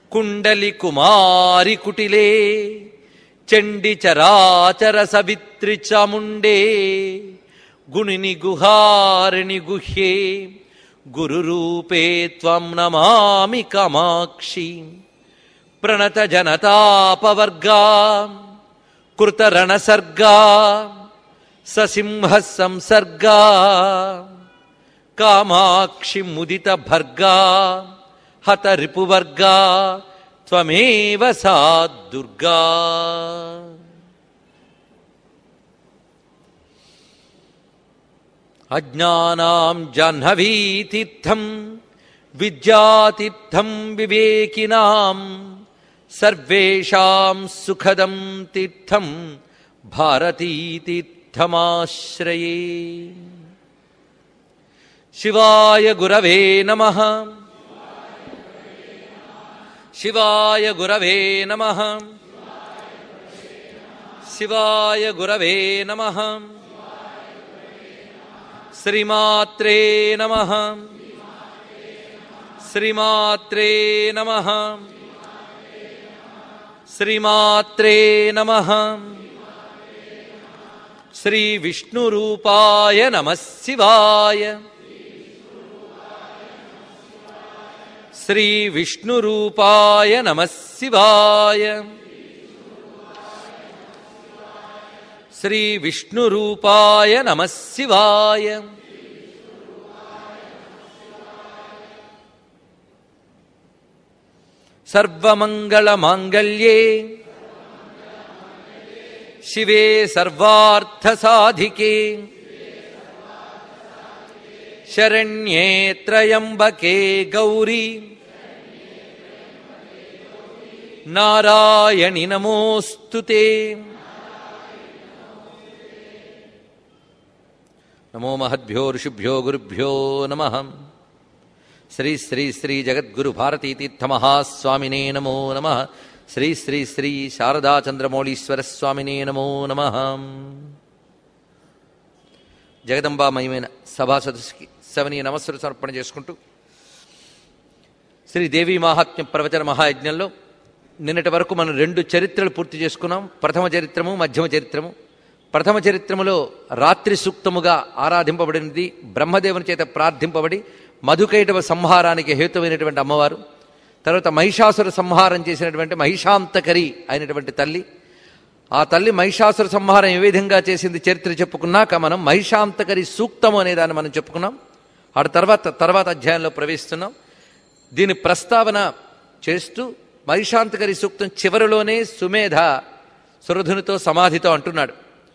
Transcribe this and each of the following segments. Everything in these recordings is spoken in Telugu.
కుండలి కుమారి కుటిలే చండి చరాచర సవిత్రి చాముండే గుణిని గుహారిణి గుహ్యే గురురూపే త్వం నమామి కామాక్షి ప్రణత జనతాపవర్గా కృతరణసర్గా ససింహ సంసర్గా కామాక్షి ముదిత భర్గా హత రిపువర్గా త్వమేవ సా దుర్గా అజ్ఞానాం జాహ్నవీతీర్థం విద్యాతీర్థం వివేకినాం సర్వేషాం సుఖదం తీర్థం భారతీతీర్థమాశ్రయే శివాయ గురవే నమ శివాయ గురవే నమ శివాయ గురవే నమ శ్రీమాత్రే నమ శ్రీమాత్రే నమ శ్రీమాత్రే నమ శ్రీ విష్ణురూపాయ నమ శివాయ శ్రీ విష్ణురూపాయ నమ శివాయ శ్రీ విష్ణురూపాయ నమ శివాయ సర్వమంగళమాంగళ్యే శివే సర్వార్థసాధికే శరణ్యే త్రయంబకే గౌరీ నారాయణి నమోస్తు నమో మహద్భ్యో ఋషిభ్యో గురుభ్యో నమ శ్రీ శ్రీ శ్రీ జగద్గురు భారతీ తీర్థ మహాస్వామినే నమో నమ శ్రీ శ్రీ శ్రీ శారదాచంద్రమౌళీశ్వర స్వామినే నమో నమ జగదంబామయమైన సభా సదస్సుకి సవనీయ నమస్సులు సమర్పణ చేసుకుంటూ శ్రీ దేవీ మాహాత్మ్య ప్రవచన మహాయజ్ఞంలో నిన్నటి వరకు మనం రెండు చరిత్రలు పూర్తి చేసుకున్నాం ప్రథమ చరిత్రము మధ్యమ చరిత్రము ప్రథమ చరిత్రములో రాత్రి సూక్తముగా ఆరాధింపబడినది బ్రహ్మదేవుని చేత ప్రార్థింపబడి మధుకైటవ సంహారానికి హేతువైనటువంటి అమ్మవారు తర్వాత మహిషాసుర సంహారం చేసినటువంటి మహిషాంతకరి అయినటువంటి తల్లి ఆ తల్లి మహిషాసుర సంహారం ఏ విధంగా చేసింది చరిత్ర చెప్పుకున్నాక మనం మహిషాంతకరి సూక్తము అనే దాన్ని మనం చెప్పుకున్నాం ఆ తర్వాత తర్వాత అధ్యాయంలో ప్రవేశిస్తున్నాం దీని ప్రస్తావన చేస్తూ మహిషాంతకరి సూక్తం చివరిలోనే సుమేధ సురధునితో సమాధితో అంటున్నాడు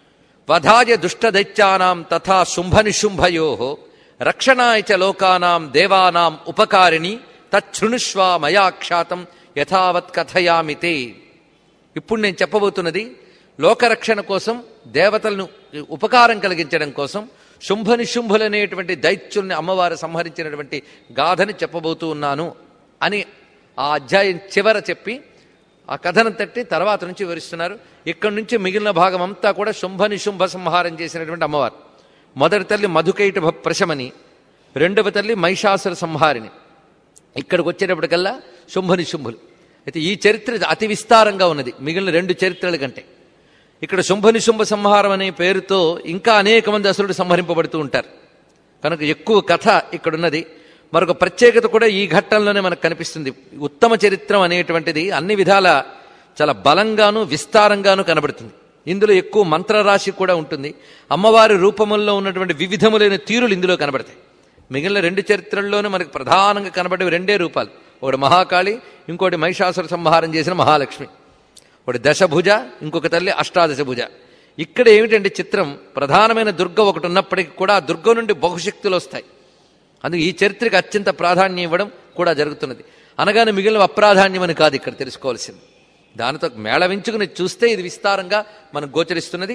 వధాయ దుష్టదైత్యానాం తథా శుంభనిశుంభయో రక్షణాయ చ లోకానాం దేవానాం ఉపకారిణి తచ్ఛృణుష్వ మయా క్షాతం యథావత్ కథయామితే ఇప్పుడు నేను చెప్పబోతున్నది లోకరక్షణ కోసం దేవతలను ఉపకారం కలిగించడం కోసం శుంభనిశుంభులనేటువంటి దైత్యుల్ని అమ్మవారు సంహరించినటువంటి గాథని చెప్పబోతూ ఉన్నాను అని ఆ అధ్యాయం చివర చెప్పి ఆ కథను తట్టి తర్వాత నుంచి వివరిస్తున్నారు ఇక్కడి నుంచి మిగిలిన భాగం అంతా కూడా శుంభ నిశుంభ సంహారం చేసినటువంటి అమ్మవారు మొదటి తల్లి మధుకైటభ ప్రశమని రెండవ తల్లి మహిషాసుర సంహారిని ఇక్కడికి వచ్చేటప్పటికల్లా శుంభ నిశుంభులు అయితే ఈ చరిత్ర అతి విస్తారంగా ఉన్నది మిగిలిన రెండు చరిత్రల కంటే ఇక్కడ శుంభ నిశుంభ సంహారం అనే పేరుతో ఇంకా అనేక మంది అసురుడు సంహరింపబడుతూ ఉంటారు కనుక ఎక్కువ కథ ఇక్కడున్నది మరొక ప్రత్యేకత కూడా ఈ ఘట్టంలోనే మనకు కనిపిస్తుంది ఉత్తమ చరిత్రం అనేటువంటిది అన్ని విధాల చాలా బలంగాను విస్తారంగాను కనబడుతుంది ఇందులో ఎక్కువ మంత్రరాశి కూడా ఉంటుంది అమ్మవారి రూపముల్లో ఉన్నటువంటి వివిధములైన తీరులు ఇందులో కనబడతాయి మిగిలిన రెండు చరిత్రల్లోనూ మనకు ప్రధానంగా కనబడేవి రెండే రూపాలు ఒకటి మహాకాళి ఇంకోటి మహిషాసుర సంహారం చేసిన మహాలక్ష్మి ఒకటి దశభుజ ఇంకొక తల్లి అష్టాదశభుజ ఇక్కడ ఏమిటంటే చిత్రం ప్రధానమైన దుర్గ ఒకటి ఉన్నప్పటికీ కూడా ఆ దుర్గ నుండి బహుశక్తులు వస్తాయి అందుకు ఈ చరిత్రకి అత్యంత ప్రాధాన్యం ఇవ్వడం కూడా జరుగుతున్నది అనగానే మిగిలిన అప్రాధాన్యం అని కాదు ఇక్కడ తెలుసుకోవాల్సింది దానితో మేళవించుకుని చూస్తే ఇది విస్తారంగా మనకు గోచరిస్తున్నది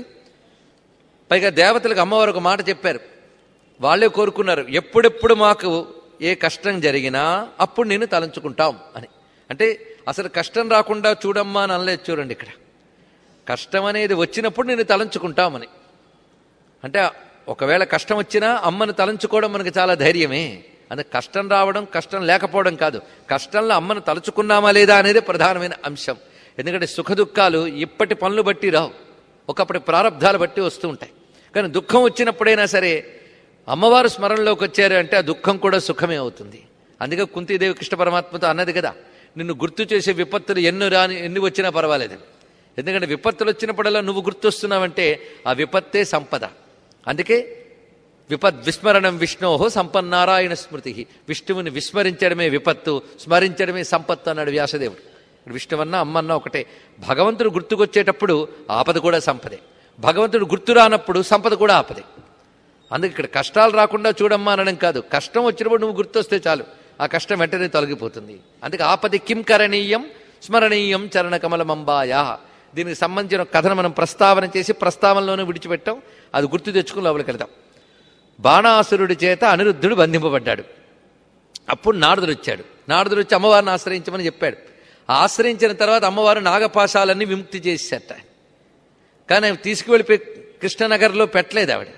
పైగా దేవతలకు అమ్మవారు ఒక మాట చెప్పారు వాళ్ళే కోరుకున్నారు ఎప్పుడెప్పుడు మాకు ఏ కష్టం జరిగినా అప్పుడు నేను తలంచుకుంటాం అని అంటే అసలు కష్టం రాకుండా చూడమ్మా అని అనలేదు చూడండి ఇక్కడ కష్టం అనేది వచ్చినప్పుడు నేను తలంచుకుంటామని అంటే ఒకవేళ కష్టం వచ్చినా అమ్మను తలంచుకోవడం మనకి చాలా ధైర్యమే అందుకే కష్టం రావడం కష్టం లేకపోవడం కాదు కష్టంలో అమ్మను తలుచుకున్నామా లేదా అనేది ప్రధానమైన అంశం ఎందుకంటే సుఖ దుఃఖాలు ఇప్పటి పనులు బట్టి రావు ఒకప్పటి ప్రారంధాలు బట్టి వస్తూ ఉంటాయి కానీ దుఃఖం వచ్చినప్పుడైనా సరే అమ్మవారు స్మరణలోకి వచ్చారు అంటే ఆ దుఃఖం కూడా సుఖమే అవుతుంది అందుకే కుంతీదేవి కృష్ణ పరమాత్మతో అన్నది కదా నిన్ను గుర్తు చేసే విపత్తులు ఎన్ని రాని ఎన్ని వచ్చినా పర్వాలేదు ఎందుకంటే విపత్తులు వచ్చినప్పుడల్లా నువ్వు గుర్తొస్తున్నావంటే ఆ విపత్తే సంపద అందుకే విపద్ విస్మరణం విష్ణోహో సంపన్నారాయణ స్మృతి విష్ణువుని విస్మరించడమే విపత్తు స్మరించడమే సంపత్తు అన్నాడు వ్యాసదేవుడు విష్ణువన్న అమ్మన్న ఒకటే భగవంతుడు గుర్తుకొచ్చేటప్పుడు ఆపద కూడా సంపదే భగవంతుడు గుర్తు రానప్పుడు సంపద కూడా ఆపదే అందుకే ఇక్కడ కష్టాలు రాకుండా చూడమ్మా అనడం కాదు కష్టం వచ్చినప్పుడు నువ్వు గుర్తొస్తే చాలు ఆ కష్టం వెంటనే తొలగిపోతుంది అందుకే ఆపది కిం కరణీయం స్మరణీయం చరణ కమలమంబాయా దీనికి సంబంధించిన కథను మనం ప్రస్తావన చేసి ప్రస్తావనలోనే విడిచిపెట్టాం అది గుర్తు తెచ్చుకుని లోపలికి వెళ్దాం బాణాసురుడి చేత అనిరుద్ధుడు బంధింపబడ్డాడు అప్పుడు నారదుడు వచ్చాడు నారదుడు వచ్చి అమ్మవారిని ఆశ్రయించమని చెప్పాడు ఆశ్రయించిన తర్వాత అమ్మవారు నాగపాశాలన్నీ విముక్తి చేసేట కానీ అవి తీసుకువెళ్ళిపోయి కృష్ణనగర్లో పెట్టలేదు ఆవిడ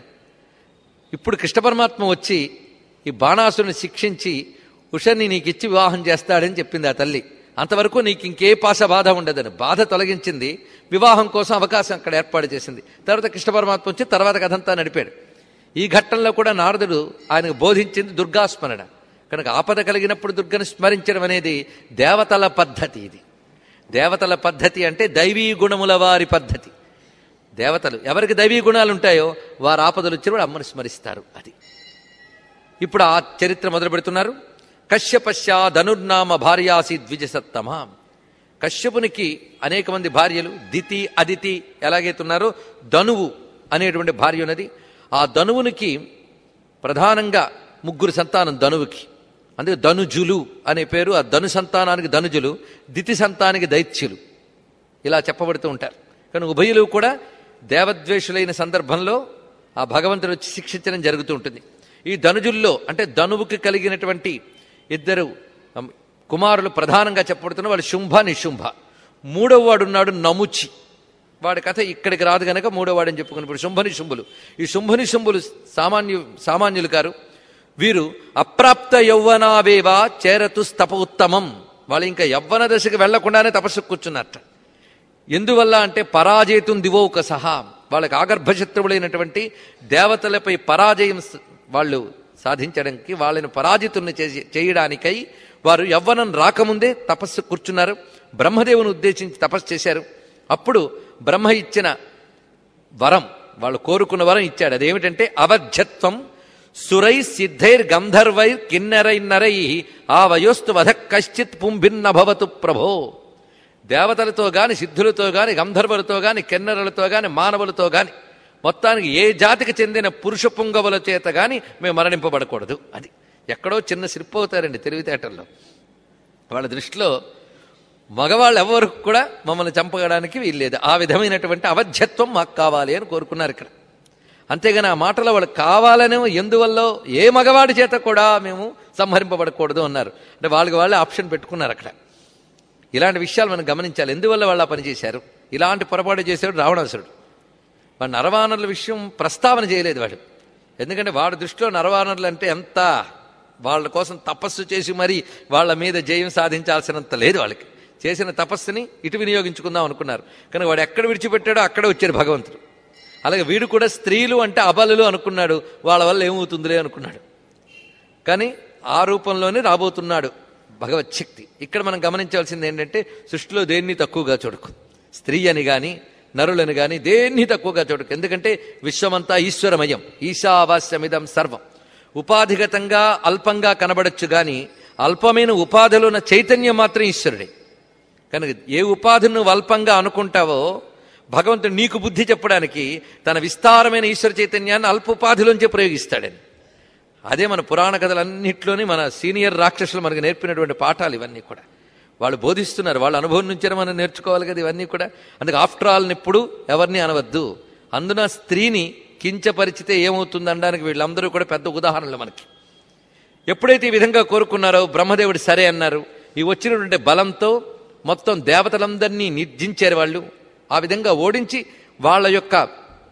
ఇప్పుడు కృష్ణ పరమాత్మ వచ్చి ఈ బాణాసురుని శిక్షించి ఉషని నీకు ఇచ్చి వివాహం చేస్తాడని చెప్పింది ఆ తల్లి అంతవరకు నీకు ఇంకే పాశ బాధ ఉండదని బాధ తొలగించింది వివాహం కోసం అవకాశం అక్కడ ఏర్పాటు చేసింది తర్వాత కృష్ణ పరమాత్మ వచ్చి తర్వాత కథంతా నడిపాడు ఈ ఘట్టంలో కూడా నారదుడు ఆయనకు బోధించింది దుర్గాస్మరణ కనుక ఆపద కలిగినప్పుడు దుర్గను స్మరించడం అనేది దేవతల పద్ధతి ఇది దేవతల పద్ధతి అంటే దైవీ గుణముల వారి పద్ధతి దేవతలు ఎవరికి దైవీ గుణాలు ఉంటాయో వారు ఆపదలు వచ్చినప్పుడు అమ్మను స్మరిస్తారు అది ఇప్పుడు ఆ చరిత్ర మొదలు పెడుతున్నారు కశ్యపశ్యా ధనుర్నామ భార్యాసి ద్విజసత్తమ కశ్యపునికి అనేక మంది భార్యలు దితి అదితి ఎలాగైతున్నారో ధనువు అనేటువంటి భార్య ఉన్నది ఆ ధనువునికి ప్రధానంగా ముగ్గురు సంతానం ధనువుకి అందుకే ధనుజులు అనే పేరు ఆ ధను సంతానానికి ధనుజులు దితి సంతానికి దైత్యులు ఇలా చెప్పబడుతూ ఉంటారు కానీ ఉభయులు కూడా దేవద్వేషులైన సందర్భంలో ఆ భగవంతుడు వచ్చి శిక్షించడం జరుగుతూ ఉంటుంది ఈ ధనుజుల్లో అంటే ధనువుకి కలిగినటువంటి ఇద్దరు అమ్, కుమారులు ప్రధానంగా చెప్పబడుతున్న వాళ్ళు శుంభ నిశుంభ మూడవ వాడు ఉన్నాడు నముచి వాడి కథ ఇక్కడికి రాదు గనక మూడో వాడని చెప్పుకుని ఇప్పుడు శుంభని శుంభులు ఈ శుంభని శుంభులు సామాన్యు సామాన్యులు కారు వీరు అప్రాప్త యౌవనావేవా చేరతు స్తప ఉత్తమం వాళ్ళు ఇంకా యవ్వన దశకు వెళ్లకుండానే తపస్సు కూర్చున్నట్ట ఎందువల్ల అంటే పరాజేతుం దివోక సహా వాళ్ళకి ఆగర్భశత్రువులైనటువంటి దేవతలపై పరాజయం స- వాళ్ళు సాధించడానికి వాళ్ళని పరాజితుల్ని చేసి చేయడానికై వారు యవ్వనం రాకముందే తపస్సు కూర్చున్నారు బ్రహ్మదేవుని ఉద్దేశించి తపస్సు చేశారు అప్పుడు బ్రహ్మ ఇచ్చిన వరం వాళ్ళు కోరుకున్న వరం ఇచ్చాడు అదేమిటంటే అవధ్యత్వం సురై సిద్ధైర్ గంధర్వైర్ కిన్నెరైన్నరై ఆ వయోస్తు వధ కశ్చిత్ పుంభిన్న భవతు ప్రభో దేవతలతో గాని సిద్ధులతో గాని గంధర్వులతో గాని కిన్నెరలతో గాని మానవులతో గాని మొత్తానికి ఏ జాతికి చెందిన పురుష పుంగవుల చేత గాని మేము మరణింపబడకూడదు అది ఎక్కడో చిన్న సిరిపోతారండి తెలివితేటల్లో వాళ్ళ దృష్టిలో మగవాళ్ళు ఎవరు కూడా మమ్మల్ని చంపడానికి వీల్లేదు ఆ విధమైనటువంటి అవధ్యత్వం మాకు కావాలి అని కోరుకున్నారు ఇక్కడ అంతేగాని ఆ మాటలో వాళ్ళు కావాలనే ఎందువల్ల ఏ మగవాడి చేత కూడా మేము సంహరింపబడకూడదు అన్నారు అంటే వాళ్ళకి వాళ్ళే ఆప్షన్ పెట్టుకున్నారు అక్కడ ఇలాంటి విషయాలు మనం గమనించాలి ఎందువల్ల వాళ్ళు ఆ పని చేశారు ఇలాంటి పొరపాటు చేశాడు రావణాసురుడు వాడు నరవానరుల విషయం ప్రస్తావన చేయలేదు వాడు ఎందుకంటే వాడి దృష్టిలో నరవానరులు అంటే ఎంత వాళ్ళ కోసం తపస్సు చేసి మరీ వాళ్ళ మీద జయం సాధించాల్సినంత లేదు వాళ్ళకి చేసిన తపస్సుని ఇటు వినియోగించుకుందాం అనుకున్నారు కానీ వాడు ఎక్కడ విడిచిపెట్టాడో అక్కడే వచ్చాడు భగవంతుడు అలాగే వీడు కూడా స్త్రీలు అంటే అబలులు అనుకున్నాడు వాళ్ళ వల్ల ఏమవుతుందిలే అనుకున్నాడు కానీ ఆ రూపంలోనే రాబోతున్నాడు భగవచ్ఛక్తి ఇక్కడ మనం గమనించాల్సింది ఏంటంటే సృష్టిలో దేన్ని తక్కువగా చూడకు స్త్రీ అని గాని నరులని గాని దేన్ని తక్కువగా చూడకు ఎందుకంటే విశ్వమంతా ఈశ్వరమయం ఈశావాస్యమిదం సర్వం ఉపాధిగతంగా అల్పంగా కనబడచ్చు గాని అల్పమైన ఉపాధిలో ఉన్న చైతన్యం మాత్రం ఈశ్వరుడే కనుక ఏ ఉపాధిని నువ్వు అల్పంగా అనుకుంటావో భగవంతుడు నీకు బుద్ధి చెప్పడానికి తన విస్తారమైన ఈశ్వర చైతన్యాన్ని అల్ప ఉపాధిలోంచే ప్రయోగిస్తాడని అదే మన పురాణ కథలన్నింటిలోని మన సీనియర్ రాక్షసులు మనకు నేర్పినటువంటి పాఠాలు ఇవన్నీ కూడా వాళ్ళు బోధిస్తున్నారు వాళ్ళ అనుభవం నుంచే మనం నేర్చుకోవాలి కదా ఇవన్నీ కూడా అందుకే ఆఫ్టర్ ఆల్ ఎప్పుడు ఎవరిని అనవద్దు అందున స్త్రీని కించపరిచితే ఏమవుతుంది అనడానికి వీళ్ళందరూ కూడా పెద్ద ఉదాహరణలు మనకి ఎప్పుడైతే ఈ విధంగా కోరుకున్నారో బ్రహ్మదేవుడు సరే అన్నారు ఈ వచ్చినటువంటి బలంతో మొత్తం దేవతలందరినీ నిర్జించారు వాళ్ళు ఆ విధంగా ఓడించి వాళ్ళ యొక్క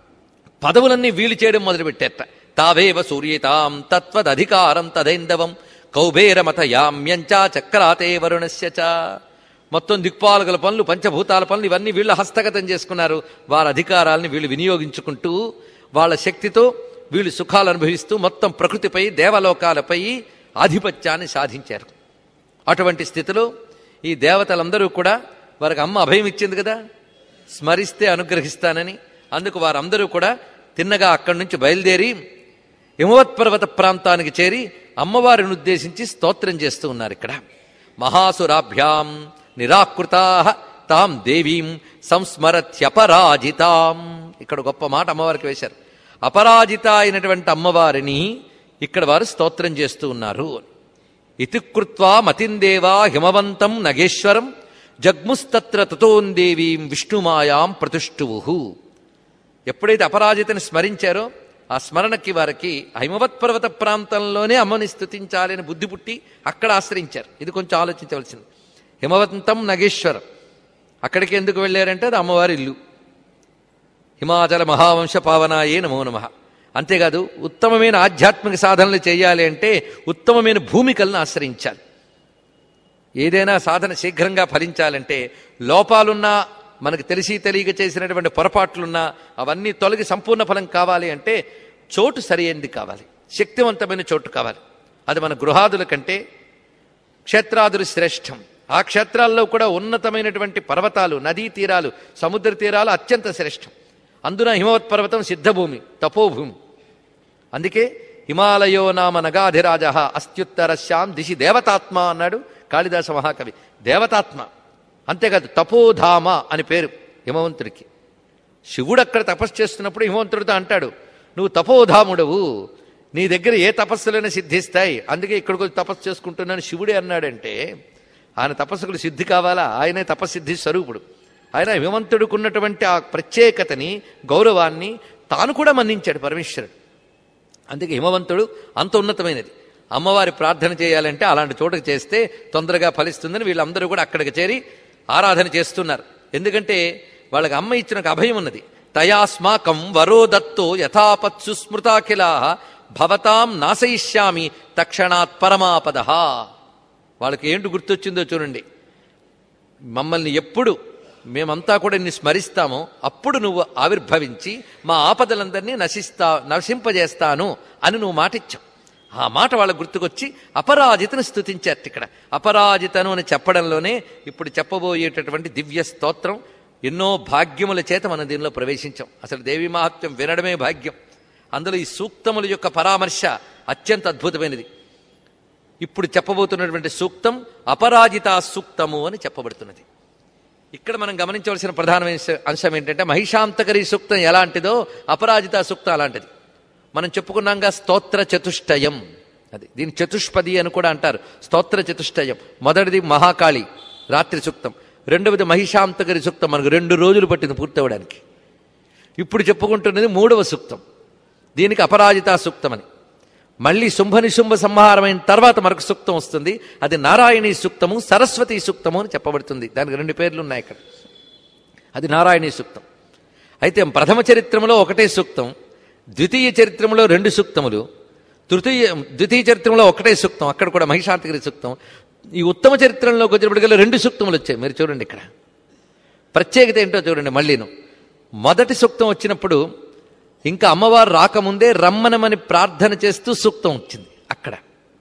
పదవులన్నీ వీలు చేయడం మొదలుపెట్టారట తావేవ సూర్యతాం తత్వదధికారం తదైందవం కౌబేరమత యామ్యంచా చక్రాతే వరుణస్య చ మొత్తం దిక్పాలకుల పనులు పంచభూతాల పనులు ఇవన్నీ వీళ్ళు హస్తగతం చేసుకున్నారు వారి అధికారాలను వీళ్ళు వినియోగించుకుంటూ వాళ్ళ శక్తితో వీళ్ళు సుఖాలు అనుభవిస్తూ మొత్తం ప్రకృతిపై దేవలోకాలపై ఆధిపత్యాన్ని సాధించారు అటువంటి స్థితిలో ఈ దేవతలందరూ కూడా వారికి అమ్మ అభయం ఇచ్చింది కదా స్మరిస్తే అనుగ్రహిస్తానని అందుకు వారందరూ కూడా తిన్నగా అక్కడి నుంచి బయలుదేరి హిమవత్పర్వత ప్రాంతానికి చేరి అమ్మవారిని ఉద్దేశించి స్తోత్రం చేస్తూ ఉన్నారు ఇక్కడ మహాసురాభ్యాం నిరాకృతా తాం దేవీం సంస్మరత్యపరాజితాం ఇక్కడ గొప్ప మాట అమ్మవారికి వేశారు అపరాజిత అయినటువంటి అమ్మవారిని ఇక్కడ వారు స్తోత్రం చేస్తూ ఉన్నారు ఇతి కృత్వా మతిందేవా హిమవంతం నగేశ్వరం జగ్ముస్తత్ర తతోందేవీం విష్ణుమాయాం ప్రతిష్ఠువు ఎప్పుడైతే అపరాజితని స్మరించారో ఆ స్మరణకి వారికి హిమవత్ పర్వత ప్రాంతంలోనే అమ్మని స్థుతించాలి అని బుద్ధి పుట్టి అక్కడ ఆశ్రయించారు ఇది కొంచెం ఆలోచించవలసింది హిమవంతం నగేశ్వరం అక్కడికి ఎందుకు వెళ్ళారంటే అది అమ్మవారి ఇల్లు హిమాచల మహావంశ పావనాయే నమో నమ అంతేకాదు ఉత్తమమైన ఆధ్యాత్మిక సాధనలు చేయాలి అంటే ఉత్తమమైన భూమికలను ఆశ్రయించాలి ఏదైనా సాధన శీఘ్రంగా ఫలించాలంటే లోపాలున్నా మనకు తెలిసి తెలియక చేసినటువంటి పొరపాట్లున్నా అవన్నీ తొలగి సంపూర్ణ ఫలం కావాలి అంటే చోటు సరైనది కావాలి శక్తివంతమైన చోటు కావాలి అది మన గృహాదుల కంటే క్షేత్రాదులు శ్రేష్టం ఆ క్షేత్రాల్లో కూడా ఉన్నతమైనటువంటి పర్వతాలు నదీ తీరాలు సముద్ర తీరాలు అత్యంత శ్రేష్టం అందున హిమవత్ పర్వతం సిద్ధభూమి తపోభూమి అందుకే హిమాలయో నామ నగాధిరాజ అస్త్యుత్తరశ్యాం దిశి దేవతాత్మ అన్నాడు కాళిదాస మహాకవి దేవతాత్మ అంతేకాదు తపోధామ అని పేరు హిమవంతుడికి శివుడు అక్కడ తపస్సు చేస్తున్నప్పుడు హిమవంతుడితో అంటాడు నువ్వు తపోధాముడవు నీ దగ్గర ఏ తపస్సులైనా సిద్ధిస్తాయి అందుకే ఇక్కడికి వచ్చి తపస్సు చేసుకుంటున్నాను శివుడే అన్నాడంటే ఆయన తపస్సుకుడు సిద్ధి కావాలా ఆయనే తపస్సిద్ధి స్వరూపుడు ఆయన హిమవంతుడికున్నటువంటి ఆ ప్రత్యేకతని గౌరవాన్ని తాను కూడా మన్నించాడు పరమేశ్వరుడు అందుకే హిమవంతుడు అంత ఉన్నతమైనది అమ్మవారి ప్రార్థన చేయాలంటే అలాంటి చోటకు చేస్తే తొందరగా ఫలిస్తుందని వీళ్ళందరూ కూడా అక్కడికి చేరి ఆరాధన చేస్తున్నారు ఎందుకంటే వాళ్ళకి అమ్మ ఇచ్చిన ఒక అభయం ఉన్నది తయాస్మాకం వరో దత్తో యథాపత్ సుస్మృతాఖిలా భవతాం నాశయిష్యామి తక్షణాత్ పరమాపద వాళ్ళకి ఏంటి గుర్తొచ్చిందో చూడండి మమ్మల్ని ఎప్పుడు మేమంతా కూడా నిన్ను స్మరిస్తామో అప్పుడు నువ్వు ఆవిర్భవించి మా ఆపదలందరినీ నశిస్తా నశింపజేస్తాను అని నువ్వు మాటిచ్చావు ఆ మాట వాళ్ళకు గుర్తుకొచ్చి అపరాజితను స్థుతించారు ఇక్కడ అపరాజితను అని చెప్పడంలోనే ఇప్పుడు చెప్పబోయేటటువంటి దివ్య స్తోత్రం ఎన్నో భాగ్యముల చేత మనం దీనిలో ప్రవేశించాం అసలు దేవి మహత్యం వినడమే భాగ్యం అందులో ఈ సూక్తముల యొక్క పరామర్శ అత్యంత అద్భుతమైనది ఇప్పుడు చెప్పబోతున్నటువంటి సూక్తం అపరాజిత సూక్తము అని చెప్పబడుతున్నది ఇక్కడ మనం గమనించవలసిన ప్రధానమైన అంశం ఏంటంటే మహిషాంతకరి సూక్తం ఎలాంటిదో అపరాజిత సూక్తం అలాంటిది మనం చెప్పుకున్నాంగా స్తోత్ర చతుష్టయం అది దీని చతుష్పది అని కూడా అంటారు స్తోత్ర చతుష్టయం మొదటిది మహాకాళి రాత్రి సూక్తం రెండవది మహిషాంతకరి సూక్తం మనకు రెండు రోజులు పట్టింది పూర్తవడానికి ఇప్పుడు చెప్పుకుంటున్నది మూడవ సూక్తం దీనికి అపరాజిత సూక్తం అని మళ్ళీ శుంభ నిశుంభ సంహారమైన తర్వాత మరొక సూక్తం వస్తుంది అది నారాయణీ సూక్తము సరస్వతి సూక్తము అని చెప్పబడుతుంది దానికి రెండు పేర్లు ఉన్నాయి ఇక్కడ అది నారాయణీ సూక్తం అయితే ప్రథమ చరిత్రములో ఒకటే సూక్తం ద్వితీయ చరిత్రములో రెండు సూక్తములు తృతీయ ద్వితీయ చరిత్రములో ఒకటే సూక్తం అక్కడ కూడా మహిషాంతగిరి సూక్తం ఈ ఉత్తమ చరిత్రంలోకి వచ్చినప్పటికల్లా రెండు సూక్తములు వచ్చాయి మీరు చూడండి ఇక్కడ ప్రత్యేకత ఏంటో చూడండి మళ్ళీను మొదటి సూక్తం వచ్చినప్పుడు ఇంకా అమ్మవారు రాకముందే రమ్మనమని ప్రార్థన చేస్తూ సూక్తం వచ్చింది అక్కడ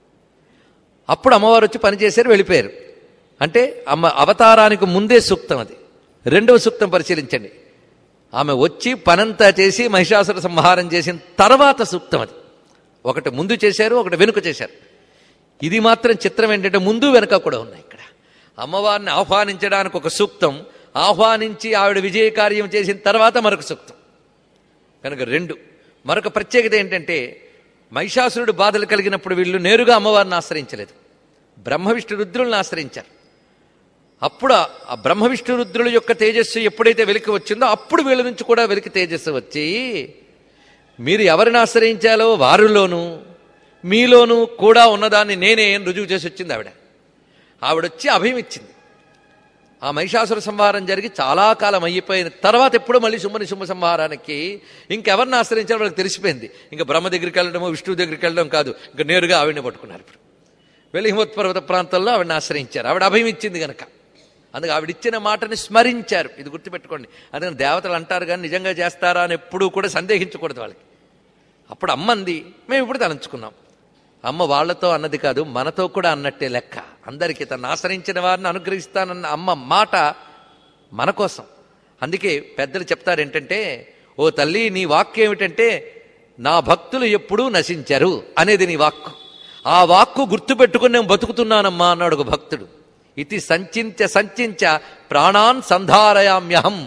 అప్పుడు అమ్మవారు వచ్చి పనిచేశారు వెళ్ళిపోయారు అంటే అమ్మ అవతారానికి ముందే సూక్తం అది రెండవ సూక్తం పరిశీలించండి ఆమె వచ్చి పనంతా చేసి మహిషాసుర సంహారం చేసిన తర్వాత సూక్తం అది ఒకటి ముందు చేశారు ఒకటి వెనుక చేశారు ఇది మాత్రం చిత్రం ఏంటంటే ముందు వెనుక కూడా ఉన్నాయి ఇక్కడ అమ్మవారిని ఆహ్వానించడానికి ఒక సూక్తం ఆహ్వానించి ఆవిడ విజయ కార్యం చేసిన తర్వాత మరొక సూక్తం కనుక రెండు మరొక ప్రత్యేకత ఏంటంటే మహిషాసురుడు బాధలు కలిగినప్పుడు వీళ్ళు నేరుగా అమ్మవారిని ఆశ్రయించలేదు బ్రహ్మ విష్ణు రుద్రులను ఆశ్రయించారు అప్పుడు ఆ బ్రహ్మ విష్ణు రుద్రుల యొక్క తేజస్సు ఎప్పుడైతే వెలికి వచ్చిందో అప్పుడు వీళ్ళ నుంచి కూడా వెలికి తేజస్సు వచ్చి మీరు ఎవరిని ఆశ్రయించాలో వారిలోనూ మీలోనూ కూడా ఉన్నదాన్ని నేనే అని రుజువు చేసి వచ్చింది ఆవిడ ఆవిడొచ్చి అభయం ఇచ్చింది ఆ మహిషాసుర సంహారం జరిగి చాలా కాలం అయిపోయిన తర్వాత ఎప్పుడో మళ్ళీ శుంభని శుంభ సంహారానికి ఇంకెవరిని ఆశ్రయించాలో వాళ్ళకి తెలిసిపోయింది ఇంకా బ్రహ్మ దగ్గరికి వెళ్ళడమో విష్ణువు దగ్గరికి వెళ్ళడం కాదు ఇంకా నేరుగా ఆవిడని పట్టుకున్నారు ఇప్పుడు వెళ్ళి హిమోత్పర్వత ప్రాంతంలో ఆవిడని ఆశ్రయించారు ఆవిడ అభయం ఇచ్చింది గనక అందుకే ఆవిడిచ్చిన మాటని స్మరించారు ఇది గుర్తుపెట్టుకోండి అందుకని దేవతలు అంటారు కానీ నిజంగా చేస్తారా అని ఎప్పుడూ కూడా సందేహించకూడదు వాళ్ళకి అప్పుడు అమ్మ అంది మేము ఇప్పుడు తలంచుకున్నాం అమ్మ వాళ్ళతో అన్నది కాదు మనతో కూడా అన్నట్టే లెక్క అందరికీ తను ఆశ్రయించిన వారిని అనుగ్రహిస్తానన్న అమ్మ మాట మన కోసం అందుకే పెద్దలు చెప్తారు ఏంటంటే ఓ తల్లి నీ వాక్కు ఏమిటంటే నా భక్తులు ఎప్పుడూ నశించరు అనేది నీ వాక్కు ఆ వాక్కు గుర్తుపెట్టుకుని నేను బతుకుతున్నానమ్మా అన్నాడు ఒక భక్తుడు ఇది సంచించ సంచించ ప్రాణాన్ సంధారయామ్యహం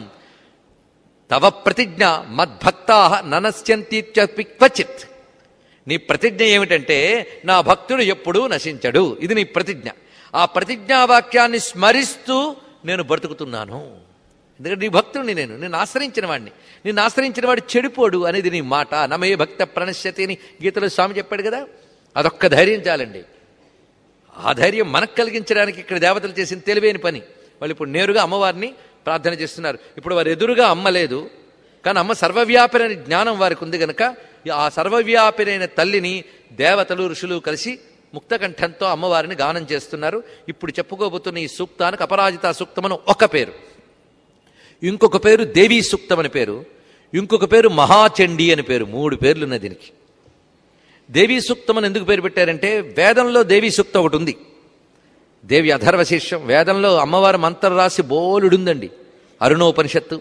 తవ ప్రతిజ్ఞ మద్భక్తా ననశ్యంతీత్యపి క్వచిత్ నీ ప్రతిజ్ఞ ఏమిటంటే నా భక్తుడు ఎప్పుడూ నశించడు ఇది నీ ప్రతిజ్ఞ ఆ ప్రతిజ్ఞావాక్యాన్ని స్మరిస్తూ నేను బ్రతుకుతున్నాను ఎందుకంటే నీ భక్తుడిని నేను నేను ఆశ్రయించిన వాడిని నేను ఆశ్రయించిన వాడు చెడిపోడు అనేది నీ మాట నమే భక్త ప్రణశ్యతి అని గీతలో స్వామి చెప్పాడు కదా అదొక్క ధైర్యం చాలండి ఆ ధైర్యం మనకు కలిగించడానికి ఇక్కడ దేవతలు చేసిన తెలివైన పని వాళ్ళు ఇప్పుడు నేరుగా అమ్మవారిని ప్రార్థన చేస్తున్నారు ఇప్పుడు వారు ఎదురుగా అమ్మ లేదు కానీ అమ్మ సర్వవ్యాపిన జ్ఞానం వారికి ఉంది గనక ఆ సర్వవ్యాపినైన తల్లిని దేవతలు ఋషులు కలిసి ముక్తకంఠంతో అమ్మవారిని గానం చేస్తున్నారు ఇప్పుడు చెప్పుకోబోతున్న ఈ సూక్తానికి అపరాజిత సూక్తమని ఒక పేరు ఇంకొక పేరు దేవీ సూక్తం అని పేరు ఇంకొక పేరు మహాచండీ అని పేరు మూడు పేర్లు ఉన్నాయి దీనికి దేవీ సూక్తం అని ఎందుకు పేరు పెట్టారంటే వేదంలో దేవీ సూక్తం ఒకటి ఉంది దేవి అధర్వశీర్షం వేదంలో అమ్మవారి మంత్రం రాసి బోలుడుందండి అరుణోపనిషత్తు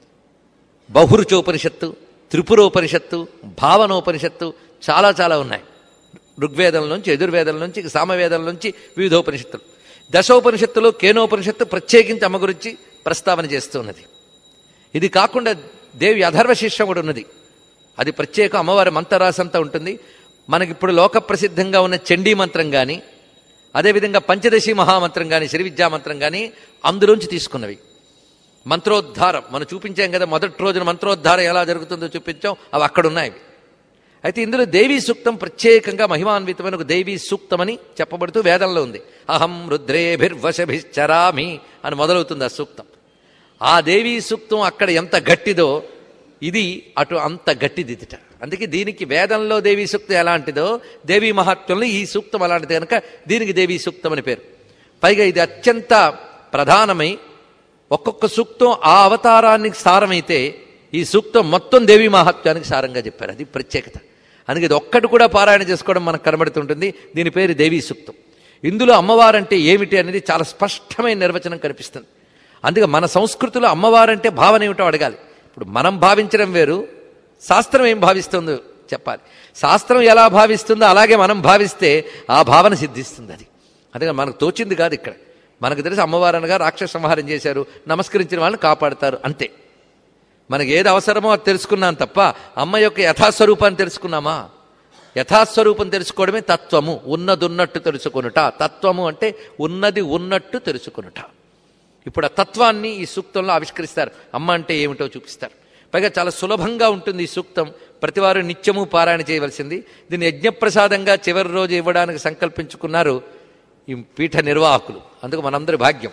బహురుచోపనిషత్తు త్రిపురోపనిషత్తు భావనోపనిషత్తు చాలా చాలా ఉన్నాయి ఋగ్వేదం నుంచి యజుర్వేదం నుంచి సామవేదం నుంచి వివిధోపనిషత్తులు దశోపనిషత్తులో కేనోపనిషత్తు ప్రత్యేకించి అమ్మ గురించి ప్రస్తావన చేస్తున్నది ఇది కాకుండా దేవి అధర్వ శిష్యం కూడా ఉన్నది అది ప్రత్యేక అమ్మవారి మంత్రరాశంతా ఉంటుంది మనకిప్పుడు లోక ప్రసిద్ధంగా ఉన్న చండీ మంత్రం కానీ అదేవిధంగా పంచదశి మహామంత్రం కానీ శ్రీ విద్యా మంత్రం కానీ అందులోంచి తీసుకున్నవి మంత్రోద్ధారం మనం చూపించాం కదా మొదటి రోజున మంత్రోద్ధారం ఎలా జరుగుతుందో చూపించాం అవి అక్కడ ఉన్నాయి అయితే ఇందులో దేవీ సూక్తం ప్రత్యేకంగా మహిమాన్వితమైన ఒక దేవీ సూక్తమని చెప్పబడుతూ వేదంలో ఉంది అహం రుద్రేభిర్వశభిశ్చరామి అని మొదలవుతుంది ఆ సూక్తం ఆ దేవీ సూక్తం అక్కడ ఎంత గట్టిదో ఇది అటు అంత గట్టిదిట అందుకే దీనికి వేదంలో దేవీ సూక్తం ఎలాంటిదో దేవీ మహాత్మ్యంలో ఈ సూక్తం అలాంటిది కనుక దీనికి దేవీ సూక్తం అని పేరు పైగా ఇది అత్యంత ప్రధానమై ఒక్కొక్క సూక్తం ఆ అవతారానికి సారమైతే ఈ సూక్తం మొత్తం దేవీ మహాత్మ్యానికి సారంగా చెప్పారు అది ప్రత్యేకత అందుకే ఇది ఒక్కటి కూడా పారాయణ చేసుకోవడం మనకు కనబడుతుంటుంది దీని పేరు దేవీ సూక్తం ఇందులో అమ్మవారంటే ఏమిటి అనేది చాలా స్పష్టమైన నిర్వచనం కనిపిస్తుంది అందుకే మన సంస్కృతిలో అమ్మవారంటే భావన ఏమిటో అడగాలి ఇప్పుడు మనం భావించడం వేరు శాస్త్రం ఏం భావిస్తుందో చెప్పాలి శాస్త్రం ఎలా భావిస్తుందో అలాగే మనం భావిస్తే ఆ భావన సిద్ధిస్తుంది అది అందుకని మనకు తోచింది కాదు ఇక్కడ మనకు తెలిసి అమ్మవారు అనగా రాక్షస సంహారం చేశారు నమస్కరించిన వాళ్ళని కాపాడతారు అంతే మనకి ఏది అవసరమో అది తెలుసుకున్నాం తప్ప అమ్మ యొక్క యథాస్వరూపాన్ని తెలుసుకున్నామా యథాస్వరూపం తెలుసుకోవడమే తత్వము ఉన్నదున్నట్టు తెలుసుకొనుట తత్వము అంటే ఉన్నది ఉన్నట్టు తెలుసుకొనుట ఇప్పుడు ఆ తత్వాన్ని ఈ సూక్తంలో ఆవిష్కరిస్తారు అమ్మ అంటే ఏమిటో చూపిస్తారు పైగా చాలా సులభంగా ఉంటుంది ఈ సూక్తం ప్రతివారు నిత్యము పారాయణ చేయవలసింది దీన్ని యజ్ఞప్రసాదంగా చివరి రోజు ఇవ్వడానికి సంకల్పించుకున్నారు ఈ పీఠ నిర్వాహకులు అందుకు మనందరి భాగ్యం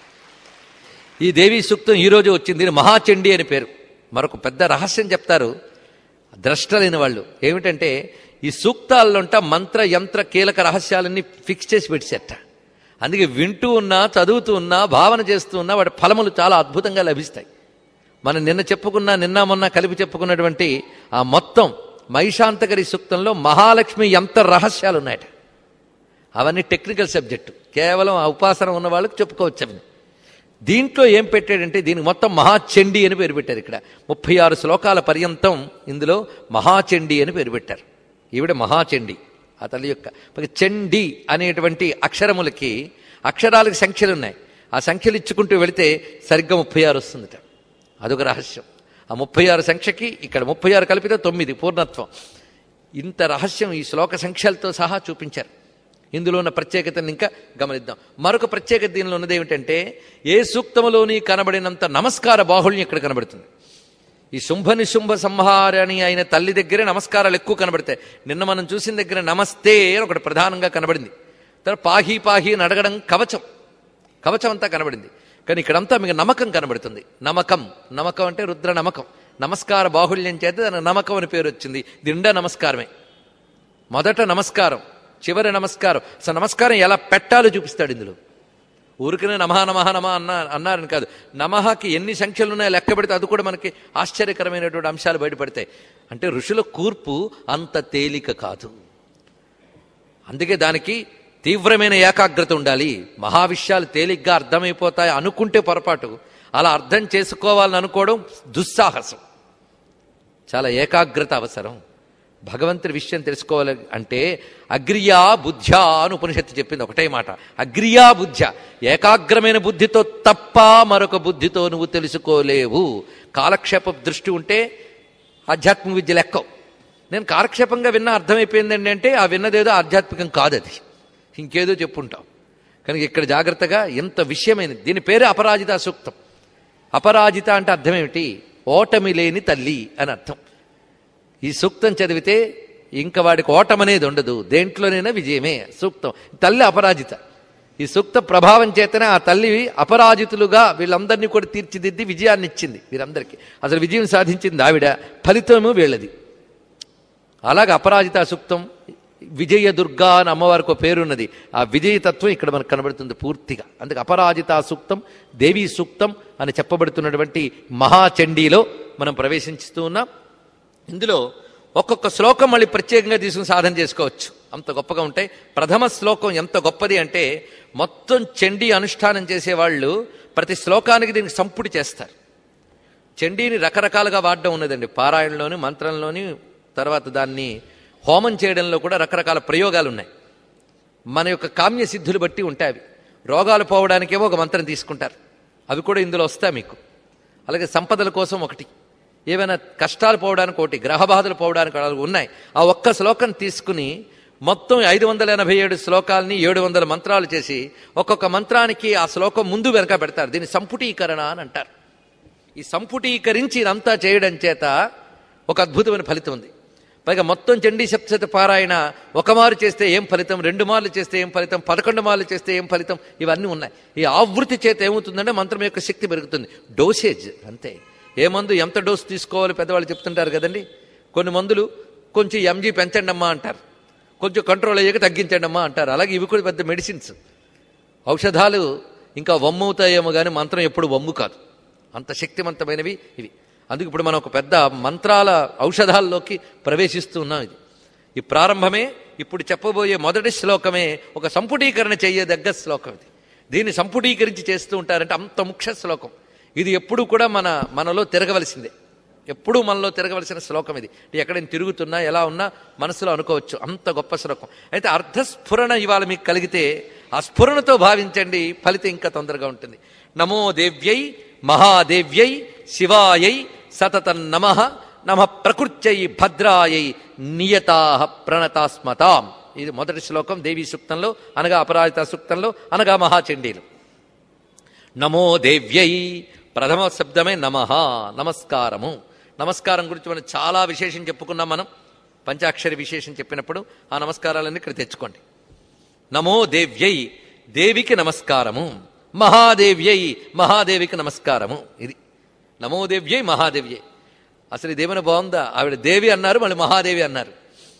ఈ దేవీ సూక్తం ఈ రోజు వచ్చింది దీని మహాచండి అని పేరు మరొక పెద్ద రహస్యం చెప్తారు ద్రష్టలైన వాళ్ళు ఏమిటంటే ఈ సూక్తాల్లోంట మంత్ర యంత్ర కీలక రహస్యాలన్నీ ఫిక్స్ చేసి పెట్టేట అందుకే వింటూ ఉన్నా చదువుతూ ఉన్నా భావన చేస్తూ ఉన్నా వాటి ఫలములు చాలా అద్భుతంగా లభిస్తాయి మనం నిన్న చెప్పుకున్న నిన్న మొన్న కలిపి చెప్పుకున్నటువంటి ఆ మొత్తం మహిషాంతకరి సూక్తంలో మహాలక్ష్మి యంత్ర రహస్యాలు ఉన్నాయట అవన్నీ టెక్నికల్ సబ్జెక్టు కేవలం ఆ ఉపాసన ఉన్న వాళ్ళకి చెప్పుకోవచ్చు అవి దీంట్లో ఏం పెట్టాడంటే దీనికి మొత్తం మహాచండి అని పేరు పెట్టారు ఇక్కడ ముప్పై ఆరు శ్లోకాల పర్యంతం ఇందులో మహాచండి అని పేరు పెట్టారు ఈవిడ మహాచండి ఆ తల్లి యొక్క చండి అనేటువంటి అక్షరములకి అక్షరాలకి సంఖ్యలు ఉన్నాయి ఆ సంఖ్యలు ఇచ్చుకుంటూ వెళితే సరిగ్గా ముప్పై ఆరు వస్తుందట అదొక రహస్యం ఆ ముప్పై ఆరు సంఖ్యకి ఇక్కడ ముప్పై ఆరు కలిపితే తొమ్మిది పూర్ణత్వం ఇంత రహస్యం ఈ శ్లోక సంఖ్యలతో సహా చూపించారు ఇందులో ఉన్న ప్రత్యేకతను ఇంకా గమనిద్దాం మరొక ప్రత్యేకత దీనిలో ఉన్నది ఏమిటంటే ఏ సూక్తములోని కనబడినంత నమస్కార బాహుళ్యం ఇక్కడ కనబడుతుంది ఈ శుంభ నిశుంభ సంహారణి అయిన తల్లి దగ్గరే నమస్కారాలు ఎక్కువ కనబడతాయి నిన్న మనం చూసిన దగ్గర నమస్తే అని ఒకటి ప్రధానంగా కనబడింది తర్వాత పాహి పాహి అని అడగడం కవచం కవచం అంతా కనబడింది కానీ ఇక్కడంతా మీకు నమ్మకం కనబడుతుంది నమ్మకం నమ్మకం అంటే రుద్ర నమ్మకం నమస్కార బాహుళ్యం చేత దానికి నమ్మకం అని పేరు వచ్చింది దిండా నమస్కారమే మొదట నమస్కారం చివరి నమస్కారం అసలు నమస్కారం ఎలా పెట్టాలో చూపిస్తాడు ఇందులో ఊరికనే నమః నమః నమ అన్న అన్నారని కాదు నమహకి ఎన్ని సంఖ్యలు ఉన్నాయో లెక్క పెడితే అది కూడా మనకి ఆశ్చర్యకరమైనటువంటి అంశాలు బయటపడతాయి అంటే ఋషుల కూర్పు అంత తేలిక కాదు అందుకే దానికి తీవ్రమైన ఏకాగ్రత ఉండాలి మహావిషయాలు తేలిగ్గా అర్థమైపోతాయి అనుకుంటే పొరపాటు అలా అర్థం చేసుకోవాలని అనుకోవడం దుస్సాహసం చాలా ఏకాగ్రత అవసరం భగవంతుడి విషయం తెలుసుకోవాలి అంటే అగ్రియా బుద్ధ్యా అని ఉపనిషత్తు చెప్పింది ఒకటే మాట అగ్రియా బుద్ధ్య ఏకాగ్రమైన బుద్ధితో తప్ప మరొక బుద్ధితో నువ్వు తెలుసుకోలేవు కాలక్షేప దృష్టి ఉంటే ఆధ్యాత్మిక విద్య లెక్కవు నేను కాలక్షేపంగా విన్న అర్థమైపోయిందండి అంటే ఆ విన్నదేదో ఆధ్యాత్మికం కాదు అది ఇంకేదో చెప్పుంటాం కనుక ఇక్కడ జాగ్రత్తగా ఎంత విషయమైనది దీని పేరే అపరాజిత సూక్తం అపరాజిత అంటే అర్థం ఏమిటి ఓటమి లేని తల్లి అని అర్థం ఈ సూక్తం చదివితే ఇంకా వాడికి ఓటం అనేది ఉండదు దేంట్లోనైనా విజయమే సూక్తం తల్లి అపరాజిత ఈ సూక్త ప్రభావం చేతనే ఆ తల్లి అపరాజితులుగా వీళ్ళందరినీ కూడా తీర్చిదిద్ది విజయాన్ని ఇచ్చింది వీరందరికీ అసలు విజయం సాధించింది ఆవిడ ఫలితము వీళ్ళది అలాగే అపరాజిత సూక్తం విజయ దుర్గా అని అమ్మవారికి ఒక పేరున్నది ఆ విజయతత్వం ఇక్కడ మనకు కనబడుతుంది పూర్తిగా అందుకే అపరాజిత సూక్తం దేవీ సూక్తం అని చెప్పబడుతున్నటువంటి మహాచండీలో మనం ప్రవేశిస్తూ ఉన్నాం ఇందులో ఒక్కొక్క శ్లోకం మళ్ళీ ప్రత్యేకంగా తీసుకుని సాధన చేసుకోవచ్చు అంత గొప్పగా ఉంటాయి ప్రథమ శ్లోకం ఎంత గొప్పది అంటే మొత్తం చండీ అనుష్ఠానం చేసేవాళ్ళు ప్రతి శ్లోకానికి దీనికి సంపుటి చేస్తారు చండీని రకరకాలుగా వాడడం ఉన్నదండి పారాయణలోని మంత్రంలోని తర్వాత దాన్ని హోమం చేయడంలో కూడా రకరకాల ప్రయోగాలు ఉన్నాయి మన యొక్క కామ్య సిద్ధులు బట్టి ఉంటాయి అవి రోగాలు పోవడానికేమో ఒక మంత్రం తీసుకుంటారు అవి కూడా ఇందులో వస్తాయి మీకు అలాగే సంపదల కోసం ఒకటి ఏవైనా కష్టాలు పోవడానికి ఒకటి గ్రహబాధలు పోవడానికి అలాగే ఉన్నాయి ఆ ఒక్క శ్లోకం తీసుకుని మొత్తం ఐదు వందల ఎనభై ఏడు శ్లోకాలని ఏడు వందల మంత్రాలు చేసి ఒక్కొక్క మంత్రానికి ఆ శ్లోకం ముందు వెనక పెడతారు దీన్ని సంపుటీకరణ అని అంటారు ఈ సంపుటీకరించి ఇదంతా చేయడం చేత ఒక అద్భుతమైన ఫలితం ఉంది పైగా మొత్తం చండీ సప్తశత పారాయణ ఒక మారు చేస్తే ఏం ఫలితం రెండు మార్లు చేస్తే ఏం ఫలితం పదకొండు మార్లు చేస్తే ఏం ఫలితం ఇవన్నీ ఉన్నాయి ఈ ఆవృత్తి చేత ఏమవుతుందంటే మంత్రం యొక్క శక్తి పెరుగుతుంది డోసేజ్ అంతే ఏ మందు ఎంత డోస్ తీసుకోవాలో పెద్దవాళ్ళు చెప్తుంటారు కదండి కొన్ని మందులు కొంచెం ఎంజీ పెంచండి అమ్మా అంటారు కొంచెం కంట్రోల్ అయ్యాక తగ్గించండి అమ్మా అంటారు అలాగే ఇవి కూడా పెద్ద మెడిసిన్స్ ఔషధాలు ఇంకా వమ్ము అవుతాయేమో కానీ మంత్రం ఎప్పుడు వమ్ము కాదు అంత శక్తివంతమైనవి ఇవి అందుకు ఇప్పుడు మనం ఒక పెద్ద మంత్రాల ఔషధాల్లోకి ప్రవేశిస్తూ ఉన్నాం ఇది ఈ ప్రారంభమే ఇప్పుడు చెప్పబోయే మొదటి శ్లోకమే ఒక సంపుటీకరణ చేయదగ్గ శ్లోకం ఇది దీన్ని సంపుటీకరించి చేస్తూ ఉంటారంటే అంత ముఖ్య శ్లోకం ఇది ఎప్పుడు కూడా మన మనలో తిరగవలసిందే ఎప్పుడూ మనలో తిరగవలసిన శ్లోకం ఇది ఎక్కడైనా తిరుగుతున్నా ఎలా ఉన్నా మనసులో అనుకోవచ్చు అంత గొప్ప శ్లోకం అయితే అర్థస్ఫురణ ఇవాళ మీకు కలిగితే ఆ స్ఫురణతో భావించండి ఫలితం ఇంకా తొందరగా ఉంటుంది నమో దేవ్యై మహాదేవ్యై శివాయై సతతం నమ నమ ప్రకృత్యై భద్రాయై నియతా ప్రణతాస్మతాం ఇది మొదటి శ్లోకం దేవీ సూక్తంలో అనగా అపరాజిత సూక్తంలో అనగా మహాచండీలు నమో దేవ్యై ప్రథమ శబ్దమే నమ నమస్కారము నమస్కారం గురించి మనం చాలా విశేషం చెప్పుకున్నాం మనం పంచాక్షరి విశేషం చెప్పినప్పుడు ఆ నమస్కారాలన్నీ ఇక్కడ తెచ్చుకోండి నమో దేవ్యై దేవికి నమస్కారము మహాదేవ్యై మహాదేవికి నమస్కారము ఇది నమో దేవ్యై మహాదేవ్యై అసలు ఇదేమైనా బాగుందా ఆవిడ దేవి అన్నారు మళ్ళీ మహాదేవి అన్నారు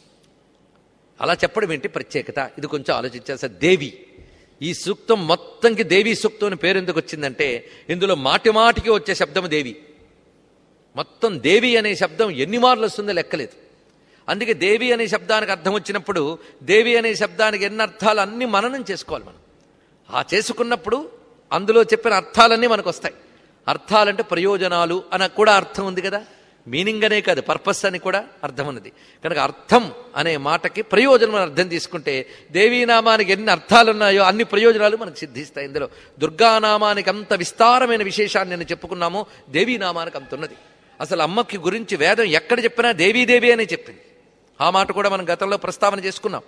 అలా చెప్పడం ఏంటి ప్రత్యేకత ఇది కొంచెం ఆలోచించాలి సార్ దేవి ఈ సూక్తం మొత్తంకి దేవి సూక్తం అని పేరు ఎందుకు వచ్చిందంటే ఇందులో మాటి మాటికి వచ్చే శబ్దం దేవి మొత్తం దేవి అనే శబ్దం ఎన్ని మార్లు వస్తుందో లెక్కలేదు అందుకే దేవి అనే శబ్దానికి అర్థం వచ్చినప్పుడు దేవి అనే శబ్దానికి ఎన్ని అర్థాలు అన్ని మననం చేసుకోవాలి మనం ఆ చేసుకున్నప్పుడు అందులో చెప్పిన అర్థాలన్నీ మనకు వస్తాయి అర్థాలంటే ప్రయోజనాలు అని కూడా అర్థం ఉంది కదా మీనింగ్ అనే కాదు పర్పస్ అని కూడా అర్థం ఉన్నది కనుక అర్థం అనే మాటకి ప్రయోజనం అని అర్థం తీసుకుంటే దేవీనామానికి ఎన్ని అర్థాలు ఉన్నాయో అన్ని ప్రయోజనాలు మనకు సిద్ధిస్తాయి ఇందులో దుర్గానామానికి అంత విస్తారమైన విశేషాన్ని నేను చెప్పుకున్నామో దేవీనామానికి అంత ఉన్నది అసలు అమ్మకి గురించి వేదం ఎక్కడ చెప్పినా దేవీదేవి అనే చెప్పింది ఆ మాట కూడా మనం గతంలో ప్రస్తావన చేసుకున్నాం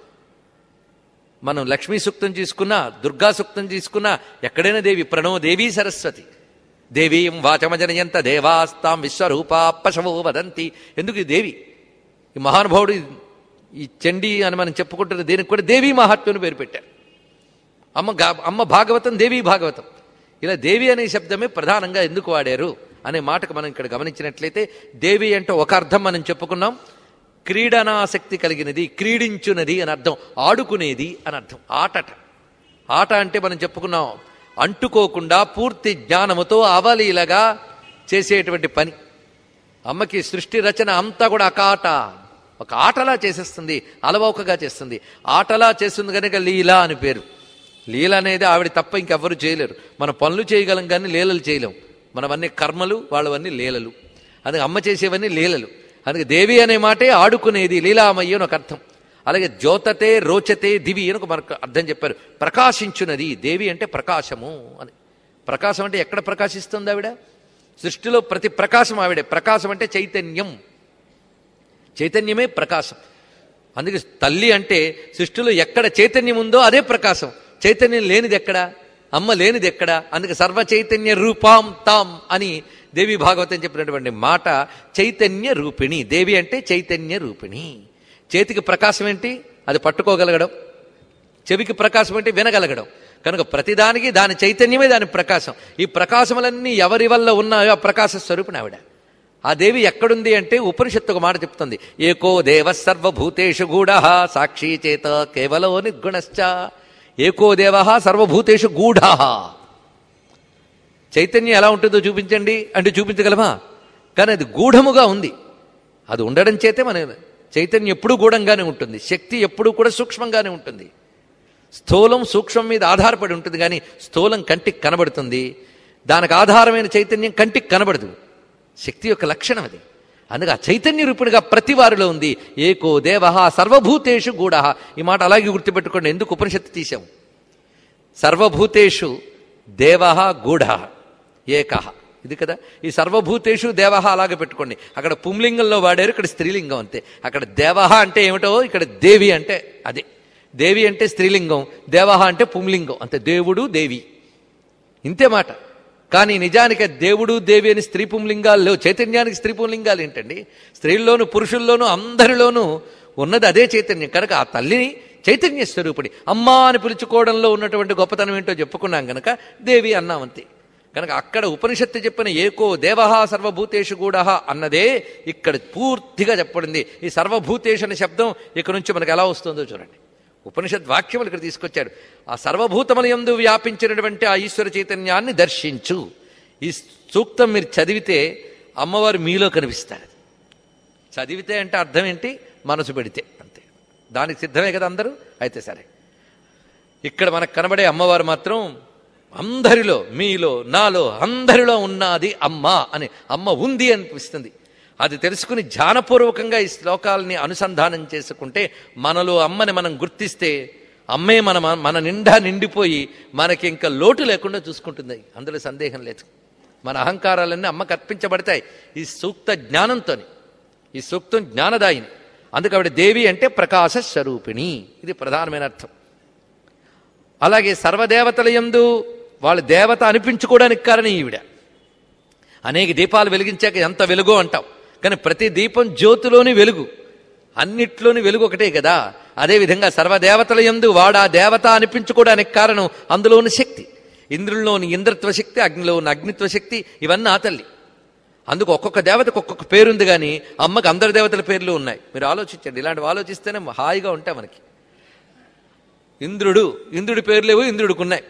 మనం లక్ష్మీ సూక్తం తీసుకున్నా దుర్గా సూక్తం తీసుకున్నా ఎక్కడైనా దేవి ప్రణో దేవీ సరస్వతి దేవీం వాచమజనయంత దేవాస్తాం విశ్వరూపా పశవో వదంతి ఎందుకు ఈ దేవి ఈ మహానుభావుడు ఈ చండీ అని మనం చెప్పుకుంటున్న దీనికి కూడా దేవీ మహాత్మ్యం పేరు పెట్టారు అమ్మ గా అమ్మ భాగవతం దేవీ భాగవతం ఇలా దేవి అనే శబ్దమే ప్రధానంగా ఎందుకు వాడారు అనే మాటకు మనం ఇక్కడ గమనించినట్లయితే దేవి అంటే ఒక అర్థం మనం చెప్పుకున్నాం క్రీడనాసక్తి కలిగినది క్రీడించునది అని అర్థం ఆడుకునేది అని అర్థం ఆటట ఆట అంటే మనం చెప్పుకున్నాం అంటుకోకుండా పూర్తి జ్ఞానముతో అవలీలగా చేసేటువంటి పని అమ్మకి సృష్టి రచన అంతా కూడా అకాట ఒక ఆటలా చేసేస్తుంది అలవౌకగా చేస్తుంది ఆటలా చేస్తుంది కనుక లీల అని పేరు లీల అనేది ఆవిడ తప్ప ఇంకెవ్వరు చేయలేరు మన పనులు చేయగలం కానీ లీలలు చేయలేం మనవన్నీ కర్మలు వాళ్ళవన్నీ లీలలు అందుకే అమ్మ చేసేవన్నీ లీలలు అందుకే దేవి అనే మాటే ఆడుకునేది లీలామయ్య అని ఒక అర్థం అలాగే జ్యోతతే రోచతే దివి అని ఒక మనకు అర్థం చెప్పారు ప్రకాశించున్నది దేవి అంటే ప్రకాశము అని ప్రకాశం అంటే ఎక్కడ ప్రకాశిస్తుంది ఆవిడ సృష్టిలో ప్రతి ప్రకాశం ఆవిడే ప్రకాశం అంటే చైతన్యం చైతన్యమే ప్రకాశం అందుకే తల్లి అంటే సృష్టిలో ఎక్కడ చైతన్యం ఉందో అదే ప్రకాశం చైతన్యం లేనిది ఎక్కడ అమ్మ లేనిది ఎక్కడ అందుకే సర్వ చైతన్య రూపాం తాం అని దేవి భాగవతం చెప్పినటువంటి మాట చైతన్య రూపిణి దేవి అంటే చైతన్య రూపిణి చేతికి ప్రకాశం ఏంటి అది పట్టుకోగలగడం చెవికి ప్రకాశం అంటే వినగలగడం కనుక ప్రతిదానికి దాని చైతన్యమే దాని ప్రకాశం ఈ ప్రకాశములన్నీ ఎవరి వల్ల ఉన్నాయో ఆ ప్రకాశ స్వరూపిణి ఆవిడ ఆ దేవి ఎక్కడుంది అంటే ఉపనిషత్తు ఒక మాట చెప్తుంది ఏకో దేవ సర్వభూతేషు గూఢ సాక్షి చేత కేవలో నిర్గుణశ్చ ఏకో దేవ సర్వభూతేషు గూఢ చైతన్యం ఎలా ఉంటుందో చూపించండి అంటే చూపించగలమా కానీ అది గూఢముగా ఉంది అది ఉండడం చేతే మన చైతన్యం ఎప్పుడూ గూఢంగానే ఉంటుంది శక్తి ఎప్పుడూ కూడా సూక్ష్మంగానే ఉంటుంది స్థూలం సూక్ష్మం మీద ఆధారపడి ఉంటుంది కానీ స్థూలం కంటికి కనబడుతుంది దానికి ఆధారమైన చైతన్యం కంటికి కనబడదు శక్తి యొక్క లక్షణం అది అందుకే ఆ చైతన్య రూపుడిగా ప్రతి వారిలో ఉంది ఏకో దేవ సర్వభూతేషు గూఢ ఈ మాట అలాగే గుర్తుపెట్టుకోండి ఎందుకు ఉపనిషత్తు తీశాం సర్వభూతేషు దేవ గూఢ ఏక ఇది కదా ఈ సర్వభూతేషు దేవ అలాగే పెట్టుకోండి అక్కడ పుంలింగంలో వాడారు ఇక్కడ స్త్రీలింగం అంతే అక్కడ దేవ అంటే ఏమిటో ఇక్కడ దేవి అంటే అదే దేవి అంటే స్త్రీలింగం దేవ అంటే పుంలింగం అంతే దేవుడు దేవి ఇంతే మాట కానీ నిజానికి దేవుడు దేవి అని స్త్రీ పుంలింగాలు లేవు చైతన్యానికి స్త్రీ పుంలింగాలు ఏంటండి స్త్రీల్లోనూ పురుషుల్లోనూ అందరిలోనూ ఉన్నది అదే చైతన్యం కనుక ఆ తల్లిని చైతన్య స్వరూపుడి అమ్మా అని పిలుచుకోవడంలో ఉన్నటువంటి గొప్పతనం ఏంటో చెప్పుకున్నాం కనుక దేవి అన్నాం అంతే కనుక అక్కడ ఉపనిషత్తు చెప్పిన ఏకో దేవహ సర్వభూతేషు గూఢ అన్నదే ఇక్కడ పూర్తిగా చెప్పబడింది ఈ సర్వభూతేషు అనే శబ్దం ఇక్కడ నుంచి మనకు ఎలా వస్తుందో చూడండి ఉపనిషత్ వాక్యములు ఇక్కడ తీసుకొచ్చాడు ఆ సర్వభూతముల యందు వ్యాపించినటువంటి ఆ ఈశ్వర చైతన్యాన్ని దర్శించు ఈ సూక్తం మీరు చదివితే అమ్మవారు మీలో కనిపిస్తారు చదివితే అంటే అర్థం ఏంటి మనసు పెడితే అంతే దానికి సిద్ధమే కదా అందరూ అయితే సరే ఇక్కడ మనకు కనబడే అమ్మవారు మాత్రం అందరిలో మీలో నాలో అందరిలో ఉన్నది అమ్మ అని అమ్మ ఉంది అనిపిస్తుంది అది తెలుసుకుని ధ్యానపూర్వకంగా ఈ శ్లోకాలని అనుసంధానం చేసుకుంటే మనలో అమ్మని మనం గుర్తిస్తే అమ్మే మన మన నిండా నిండిపోయి మనకి ఇంకా లోటు లేకుండా చూసుకుంటుంది అందులో సందేహం లేదు మన అహంకారాలన్నీ అమ్మకు అర్పించబడతాయి ఈ సూక్త జ్ఞానంతోని ఈ సూక్తం జ్ఞానదాయిని అందుకు ఆవిడ దేవి అంటే ప్రకాశ స్వరూపిణి ఇది ప్రధానమైన అర్థం అలాగే సర్వదేవతల యందు వాళ్ళ దేవత అనిపించుకోవడానికి కారణం ఈవిడ అనేక దీపాలు వెలిగించాక ఎంత వెలుగో అంటాం కానీ ప్రతి దీపం జ్యోతిలోని వెలుగు అన్నిట్లోని వెలుగు ఒకటే కదా అదేవిధంగా సర్వదేవతల యందు వాడా దేవత అనిపించుకోవడానికి కారణం అందులోని శక్తి ఇంద్రుల్లోని ఇంద్రత్వ శక్తి అగ్నిలో ఉన్న అగ్నిత్వ శక్తి ఇవన్నీ ఆ తల్లి అందుకు ఒక్కొక్క దేవతకు ఒక్కొక్క పేరుంది కానీ అమ్మకి అందరి దేవతల పేర్లు ఉన్నాయి మీరు ఆలోచించండి ఇలాంటివి ఆలోచిస్తేనే హాయిగా ఉంటాయి మనకి ఇంద్రుడు ఇంద్రుడి పేర్లేవో ఇంద్రుడికి ఉన్నాయి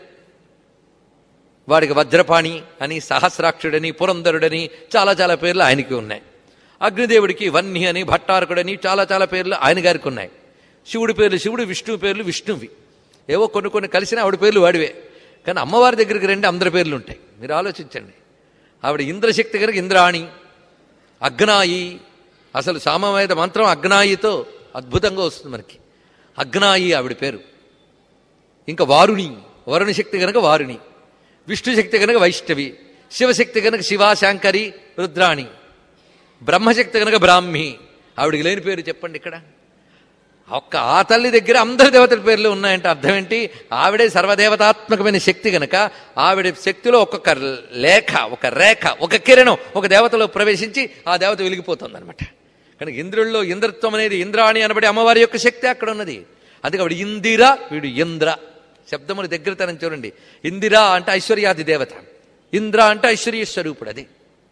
వాడికి వజ్రపాణి అని సహస్రాక్షుడని పురంధరుడని చాలా చాలా పేర్లు ఆయనకి ఉన్నాయి అగ్నిదేవుడికి వన్హి అని భట్టారకుడని చాలా చాలా పేర్లు ఆయన గారికి ఉన్నాయి శివుడి పేర్లు శివుడు విష్ణువు పేర్లు విష్ణువి ఏవో కొన్ని కొన్ని కలిసిన ఆవిడ పేర్లు వాడివే కానీ అమ్మవారి దగ్గరికి రండి అందరి పేర్లు ఉంటాయి మీరు ఆలోచించండి ఆవిడ ఇంద్రశక్తి కనుక ఇంద్రాణి అగ్నాయి అసలు సామవేద మంత్రం అగ్నాయితో అద్భుతంగా వస్తుంది మనకి అగ్నాయి ఆవిడ పేరు ఇంకా వారుణి వరుణ శక్తి కనుక వారుణి విష్ణు శక్తి కనుక వైష్ణవి శివశక్తి కనుక శివాశాంకరి రుద్రాణి బ్రహ్మశక్తి కనుక బ్రాహ్మి ఆవిడికి లేని పేరు చెప్పండి ఇక్కడ ఒక్క ఆ తల్లి దగ్గర అందరి దేవతల పేర్లు ఉన్నాయంటే అర్థం ఏంటి ఆవిడే సర్వదేవతాత్మకమైన శక్తి గనక ఆవిడ శక్తిలో ఒక్కొక్క లేఖ ఒక రేఖ ఒక కిరణం ఒక దేవతలో ప్రవేశించి ఆ దేవత వెలిగిపోతుంది అనమాట కనుక ఇంద్రుల్లో ఇంద్రత్వం అనేది ఇంద్రాణి అనబడే అమ్మవారి యొక్క శక్తి అక్కడ ఉన్నది అందుకే ఆవిడ ఇందిర వీడు ఇంద్ర శబ్దములు దగ్గరతనం చూడండి ఇందిరా అంటే ఐశ్వర్యాది దేవత ఇంద్ర అంటే ఐశ్వర్య స్వరూపుడు అది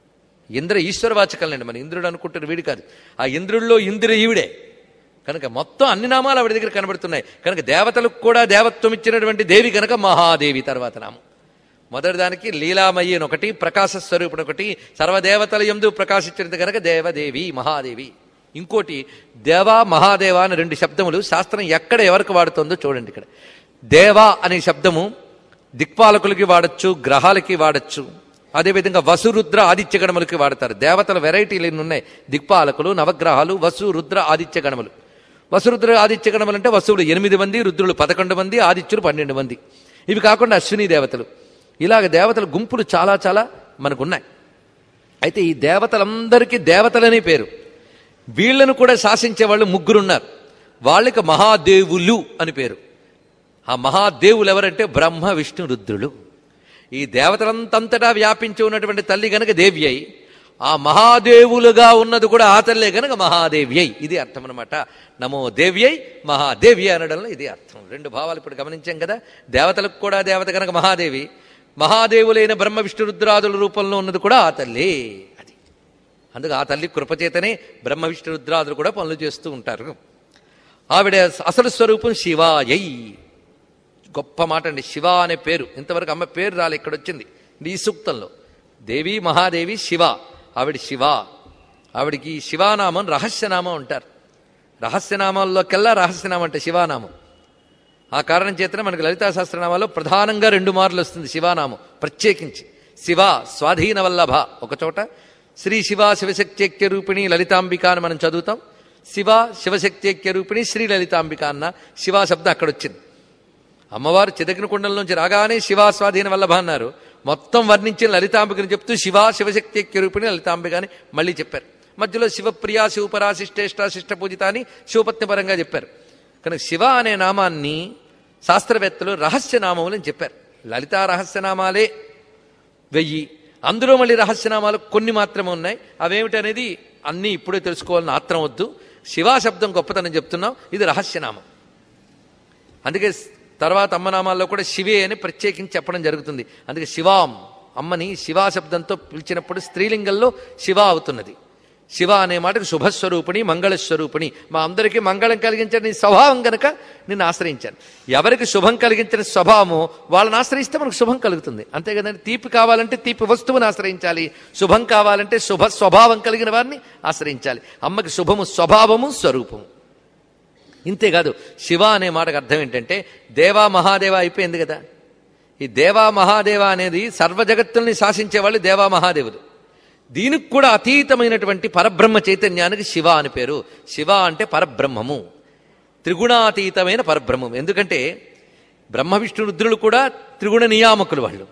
ఇంద్ర ఈశ్వరవాచకలండి మన ఇంద్రుడు అనుకుంటున్న వీడి కాదు ఆ ఇంద్రుడిలో ఇంద్ర ఈవిడే కనుక మొత్తం అన్ని నామాలు ఆవిడ దగ్గర కనబడుతున్నాయి కనుక దేవతలకు కూడా దేవత్వం ఇచ్చినటువంటి దేవి కనుక మహాదేవి తర్వాత నామం మొదటి దానికి లీలామయ్యి అని ఒకటి ప్రకాశ స్వరూపుడు ఒకటి సర్వదేవతల ఎందు ప్రకాశించినది కనుక దేవదేవి మహాదేవి ఇంకోటి దేవా మహాదేవ అని రెండు శబ్దములు శాస్త్రం ఎక్కడ ఎవరికి వాడుతుందో చూడండి ఇక్కడ దేవా అనే శబ్దము దిక్పాలకులకి వాడచ్చు గ్రహాలకి వాడచ్చు అదేవిధంగా వసురుద్ర ఆదిత్య గణములకి వాడతారు దేవతల వెరైటీలు ఎన్ని ఉన్నాయి దిక్పాలకులు నవగ్రహాలు వసు రుద్ర ఆదిత్య గణములు వసురుద్ర ఆదిత్య గణములు అంటే వసువులు ఎనిమిది మంది రుద్రులు పదకొండు మంది ఆదిత్యులు పన్నెండు మంది ఇవి కాకుండా అశ్విని దేవతలు ఇలాగ దేవతల గుంపులు చాలా చాలా మనకున్నాయి అయితే ఈ దేవతలందరికీ దేవతలనే పేరు వీళ్ళను కూడా శాసించే వాళ్ళు ముగ్గురున్నారు వాళ్ళకి మహాదేవులు అని పేరు ఆ మహాదేవులు ఎవరంటే బ్రహ్మ విష్ణు రుద్రులు ఈ దేవతలంతంతటా వ్యాపించి ఉన్నటువంటి తల్లి గనక దేవి అయి ఆ మహాదేవులుగా ఉన్నది కూడా ఆ తల్లే గనక మహాదేవి అయి ఇది అర్థం అనమాట నమో దేవి అయి మహాదేవి అనడంలో ఇది అర్థం రెండు భావాలు ఇప్పుడు గమనించాం కదా దేవతలకు కూడా దేవత గనక మహాదేవి మహాదేవులైన బ్రహ్మ విష్ణు రుద్రాదుల రూపంలో ఉన్నది కూడా ఆ తల్లి అది అందుకు ఆ తల్లి కృపచేతనే బ్రహ్మ విష్ణు రుద్రాదులు కూడా పనులు చేస్తూ ఉంటారు ఆవిడ అసలు స్వరూపం శివాయై గొప్ప మాట అండి శివ అనే పేరు ఇంతవరకు అమ్మ పేరు రాలే ఇక్కడ వచ్చింది ఈ సూక్తంలో దేవి మహాదేవి శివ ఆవిడ శివ ఆవిడికి శివానామం రహస్యనామం అంటారు రహస్యనామాల్లోకెల్లా రహస్యనామం అంటే శివానామం ఆ కారణం చేతనే మనకి లలితా సహస్రనామాలో ప్రధానంగా రెండు మార్లు వస్తుంది శివానామం ప్రత్యేకించి శివ స్వాధీన వల్లభ ఒక చోట శ్రీ శివ శివశక్త్యక్య రూపిణి లలితాంబిక అని మనం చదువుతాం శివ శివశక్త్యక్య రూపిణి శ్రీ లలితాంబిక అన్న శివ శబ్దం అక్కడ వచ్చింది అమ్మవారు చిదగిన కుండల నుంచి రాగానే శివ స్వాధీన వల్లభ అన్నారు మొత్తం వర్ణించిన లలితాంబికని చెప్తూ శివ శివశక్తి రూపిణి లలితాంబిక అని మళ్ళీ చెప్పారు మధ్యలో శివప్రియ శివపరాశిష్టేష్ట శిష్ట పూజిత అని శివపత్ని పరంగా చెప్పారు కనుక శివ అనే నామాన్ని శాస్త్రవేత్తలు రహస్య నామములు అని చెప్పారు లలితా రహస్యనామాలే వెయ్యి అందులో మళ్ళీ రహస్యనామాలు కొన్ని మాత్రమే ఉన్నాయి అవేమిటనేది అన్నీ ఇప్పుడే తెలుసుకోవాలని ఆత్రం వద్దు శివా శబ్దం గొప్పతనం చెప్తున్నాం ఇది రహస్యనామం అందుకే తర్వాత అమ్మనామాల్లో కూడా శివే అని ప్రత్యేకించి చెప్పడం జరుగుతుంది అందుకే శివాం అమ్మని శివా శబ్దంతో పిలిచినప్పుడు స్త్రీలింగంలో శివ అవుతున్నది శివ అనే మాటకు శుభస్వరూపిణి మంగళస్వరూపిణి మా అందరికీ మంగళం కలిగించిన నీ స్వభావం గనక నిన్ను ఆశ్రయించాను ఎవరికి శుభం కలిగించిన స్వభావమో వాళ్ళని ఆశ్రయిస్తే మనకు శుభం కలుగుతుంది అంతే కదండి తీపి కావాలంటే తీపి వస్తువుని ఆశ్రయించాలి శుభం కావాలంటే శుభ స్వభావం కలిగిన వారిని ఆశ్రయించాలి అమ్మకి శుభము స్వభావము స్వరూపము ఇంతేకాదు శివ అనే మాటకు అర్థం ఏంటంటే దేవా మహాదేవ అయిపోయింది కదా ఈ దేవా మహాదేవ అనేది సర్వ జగత్తుల్ని శాసించే వాళ్ళు దేవా మహాదేవులు దీనికి కూడా అతీతమైనటువంటి పరబ్రహ్మ చైతన్యానికి శివ అని పేరు శివ అంటే పరబ్రహ్మము త్రిగుణాతీతమైన పరబ్రహ్మం ఎందుకంటే బ్రహ్మ విష్ణు రుద్రులు కూడా త్రిగుణ నియామకులు వాళ్ళు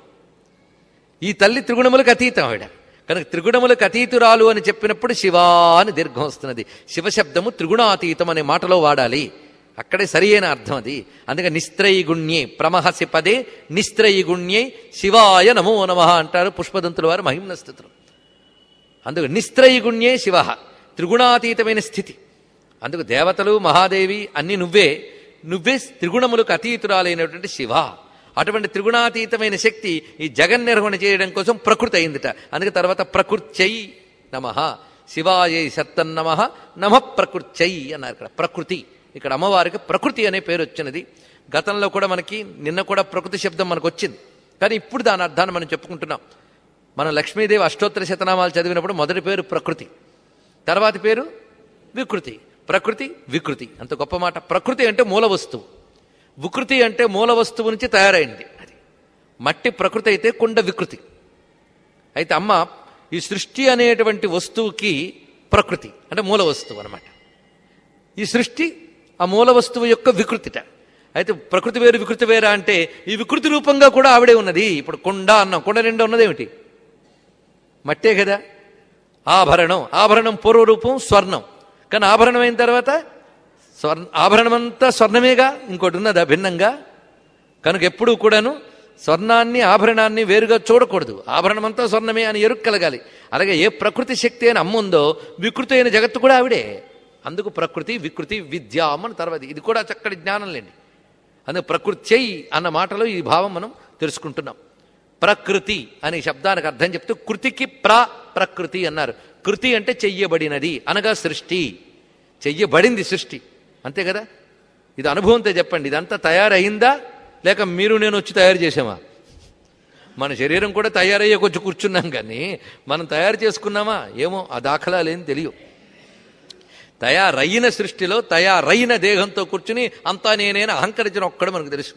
ఈ తల్లి త్రిగుణములకు అతీతం ఆవిడ కనుక త్రిగుణములకు అతీతురాలు అని చెప్పినప్పుడు శివా అని దీర్ఘం వస్తున్నది శివశబ్దము త్రిగుణాతీతం అనే మాటలో వాడాలి అక్కడే సరి అయిన అర్థం అది అందుకే నిస్త్రయిగుణ్యే ప్రమహసి పదే నిస్త్రయిగుణ్యే శివాయ నమో నమ అంటారు పుష్పదంతుల వారు మహిమ్న స్థితులు అందుకు నిస్త్రయిగుణ్యే శివ త్రిగుణాతీతమైన స్థితి అందుకు దేవతలు మహాదేవి అన్ని నువ్వే నువ్వే త్రిగుణములకు అతీతురాలైనటువంటి శివ అటువంటి త్రిగుణాతీతమైన శక్తి ఈ జగన్ నిర్వహణ చేయడం కోసం ప్రకృతి అయిందిట అందుకే తర్వాత ప్రకృత్యై నమ శివాయై సత్తన్నమ నమ ప్రకృత్యై అన్నారు ఇక్కడ ప్రకృతి ఇక్కడ అమ్మవారికి ప్రకృతి అనే పేరు వచ్చినది గతంలో కూడా మనకి నిన్న కూడా ప్రకృతి శబ్దం మనకు వచ్చింది కానీ ఇప్పుడు దాని అర్థాన్ని మనం చెప్పుకుంటున్నాం మనం లక్ష్మీదేవి అష్టోత్తర శతనామాలు చదివినప్పుడు మొదటి పేరు ప్రకృతి తర్వాతి పేరు వికృతి ప్రకృతి వికృతి అంత గొప్ప మాట ప్రకృతి అంటే మూల వస్తువు వికృతి అంటే మూల వస్తువు నుంచి తయారైంది అది మట్టి ప్రకృతి అయితే కుండ వికృతి అయితే అమ్మ ఈ సృష్టి అనేటువంటి వస్తువుకి ప్రకృతి అంటే మూల వస్తువు అనమాట ఈ సృష్టి ఆ మూల వస్తువు యొక్క వికృతిట అయితే ప్రకృతి వేరు వికృతి వేరా అంటే ఈ వికృతి రూపంగా కూడా ఆవిడే ఉన్నది ఇప్పుడు కొండ అన్నాం కొండ నిండా ఉన్నదేమిటి మట్టే కదా ఆభరణం ఆభరణం పూర్వరూపం స్వర్ణం కానీ ఆభరణం అయిన తర్వాత స్వర్ణ ఆభరణం అంతా స్వర్ణమేగా ఇంకోటి ఉన్నదా భిన్నంగా కనుక ఎప్పుడూ కూడాను స్వర్ణాన్ని ఆభరణాన్ని వేరుగా చూడకూడదు ఆభరణం అంతా స్వర్ణమే అని ఎరుకు కలగాలి అలాగే ఏ ప్రకృతి శక్తి అని అమ్ముందో వికృతి అయిన జగత్తు కూడా ఆవిడే అందుకు ప్రకృతి వికృతి విద్య అమ్మని తర్వాత ఇది కూడా చక్కటి జ్ఞానం లేండి అందుకు ప్రకృతి చెయ్యి అన్న మాటలో ఈ భావం మనం తెలుసుకుంటున్నాం ప్రకృతి అనే శబ్దానికి అర్థం చెప్తూ కృతికి ప్ర ప్రకృతి అన్నారు కృతి అంటే చెయ్యబడినది అనగా సృష్టి చెయ్యబడింది సృష్టి అంతే కదా ఇది అనుభవంతో చెప్పండి ఇదంతా తయారైందా లేక మీరు నేను వచ్చి తయారు చేసామా మన శరీరం కూడా తయారయ్యే కొంచెం కూర్చున్నాం కానీ మనం తయారు చేసుకున్నామా ఏమో ఆ దాఖలాలేం తెలియవు తయారైన సృష్టిలో తయారైన దేహంతో కూర్చుని అంతా నేనేనా అహంకరించిన ఒక్కడు మనకు తెలుసు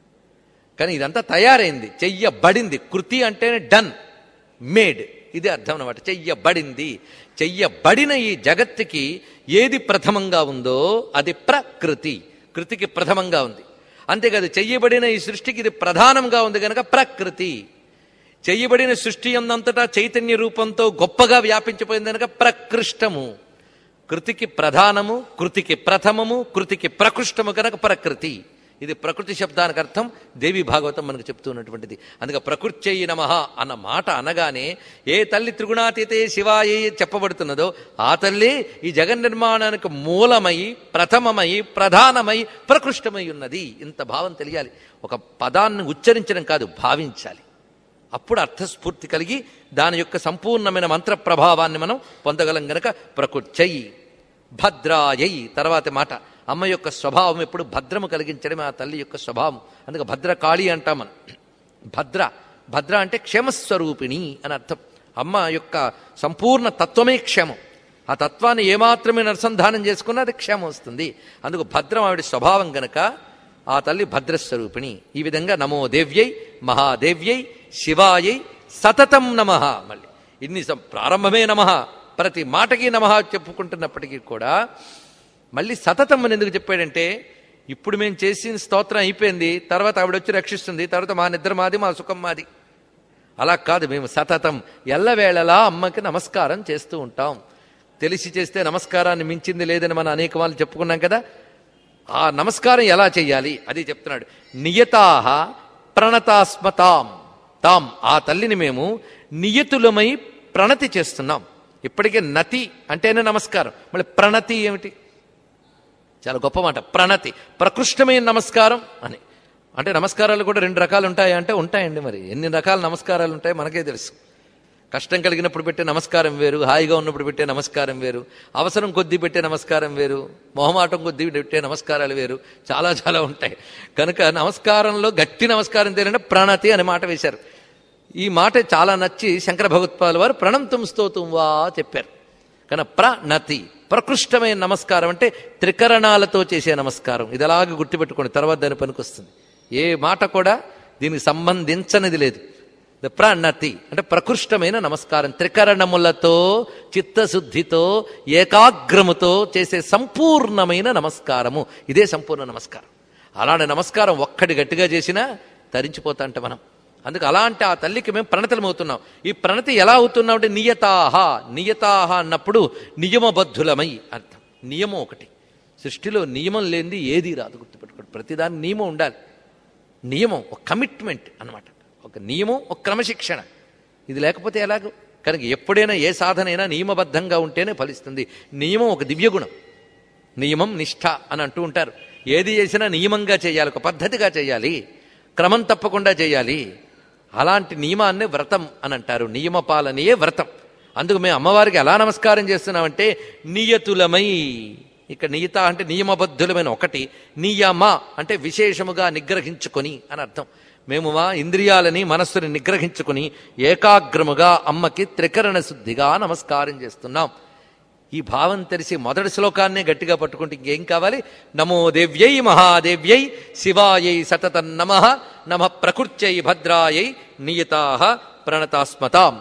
కానీ ఇదంతా తయారైంది చెయ్యబడింది కృతి అంటేనే డన్ మేడ్ ఇది అర్థం అనమాట చెయ్యబడింది చెయ్యబడిన ఈ జగత్తుకి ఏది ప్రథమంగా ఉందో అది ప్రకృతి కృతికి ప్రథమంగా ఉంది అంతేకాదు చెయ్యబడిన ఈ సృష్టికి ఇది ప్రధానంగా ఉంది కనుక ప్రకృతి చెయ్యబడిన సృష్టి అందంతటా చైతన్య రూపంతో గొప్పగా వ్యాపించిపోయింది కనుక ప్రకృష్టము కృతికి ప్రధానము కృతికి ప్రథమము కృతికి ప్రకృష్టము కనుక ప్రకృతి ఇది ప్రకృతి శబ్దానికి అర్థం దేవి భాగవతం మనకు చెప్తున్నటువంటిది అందుకే ప్రకృత్యయి నమ అన్న మాట అనగానే ఏ తల్లి త్రిగుణాతీతే శివాయే చెప్పబడుతున్నదో ఆ తల్లి ఈ జగన్ నిర్మాణానికి మూలమై ప్రథమమై ప్రధానమై ప్రకృష్టమై ఉన్నది ఇంత భావం తెలియాలి ఒక పదాన్ని ఉచ్చరించడం కాదు భావించాలి అప్పుడు అర్థస్ఫూర్తి కలిగి దాని యొక్క సంపూర్ణమైన మంత్ర ప్రభావాన్ని మనం పొందగలం గనక ప్రకృత్యయి భద్రాయై తర్వాతి మాట అమ్మ యొక్క స్వభావం ఎప్పుడు భద్రము కలిగించడమే ఆ తల్లి యొక్క స్వభావం అందుకే భద్రకాళి అంటాం మనం భద్ర భద్ర అంటే క్షేమస్వరూపిణి అని అర్థం అమ్మ యొక్క సంపూర్ణ తత్వమే క్షేమం ఆ తత్వాన్ని ఏమాత్రమే అనుసంధానం చేసుకున్నా అది క్షేమం వస్తుంది అందుకు భద్రం ఆవిడ స్వభావం గనక ఆ తల్లి భద్రస్వరూపిణి ఈ విధంగా నమో దేవ్యై మహాదేవ్యై శివాయై సతతం నమ మళ్ళీ ఇన్ని సం- ప్రారంభమే నమ ప్రతి మాటకి నమ చెప్పుకుంటున్నప్పటికీ కూడా మళ్ళీ సతతం అని ఎందుకు చెప్పాడంటే ఇప్పుడు మేము చేసిన స్తోత్రం అయిపోయింది తర్వాత ఆవిడ వచ్చి రక్షిస్తుంది తర్వాత మా నిద్ర మాది మా సుఖం మాది అలా కాదు మేము సతతం ఎల్లవేళలా అమ్మకి నమస్కారం చేస్తూ ఉంటాం తెలిసి చేస్తే నమస్కారాన్ని మించింది లేదని మనం అనేక వాళ్ళు చెప్పుకున్నాం కదా ఆ నమస్కారం ఎలా చెయ్యాలి అది చెప్తున్నాడు నియతాహ ప్రణతాస్మతాం తాం ఆ తల్లిని మేము నియతులమై ప్రణతి చేస్తున్నాం ఇప్పటికే నతి అంటేనే నమస్కారం మళ్ళీ ప్రణతి ఏమిటి చాలా గొప్ప మాట ప్రణతి ప్రకృష్టమైన నమస్కారం అని అంటే నమస్కారాలు కూడా రెండు రకాలు ఉంటాయా అంటే ఉంటాయండి మరి ఎన్ని రకాల నమస్కారాలు ఉంటాయో మనకే తెలుసు కష్టం కలిగినప్పుడు పెట్టే నమస్కారం వేరు హాయిగా ఉన్నప్పుడు పెట్టే నమస్కారం వేరు అవసరం కొద్దీ పెట్టే నమస్కారం వేరు మొహమాటం కొద్దీ పెట్టే నమస్కారాలు వేరు చాలా చాలా ఉంటాయి కనుక నమస్కారంలో గట్టి నమస్కారం తేలంటే ప్రణతి అనే మాట వేశారు ఈ మాట చాలా నచ్చి శంకర భగవత్పాల్ వారు ప్రణంతం స్తోతం వా చెప్పారు కానీ ప్రణతి ప్రకృష్టమైన నమస్కారం అంటే త్రికరణాలతో చేసే నమస్కారం ఇది అలాగే గుర్తుపెట్టుకోండి తర్వాత దాని పనికొస్తుంది ఏ మాట కూడా దీనికి సంబంధించనిది లేదు ద ప్రణతి అంటే ప్రకృష్టమైన నమస్కారం త్రికరణములతో చిత్తశుద్ధితో ఏకాగ్రముతో చేసే సంపూర్ణమైన నమస్కారము ఇదే సంపూర్ణ నమస్కారం అలాంటి నమస్కారం ఒక్కటి గట్టిగా చేసినా తరించిపోతా అంటే మనం అందుకు అలాంటి ఆ తల్లికి మేము ప్రణతలమవుతున్నాం ఈ ప్రణతి ఎలా అవుతున్నాం అంటే నియతాహ నియతాహ అన్నప్పుడు నియమబద్ధులమై అర్థం నియమం ఒకటి సృష్టిలో నియమం లేనిది ఏది రాదు గుర్తుపెట్టుకోండి ప్రతిదాని నియమం ఉండాలి నియమం ఒక కమిట్మెంట్ అన్నమాట ఒక నియమం ఒక క్రమశిక్షణ ఇది లేకపోతే ఎలాగో కనుక ఎప్పుడైనా ఏ సాధనైనా నియమబద్ధంగా ఉంటేనే ఫలిస్తుంది నియమం ఒక దివ్యగుణం నియమం నిష్ఠ అని అంటూ ఉంటారు ఏది చేసినా నియమంగా చేయాలి ఒక పద్ధతిగా చేయాలి క్రమం తప్పకుండా చేయాలి అలాంటి నియమాన్ని వ్రతం అని అంటారు నియమపాలనయే వ్రతం అందుకు మేము అమ్మవారికి ఎలా నమస్కారం చేస్తున్నామంటే నియతులమై ఇక నియత అంటే నియమబద్ధులమైన ఒకటి నియమ అంటే విశేషముగా నిగ్రహించుకొని అని అర్థం మేము మా ఇంద్రియాలని మనస్సుని నిగ్రహించుకుని ఏకాగ్రముగా అమ్మకి త్రికరణ శుద్ధిగా నమస్కారం చేస్తున్నాం ఈ భావం తెలిసి మొదటి శ్లోకాన్నే గట్టిగా పట్టుకుంటే ఇంకేం కావాలి నమో దేవ్యై మహాదేవ్యై శివాయై సతతం నమ నమ ప్రకృత్యై భద్రాయై నియతా ప్రణతాస్మతాం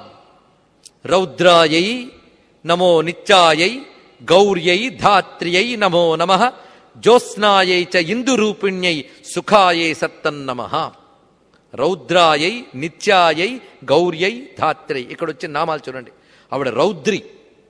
రౌద్రాయై నమో నిత్యాయై గౌర్యై ధాత్ర్యై నమో నమ జ్యోత్స్నాయై చ ఇందురూపిణ్యై సుఖాయై సత్తన్నమ రౌద్రాయై నిత్యాయై గౌర్యై ధాత్ర్యై ఇక్కడ వచ్చిన నామాలు చూడండి ఆవిడ రౌద్రి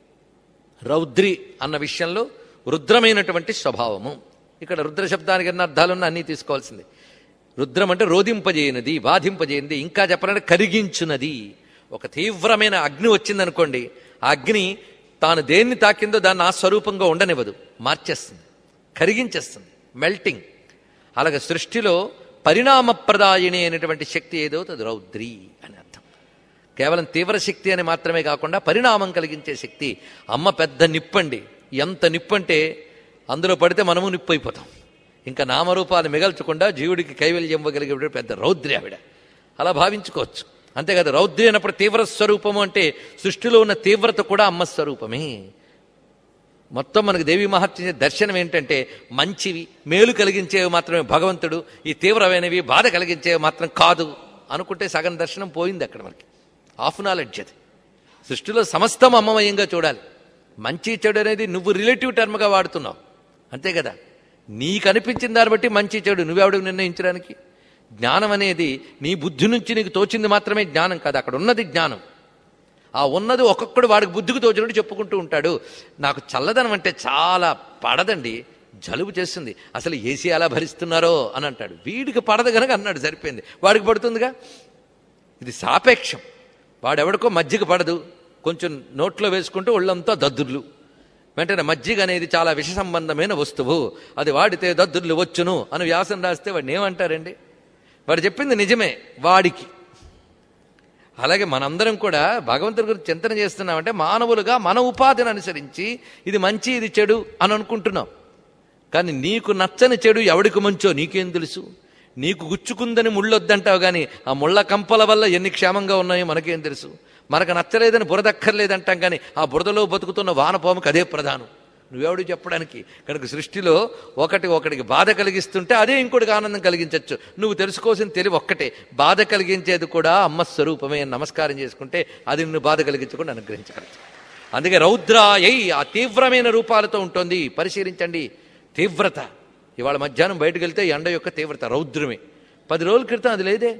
రౌద్రి అన్న విషయంలో రుద్రమైనటువంటి స్వభావము ఇక్కడ రుద్ర శబ్దానికి ఎన్ని అర్థాలున్నా అన్నీ తీసుకోవాల్సింది రుద్రం అంటే రోధింపజేయనిది బాధింపజేయనిది ఇంకా చెప్పాలంటే కరిగించున్నది ఒక తీవ్రమైన అగ్ని వచ్చిందనుకోండి ఆ అగ్ని తాను దేన్ని తాకిందో దాన్ని ఆ స్వరూపంగా ఉండనివ్వదు మార్చేస్తుంది కరిగించేస్తుంది మెల్టింగ్ అలాగే సృష్టిలో పరిణామప్రదాయిని అనేటువంటి శక్తి ఏదో అది రౌద్రి అని అర్థం కేవలం తీవ్ర శక్తి అని మాత్రమే కాకుండా పరిణామం కలిగించే శక్తి అమ్మ పెద్ద నిప్పండి ఎంత నిప్పంటే అందులో పడితే మనము నిప్పు అయిపోతాం ఇంకా నామరూపాలు మిగల్చకుండా జీవుడికి కైవల్యం ఇవ్వగలిగే పెద్ద రౌద్రి ఆవిడ అలా భావించుకోవచ్చు అంతేకాదు రౌద్రి అన్నప్పుడు తీవ్ర స్వరూపము అంటే సృష్టిలో ఉన్న తీవ్రత కూడా అమ్మ స్వరూపమే మొత్తం మనకు దేవి మహత్య దర్శనం ఏంటంటే మంచివి మేలు కలిగించేవి మాత్రమే భగవంతుడు ఈ తీవ్రమైనవి బాధ కలిగించేవి మాత్రం కాదు అనుకుంటే సగం దర్శనం పోయింది అక్కడ మనకి హాఫ్ నాలెడ్జ్ అది సృష్టిలో సమస్తం అమ్మమయంగా చూడాలి మంచి చెడు అనేది నువ్వు రిలేటివ్ టర్మ్గా వాడుతున్నావు అంతే కదా నీకు అనిపించిన దాన్ని బట్టి మంచి చెడు నువ్వెవడు నిర్ణయించడానికి జ్ఞానం అనేది నీ బుద్ధి నుంచి నీకు తోచింది మాత్రమే జ్ఞానం కాదు అక్కడ ఉన్నది జ్ఞానం ఆ ఉన్నది ఒక్కొక్కడు వాడికి బుద్ధికి తోచినట్టు చెప్పుకుంటూ ఉంటాడు నాకు చల్లదనం అంటే చాలా పడదండి జలుబు చేస్తుంది అసలు ఏసీ ఎలా భరిస్తున్నారో అని అంటాడు వీడికి పడదు కనుక అన్నాడు సరిపోయింది వాడికి పడుతుందిగా ఇది సాపేక్షం వాడెవడికో మజ్జిగ పడదు కొంచెం నోట్లో వేసుకుంటూ ఒళ్ళంతా దద్దుర్లు వెంటనే మజ్జిగ అనేది చాలా విష సంబంధమైన వస్తువు అది వాడితే దద్దుర్లు వచ్చును అని వ్యాసం రాస్తే వాడిని ఏమంటారండి వాడు చెప్పింది నిజమే వాడికి అలాగే మనందరం కూడా భగవంతుడి గురించి చింతన చేస్తున్నామంటే మానవులుగా మన ఉపాధిని అనుసరించి ఇది మంచి ఇది చెడు అని అనుకుంటున్నాం కానీ నీకు నచ్చని చెడు ఎవడికి మంచో నీకేం తెలుసు నీకు గుచ్చుకుందని ముళ్ళొద్దంటావు కానీ ఆ ముళ్ళ కంపల వల్ల ఎన్ని క్షేమంగా ఉన్నాయో మనకేం తెలుసు మనకు నచ్చలేదని బురదక్కర్లేదంటాం కానీ ఆ బురదలో బతుకుతున్న వానపాముకి అదే ప్రధానం నువ్వెవడు చెప్పడానికి కనుక సృష్టిలో ఒకటి ఒకటికి బాధ కలిగిస్తుంటే అదే ఇంకోటికి ఆనందం కలిగించవచ్చు నువ్వు తెలుసుకోవాల్సిన తెలివి ఒక్కటే బాధ కలిగించేది కూడా అమ్మ స్వరూపమే అని నమస్కారం చేసుకుంటే అది నిన్ను బాధ కలిగించకుండా అనుగ్రహించగలదు అందుకే రౌద్రాయై ఆ తీవ్రమైన రూపాలతో ఉంటుంది పరిశీలించండి తీవ్రత ఇవాళ మధ్యాహ్నం బయటకు వెళ్తే ఎండ యొక్క తీవ్రత రౌద్రమే పది రోజుల క్రితం అది లేదే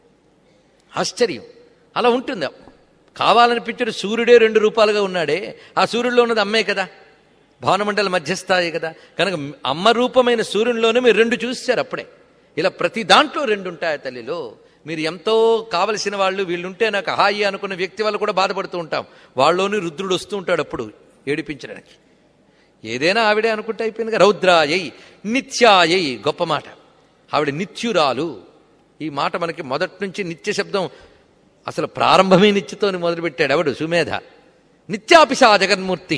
ఆశ్చర్యం అలా ఉంటుంది కావాలనిపించిన సూర్యుడే రెండు రూపాలుగా ఉన్నాడే ఆ సూర్యుడిలో ఉన్నది అమ్మే కదా భానుమండల మధ్యస్థాయి కదా కనుక అమ్మ రూపమైన సూర్యునిలోనే మీరు రెండు చూశారు అప్పుడే ఇలా ప్రతి దాంట్లో రెండు ఉంటాయి ఆ తల్లిలో మీరు ఎంతో కావలసిన వాళ్ళు వీళ్ళుంటే నాకు హాయి అనుకున్న వ్యక్తి వాళ్ళు కూడా బాధపడుతూ ఉంటాం వాళ్ళలోని రుద్రుడు వస్తూ ఉంటాడు అప్పుడు ఏడిపించడానికి ఏదైనా ఆవిడే అనుకుంటే అయిపోయింది కదా రౌద్రాయై నిత్యాయై గొప్ప మాట ఆవిడ నిత్యురాలు ఈ మాట మనకి మొదటి నుంచి నిత్య శబ్దం అసలు ప్రారంభమే నిత్యతోని మొదలుపెట్టాడు ఎవడు సుమేధ నిత్యాపిషా జగన్మూర్తి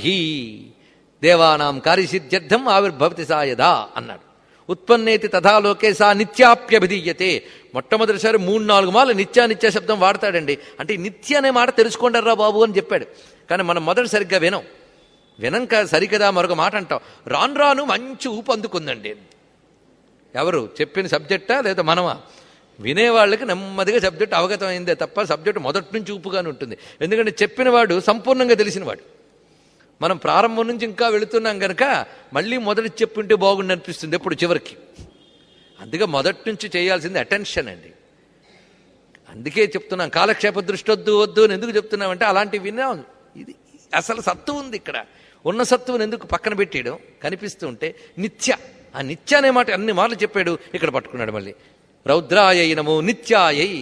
దేవానాం కార్యసిద్ధ్యర్థం ఆవిర్భవతి సాయదా అన్నాడు ఉత్పన్నేతి తథాలోకే సా నిత్యాప్యభిధీయతే మొట్టమొదటిసారి మూడు నాలుగు మాలు నిత్యా నిత్య శబ్దం వాడతాడండి అంటే ఈ నిత్య అనే మాట తెలుసుకోండర్రా బాబు అని చెప్పాడు కానీ మనం మొదటి సరిగ్గా వినం వినంక సరికదా మరొక మాట అంటాం రాను రాను మంచి ఊపు అందుకుందండి ఎవరు చెప్పిన సబ్జెక్టా లేదా మనమా వినేవాళ్ళకి నెమ్మదిగా సబ్జెక్ట్ అవగతం అయిందే తప్ప సబ్జెక్ట్ మొదటి నుంచి ఊపుగానే ఉంటుంది ఎందుకంటే చెప్పినవాడు సంపూర్ణంగా తెలిసినవాడు మనం ప్రారంభం నుంచి ఇంకా వెళుతున్నాం గనక మళ్ళీ మొదటి చెప్పుంటే బాగుండి అనిపిస్తుంది ఎప్పుడు చివరికి అందుకే మొదటి నుంచి చేయాల్సింది అటెన్షన్ అండి అందుకే చెప్తున్నాం కాలక్షేప దృష్టి వద్దు వద్దు అని ఎందుకు చెప్తున్నామంటే అలాంటివి విన్నాం ఇది అసలు సత్తు ఉంది ఇక్కడ ఉన్న సత్తువుని ఎందుకు పక్కన పెట్టేయడం కనిపిస్తూ ఉంటే నిత్య ఆ నిత్య అనే మాట అన్ని మార్లు చెప్పాడు ఇక్కడ పట్టుకున్నాడు మళ్ళీ రౌద్రాయనము నిత్యాయై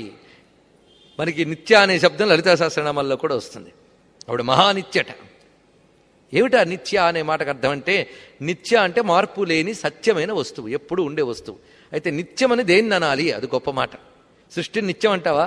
మనకి నిత్య అనే శబ్దం లలితా సహస్రనామాల్లో కూడా వస్తుంది ఆవిడ మహానిత్యట ఏమిటా నిత్య అనే మాటకు అర్థం అంటే నిత్య అంటే మార్పు లేని సత్యమైన వస్తువు ఎప్పుడు ఉండే వస్తువు అయితే నిత్యమని దేన్ని అనాలి అది గొప్ప మాట సృష్టి నిత్యం అంటావా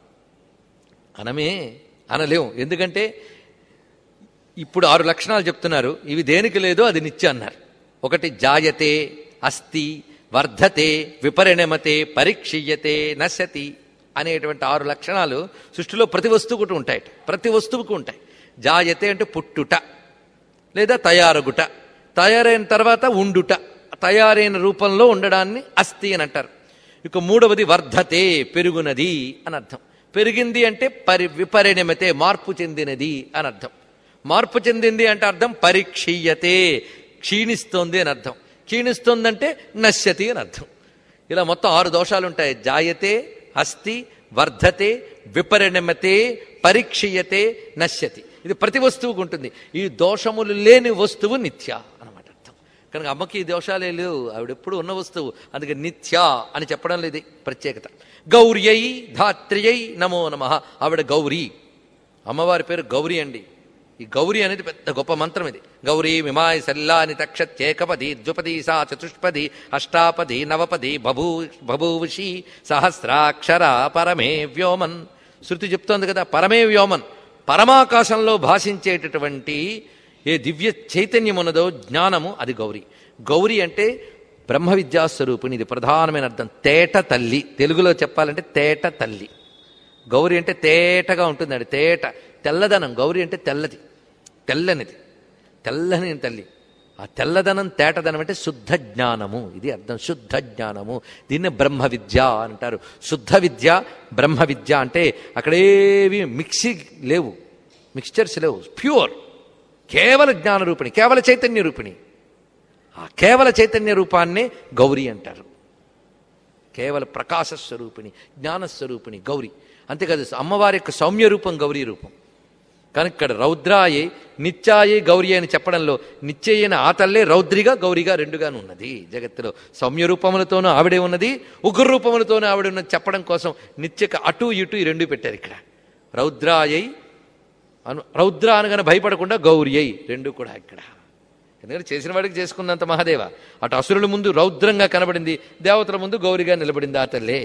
అనమే అనలేం ఎందుకంటే ఇప్పుడు ఆరు లక్షణాలు చెప్తున్నారు ఇవి దేనికి లేదో అది నిత్య అన్నారు ఒకటి జాయతే అస్థి వర్ధతే విపరిణమతే పరీక్షియ్యతే నశతి అనేటువంటి ఆరు లక్షణాలు సృష్టిలో ప్రతి వస్తువుకు ఉంటాయి ప్రతి వస్తువుకు ఉంటాయి జాయతే అంటే పుట్టుట లేదా తయారగుట తయారైన తర్వాత ఉండుట తయారైన రూపంలో ఉండడాన్ని అస్థి అని అంటారు ఇక మూడవది వర్ధతే పెరుగునది అని అర్థం పెరిగింది అంటే పరి విపరిణమతే మార్పు చెందినది అని అర్థం మార్పు చెందింది అంటే అర్థం పరీక్షీయతే క్షీణిస్తోంది అని అర్థం క్షీణిస్తోందంటే నశ్యతి అని అర్థం ఇలా మొత్తం ఆరు దోషాలు ఉంటాయి జాయతే అస్థి వర్ధతే విపరిణమతే పరీక్షీయతే నశ్యతి ఇది ప్రతి వస్తువుకు ఉంటుంది ఈ దోషములు లేని వస్తువు నిత్య అనమాట అర్థం కనుక అమ్మకి ఈ దోషాలే లేవు ఆవిడ ఎప్పుడు ఉన్న వస్తువు అందుకే నిత్య అని చెప్పడం లేదు ప్రత్యేకత గౌర్యై ధాత్ర్యై నమో నమ ఆవిడ గౌరీ అమ్మవారి పేరు గౌరీ అండి ఈ గౌరీ అనేది పెద్ద గొప్ప మంత్రం ఇది గౌరీ మిమాయ సల్లాని తక్షత్యేకపది ద్విపది సా చతుష్పది అష్టాపది నవపది బభూ బభూషి సహస్రాక్షర పరమే వ్యోమన్ శృతి చెప్తోంది కదా పరమే వ్యోమన్ పరమాకాశంలో భాషించేటటువంటి ఏ దివ్య చైతన్యం ఉన్నదో జ్ఞానము అది గౌరీ గౌరీ అంటే బ్రహ్మ విద్యా స్వరూపిణి ఇది ప్రధానమైన అర్థం తేట తల్లి తెలుగులో చెప్పాలంటే తేట తల్లి గౌరీ అంటే తేటగా ఉంటుందండి తేట తెల్లదనం గౌరీ అంటే తెల్లది తెల్లనిది తెల్లని తల్లి ఆ తెల్లదనం తేటదనం అంటే శుద్ధ జ్ఞానము ఇది అర్థం శుద్ధ జ్ఞానము దీన్నే బ్రహ్మ విద్య అంటారు శుద్ధ విద్య బ్రహ్మ విద్య అంటే అక్కడేవి మిక్సీ లేవు మిక్స్చర్స్ లేవు ప్యూర్ కేవల జ్ఞాన రూపిణి కేవల చైతన్య రూపిణి ఆ కేవల చైతన్య రూపాన్నే గౌరీ అంటారు కేవల ప్రకాశ స్వరూపిణి జ్ఞానస్వరూపిణి గౌరీ అంతేకాదు అమ్మవారి యొక్క సౌమ్య రూపం గౌరీ రూపం కానీ ఇక్కడ రౌద్రాయే నిత్యాయే గౌరీ అని చెప్పడంలో నిత్యైన ఆ తల్లే రౌద్రిగా గౌరిగా రెండుగాను ఉన్నది జగత్తులో సౌమ్య రూపములతోనూ ఆవిడే ఉన్నది ఉగ్ర రూపములతోనూ ఆవిడ ఉన్నది చెప్పడం కోసం నిత్యక అటు ఇటు ఈ రెండు పెట్టారు ఇక్కడ రౌద్రాయై అను రౌద్ర అనగానే భయపడకుండా గౌరి అయి రెండు కూడా ఇక్కడ ఎందుకంటే చేసిన వాడికి చేసుకున్నంత మహాదేవ అటు అసురుల ముందు రౌద్రంగా కనబడింది దేవతల ముందు గౌరిగా నిలబడింది ఆ తల్లే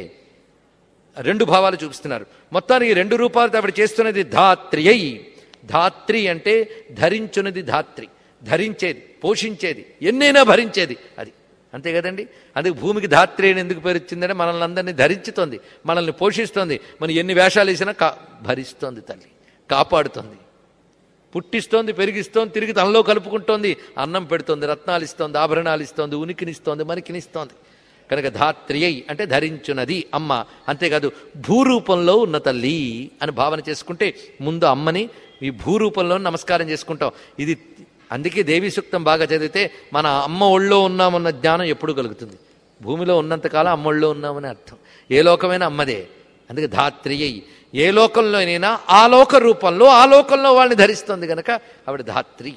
రెండు భావాలు చూపిస్తున్నారు మొత్తానికి రెండు రూపాలతో ఆవిడ చేస్తున్నది ధాత్రి అయి ధాత్రి అంటే ధరించున్నది ధాత్రి ధరించేది పోషించేది ఎన్నైనా భరించేది అది అంతే కదండి అందుకు భూమికి ధాత్రి అని ఎందుకు పేరు వచ్చిందంటే మనల్ని అందరినీ ధరించుతోంది మనల్ని పోషిస్తోంది మనం ఎన్ని వేషాలు వేసినా కా భరిస్తోంది తల్లి కాపాడుతోంది పుట్టిస్తోంది పెరిగిస్తోంది తిరిగి తనలో కలుపుకుంటోంది అన్నం పెడుతోంది రత్నాలు ఇస్తోంది ఆభరణాలు ఇస్తోంది ఉనికినిస్తోంది మనకినిస్తోంది కనుక ధాత్రియై అంటే ధరించున్నది అమ్మ అంతేకాదు భూరూపంలో ఉన్న తల్లి అని భావన చేసుకుంటే ముందు అమ్మని ఈ భూరూపంలో నమస్కారం చేసుకుంటాం ఇది అందుకే దేవీ సూక్తం బాగా చదివితే మన అమ్మ ఒళ్ళో ఉన్నామన్న జ్ఞానం ఎప్పుడు కలుగుతుంది భూమిలో ఉన్నంతకాలం అమ్మ ఒళ్ళో ఉన్నామని అర్థం ఏ లోకమైనా అమ్మదే అందుకే ధాత్రియై ఏ లోకంలోనైనా ఆ లోక రూపంలో ఆ లోకంలో వాళ్ళని ధరిస్తుంది గనక ఆవిడ ధాత్రి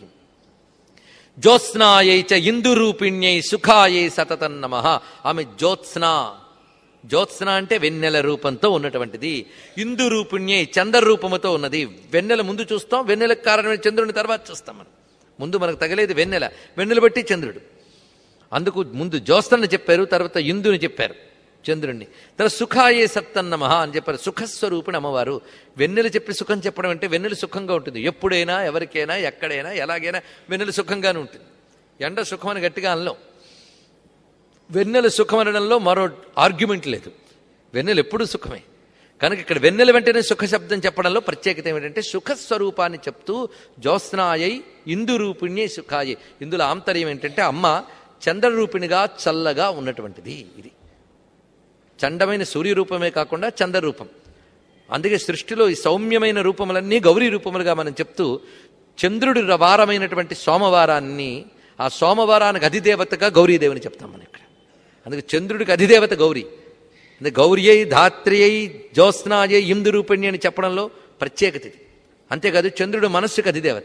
జ్యోత్స్నాయై చ ఇందురూపిణ్యై సుఖాయై సతతం నమ ఆమె జ్యోత్స్న జ్యోత్స్న అంటే వెన్నెల రూపంతో ఉన్నటువంటిది ఇందు రూపిణ్యై చంద్ర రూపముతో ఉన్నది వెన్నెల ముందు చూస్తాం వెన్నెలకు కారణమైన చంద్రుని తర్వాత చూస్తాం మనం ముందు మనకు తగలేది వెన్నెల వెన్నెల బట్టి చంద్రుడు అందుకు ముందు జ్యోత్స్నని చెప్పారు తర్వాత ఇందుని చెప్పారు చంద్రుణ్ణి తర్వాత సుఖాయే సత్తన్నమ అని చెప్పారు సుఖస్వరూపిణి అమ్మవారు వెన్నెల చెప్పి సుఖం చెప్పడం అంటే వెన్నెల సుఖంగా ఉంటుంది ఎప్పుడైనా ఎవరికైనా ఎక్కడైనా ఎలాగైనా వెన్నెల సుఖంగానే ఉంటుంది ఎండ సుఖం అని గట్టిగా అనలేం వెన్నెల సుఖం అనడంలో మరో ఆర్గ్యుమెంట్ లేదు వెన్నెల ఎప్పుడూ సుఖమే కనుక ఇక్కడ వెన్నెల వెంటనే సుఖ శబ్దం చెప్పడంలో ప్రత్యేకత ఏమిటంటే సుఖస్వరూపాన్ని చెప్తూ జ్యోత్స్నాయై ఇందు రూపిణ్యే సుఖాయే ఇందులో ఆంతర్యం ఏంటంటే అమ్మ చంద్రరూపిణిగా చల్లగా ఉన్నటువంటిది ఇది చండమైన సూర్యరూపమే కాకుండా చంద్రరూపం అందుకే సృష్టిలో ఈ సౌమ్యమైన రూపములన్నీ గౌరీ రూపములుగా మనం చెప్తూ చంద్రుడి వారమైనటువంటి సోమవారాన్ని ఆ సోమవారానికి అధిదేవతగా గౌరీదేవిని చెప్తాం మనం ఇక్కడ అందుకే చంద్రుడికి అధిదేవత గౌరీ అంటే గౌరీ అయి ధాత్రి అయి జ్యోత్స్నాయ ఇందు రూపిణి అని చెప్పడంలో ప్రత్యేకత ఇది అంతేకాదు చంద్రుడు మనస్సుకు అధిదేవత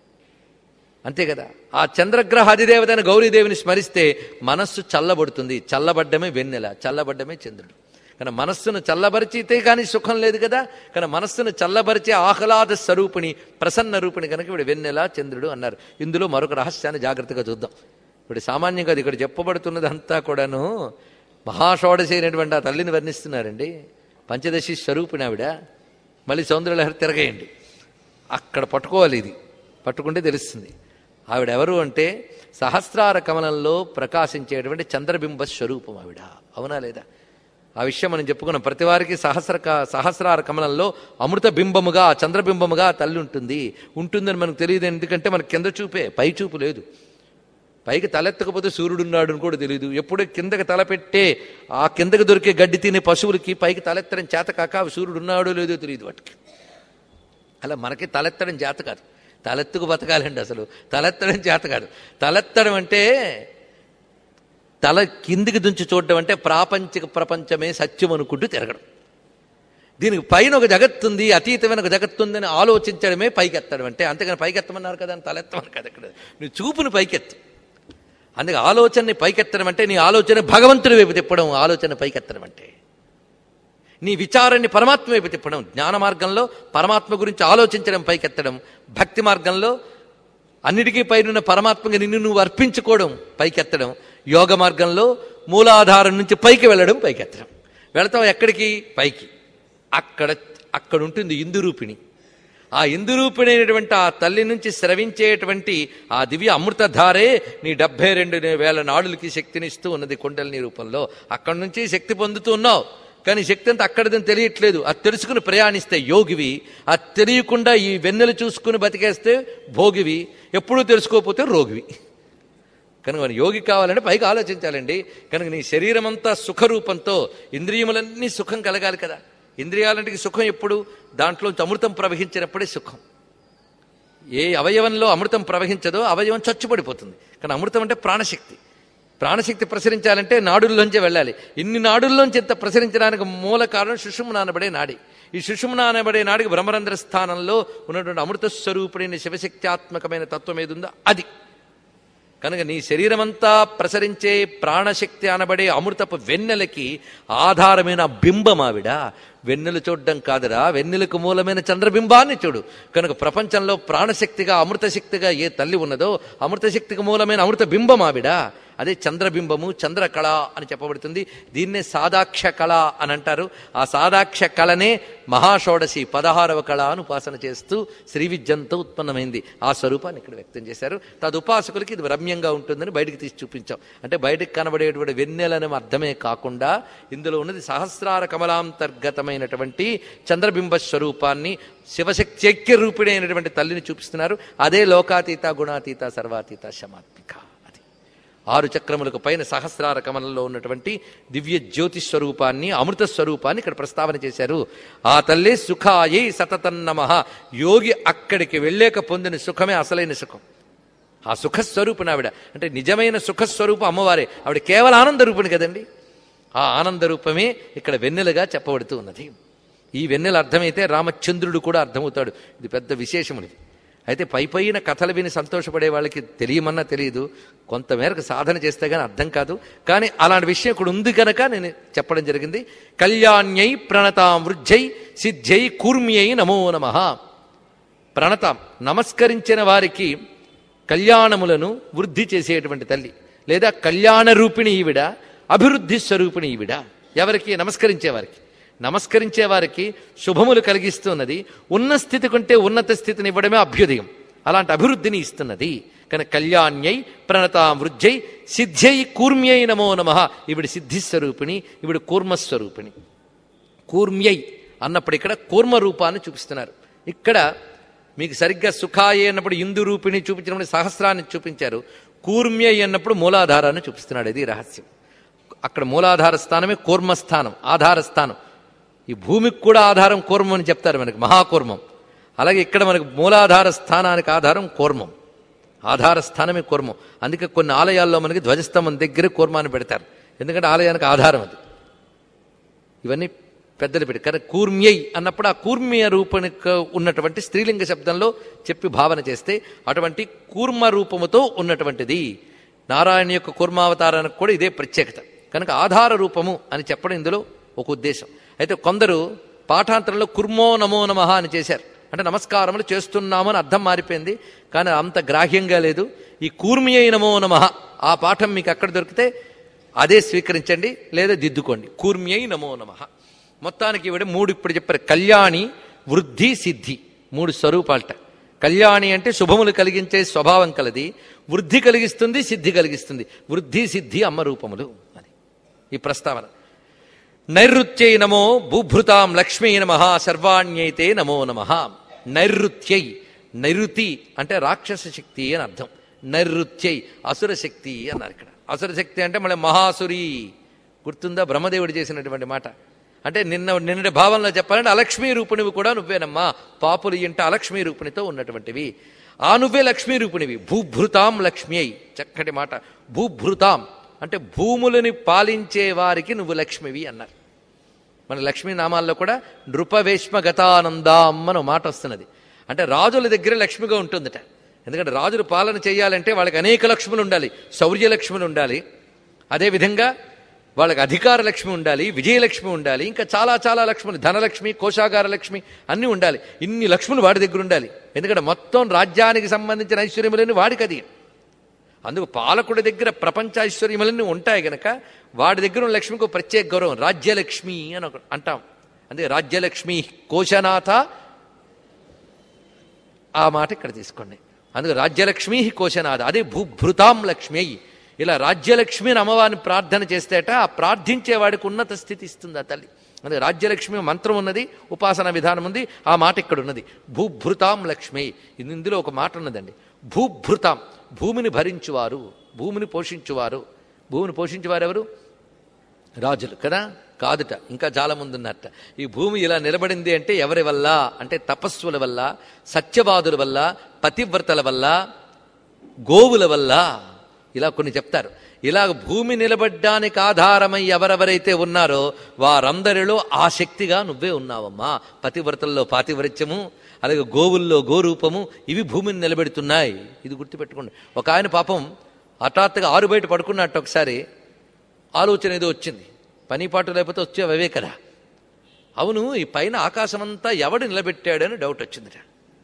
అంతే కదా ఆ చంద్రగ్రహ అధిదేవత అయిన గౌరీదేవిని స్మరిస్తే మనస్సు చల్లబడుతుంది చల్లబడ్డమే వెన్నెల చల్లబడ్డమే చంద్రుడు కానీ మనస్సును చల్లబరిచితే కానీ సుఖం లేదు కదా కానీ మనస్సును చల్లబరిచే ఆహ్లాద స్వరూపిణి ప్రసన్న రూపిణి కనుక ఇప్పుడు వెన్నెల చంద్రుడు అన్నారు ఇందులో మరొక రహస్యాన్ని జాగ్రత్తగా చూద్దాం ఇప్పుడు సామాన్యంగా అది ఇక్కడ చెప్పబడుతున్నదంతా కూడాను మహాషోడశ అయినటువంటి ఆ తల్లిని వర్ణిస్తున్నారండి పంచదశి స్వరూపిణి ఆవిడ మళ్ళీ సౌందర్యలహరి తిరగేయండి అక్కడ పట్టుకోవాలి ఇది పట్టుకుంటే తెలుస్తుంది ఆవిడ ఎవరు అంటే సహస్రార కమలంలో ప్రకాశించేటువంటి చంద్రబింబ స్వరూపం ఆవిడ అవునా లేదా ఆ విషయం మనం చెప్పుకున్నాం ప్రతి వారికి సహస్ర సహస్రార కమలంలో అమృత బింబముగా చంద్రబింబముగా తల్లి ఉంటుంది ఉంటుందని మనకు తెలియదు ఎందుకంటే మనకు కింద చూపే పై చూపు లేదు పైకి తలెత్తకపోతే సూర్యుడున్నాడు అని కూడా తెలియదు ఎప్పుడూ కిందకి తల పెట్టే ఆ కిందకి దొరికే గడ్డి తినే పశువులకి పైకి తలెత్తడం చేత కాక సూర్యుడు ఉన్నాడో లేదో తెలియదు వాటికి అలా మనకి తలెత్తడం చేత కాదు తలెత్తుకు బతకాలండి అసలు తలెత్తడం చేత కాదు తలెత్తడం అంటే తల కిందికి దుంచి చూడడం అంటే ప్రాపంచిక ప్రపంచమే సత్యం అనుకుంటూ తిరగడం దీనికి పైన ఒక జగత్తుంది అతీతమైన ఒక జగత్తుందని ఆలోచించడమే పైకెత్తడం అంటే అంతేగాని పైకెత్తమన్నారు కదా అని తలెత్తమని కదా ఇక్కడ నువ్వు చూపుని పైకెత్తు అందుకే ఆలోచనని పైకెత్తడం అంటే నీ ఆలోచన భగవంతుడి వైపు తిప్పడం ఆలోచన పైకెత్తడం అంటే నీ విచారాన్ని పరమాత్మ వైపు తిప్పడం జ్ఞాన మార్గంలో పరమాత్మ గురించి ఆలోచించడం పైకెత్తడం భక్తి మార్గంలో అన్నిటికీ పైన పరమాత్మగా నిన్ను నువ్వు అర్పించుకోవడం పైకెత్తడం యోగ మార్గంలో మూలాధారం నుంచి పైకి వెళ్ళడం పైకెత్తడం వెళతాం ఎక్కడికి పైకి అక్కడ అక్కడ ఉంటుంది ఇందురూపిణి ఆ ఇందురూపిణైనటువంటి ఆ తల్లి నుంచి స్రవించేటువంటి ఆ దివ్య అమృతధారే నీ డెబ్బై రెండు వేల నాడులకి శక్తినిస్తూ ఉన్నది కుండలిని రూపంలో అక్కడి నుంచి శక్తి పొందుతూ ఉన్నావు కానీ శక్తి అంతా అక్కడిదని తెలియట్లేదు అది తెలుసుకుని ప్రయాణిస్తే యోగివి అది తెలియకుండా ఈ వెన్నెలు చూసుకుని బతికేస్తే భోగివి ఎప్పుడూ తెలుసుకోకపోతే రోగివి కనుక మన యోగి కావాలంటే పైకి ఆలోచించాలండి కనుక నీ శరీరం అంతా సుఖరూపంతో ఇంద్రియములన్నీ సుఖం కలగాలి కదా ఇంద్రియాలంటికి సుఖం ఎప్పుడు దాంట్లోంచి అమృతం ప్రవహించినప్పుడే సుఖం ఏ అవయవంలో అమృతం ప్రవహించదో అవయవం చచ్చుపడిపోతుంది కానీ అమృతం అంటే ప్రాణశక్తి ప్రాణశక్తి ప్రసరించాలంటే నాడుల్లోంచే వెళ్ళాలి ఇన్ని నాడుల్లోంచి ఇంత ప్రసరించడానికి మూల కారణం సుషుమ్న అనబడే నాడి ఈ సుషుమ్న అనబడే నాడికి బ్రహ్మరంధ్ర స్థానంలో ఉన్నటువంటి అమృత స్వరూపుడైన శివశక్త్యాత్మకమైన తత్వం ఏదుందో అది కనుక నీ శరీరమంతా ప్రసరించే ప్రాణశక్తి అనబడే అమృతపు వెన్నెలకి ఆధారమైన బింబం ఆవిడ వెన్నెలు చూడడం కాదురా వెన్నెలకు మూలమైన చంద్రబింబాన్ని చూడు కనుక ప్రపంచంలో ప్రాణశక్తిగా అమృతశక్తిగా ఏ తల్లి ఉన్నదో అమృతశక్తికి మూలమైన అమృత బింబం ఆవిడ అదే చంద్రబింబము చంద్రకళ అని చెప్పబడుతుంది దీన్నే సాదాక్ష కళ అని అంటారు ఆ సాదాక్ష కళనే మహాషోడశి పదహారవ కళ అని ఉపాసన చేస్తూ శ్రీ విద్యంతో ఉత్పన్నమైంది ఆ స్వరూపాన్ని ఇక్కడ వ్యక్తం చేశారు తదుపాసకులకి ఇది రమ్యంగా ఉంటుందని బయటికి తీసి చూపించాం అంటే బయటికి కనబడేటువంటి వెన్నెలనే అర్థమే కాకుండా ఇందులో ఉన్నది సహస్రార కమలాంతర్గతమైనటువంటి చంద్రబింబ స్వరూపాన్ని శివశక్త్యైక్య రూపిణైనటువంటి తల్లిని చూపిస్తున్నారు అదే లోకాతీత గుణాతీత సర్వాతీత శమాత్మిక అది ఆరు చక్రములకు పైన సహస్రార కమలంలో ఉన్నటువంటి దివ్య జ్యోతి స్వరూపాన్ని అమృత స్వరూపాన్ని ఇక్కడ ప్రస్తావన చేశారు ఆ తల్లి సుఖాయై సతతన్నమ యోగి అక్కడికి వెళ్ళాక పొందిన సుఖమే అసలైన సుఖం ఆ సుఖస్వరూపిణి ఆవిడ అంటే నిజమైన సుఖస్వరూపం అమ్మవారే ఆవిడ కేవల ఆనంద రూపిణి కదండి ఆ ఆనంద రూపమే ఇక్కడ వెన్నెలుగా చెప్పబడుతూ ఉన్నది ఈ వెన్నెల అర్థమైతే రామచంద్రుడు కూడా అర్థమవుతాడు ఇది పెద్ద విశేషమునిది అయితే పై పైన కథలు విని సంతోషపడే వాళ్ళకి తెలియమన్నా తెలియదు కొంతమేరకు సాధన చేస్తే గానీ అర్థం కాదు కానీ అలాంటి విషయం ఇక్కడ ఉంది కనుక నేను చెప్పడం జరిగింది కళ్యాణ్యై ప్రణతాం వృద్ధై సిద్ధ్యై కూర్మ్యై నమో నమ ప్రణతాం నమస్కరించిన వారికి కళ్యాణములను వృద్ధి చేసేటువంటి తల్లి లేదా కళ్యాణ రూపిణి ఈవిడ అభివృద్ధి స్వరూపిణి ఈవిడ ఎవరికి నమస్కరించే వారికి నమస్కరించే వారికి శుభములు కలిగిస్తున్నది ఉన్న స్థితి కంటే ఉన్నత స్థితిని ఇవ్వడమే అభ్యుదయం అలాంటి అభివృద్ధిని ఇస్తున్నది కనుక కళ్యాణ్యై ప్రణతాం వృద్ధై సిద్ధ్యై కూర్మ్యై నమో నమ ఇవిడి సిద్ధిస్వరూపిణి ఇవిడి కూర్మస్వరూపిణి కూర్మ్యై అన్నప్పుడు ఇక్కడ కూర్మ రూపాన్ని చూపిస్తున్నారు ఇక్కడ మీకు సరిగ్గా సుఖాయే అన్నప్పుడు ఇందు రూపిణి చూపించినప్పుడు సహస్రాన్ని చూపించారు కూర్మ్యై అన్నప్పుడు మూలాధారాన్ని చూపిస్తున్నాడు ఇది రహస్యం అక్కడ మూలాధార స్థానమే కూర్మస్థానం ఆధార స్థానం ఈ భూమికి కూడా ఆధారం కూర్మం అని చెప్తారు మనకి మహాకూర్మం అలాగే ఇక్కడ మనకు మూలాధార స్థానానికి ఆధారం కూర్మం ఆధార స్థానమే కూర్మం అందుకే కొన్ని ఆలయాల్లో మనకి ధ్వజస్తంభం దగ్గర కూర్మాన్ని పెడతారు ఎందుకంటే ఆలయానికి ఆధారం అది ఇవన్నీ పెద్దలు పెట్టి కానీ కూర్మ్యై అన్నప్పుడు ఆ కూర్మ్య రూపనికి ఉన్నటువంటి స్త్రీలింగ శబ్దంలో చెప్పి భావన చేస్తే అటువంటి కూర్మ రూపముతో ఉన్నటువంటిది నారాయణ యొక్క కూర్మావతారానికి కూడా ఇదే ప్రత్యేకత కనుక ఆధార రూపము అని చెప్పడం ఇందులో ఒక ఉద్దేశం అయితే కొందరు పాఠాంతరంలో కుర్మో నమో నమ అని చేశారు అంటే నమస్కారములు చేస్తున్నాము అని అర్థం మారిపోయింది కానీ అంత గ్రాహ్యంగా లేదు ఈ కూర్మి అయి నమో నమ ఆ పాఠం మీకు అక్కడ దొరికితే అదే స్వీకరించండి లేదా దిద్దుకోండి కూర్మి అయి నమో నమ మొత్తానికి ఇవిడ మూడు ఇప్పుడు చెప్పారు కళ్యాణి వృద్ధి సిద్ధి మూడు స్వరూపాలట కళ్యాణి అంటే శుభములు కలిగించే స్వభావం కలది వృద్ధి కలిగిస్తుంది సిద్ధి కలిగిస్తుంది వృద్ధి సిద్ధి అమ్మ రూపములు అని ఈ ప్రస్తావన నైరుత్యై నమో భూభృతాం లక్ష్మీ నమ సర్వాణ్యైతే నమో నమ నైరుత్యై నైరుతి అంటే రాక్షస శక్తి అని అర్థం నైరుత్యై అసుర శక్తి అన్నారు ఇక్కడ అసుర శక్తి అంటే మళ్ళీ మహాసురి గుర్తుందా బ్రహ్మదేవుడు చేసినటువంటి మాట అంటే నిన్న నిన్నటి భావంలో చెప్పాలంటే అలక్ష్మీ రూపిణివి కూడా నువ్వేనమ్మా పాపులు ఇంట అలక్ష్మీ రూపిణితో ఉన్నటువంటివి ఆ నువ్వే లక్ష్మీ రూపిణివి భూభృతాం లక్ష్మి అయి చక్కటి మాట భూభృతాం అంటే భూములని పాలించే వారికి నువ్వు లక్ష్మివి అన్నారు మన లక్ష్మీ నామాల్లో కూడా నృపవేష్మ గతానందాం అని మాట వస్తున్నది అంటే రాజుల దగ్గర లక్ష్మిగా ఉంటుందట ఎందుకంటే రాజులు పాలన చేయాలంటే వాళ్ళకి అనేక లక్ష్ములు ఉండాలి శౌర్య లక్ష్ములు ఉండాలి అదేవిధంగా వాళ్ళకి అధికార లక్ష్మి ఉండాలి విజయలక్ష్మి ఉండాలి ఇంకా చాలా చాలా లక్ష్ములు ధనలక్ష్మి కోశాగార లక్ష్మి అన్నీ ఉండాలి ఇన్ని లక్ష్ములు వాడి దగ్గర ఉండాలి ఎందుకంటే మొత్తం రాజ్యానికి సంబంధించిన ఐశ్వర్యములని వాడికి అది అందుకు పాలకుడి దగ్గర ప్రపంచ ఐశ్వర్యములన్నీ ఉంటాయి గనక వాడి దగ్గర ఉన్న లక్ష్మికి ఒక ప్రత్యేక గౌరవం రాజ్యలక్ష్మి అని ఒక అంటాం అందుకే రాజ్యలక్ష్మి కోశనాథ ఆ మాట ఇక్కడ తీసుకోండి అందుకే రాజ్యలక్ష్మి కోశనాథ అదే భూభృతాం లక్ష్మి అయ్యి ఇలా రాజ్యలక్ష్మి అని అమ్మవారిని ప్రార్థన చేస్తేట ఆ ప్రార్థించేవాడికి ఉన్నత స్థితి ఇస్తుంది ఆ తల్లి అందుకే రాజ్యలక్ష్మి మంత్రం ఉన్నది ఉపాసన విధానం ఉంది ఆ మాట ఇక్కడ ఉన్నది భూభృతాం లక్ష్మి ఇది ఇందులో ఒక మాట ఉన్నదండి భూభృతాం భూమిని భరించువారు భూమిని పోషించువారు భూమిని పోషించేవారు ఎవరు రాజులు కదా కాదుట ఇంకా చాలా మంది ఉన్నట్ట ఈ భూమి ఇలా నిలబడింది అంటే ఎవరి వల్ల అంటే తపస్సుల వల్ల సత్యవాదుల వల్ల పతివ్రతల వల్ల గోవుల వల్ల ఇలా కొన్ని చెప్తారు ఇలా భూమి నిలబడ్డానికి ఆధారమై ఎవరెవరైతే ఉన్నారో వారందరిలో ఆ శక్తిగా నువ్వే ఉన్నావమ్మా పతివ్రతల్లో పాతివ్రత్యము అలాగే గోవుల్లో గోరూపము ఇవి భూమిని నిలబెడుతున్నాయి ఇది గుర్తుపెట్టుకోండి ఒక ఆయన పాపం హఠాత్తుగా ఆరు బయట పడుకున్నట్టు ఒకసారి ఆలోచన ఏదో వచ్చింది పని పాటు లేకపోతే వచ్చేవి అవే కదా అవును ఈ పైన ఆకాశమంతా ఎవడు నిలబెట్టాడని డౌట్ వచ్చిందిట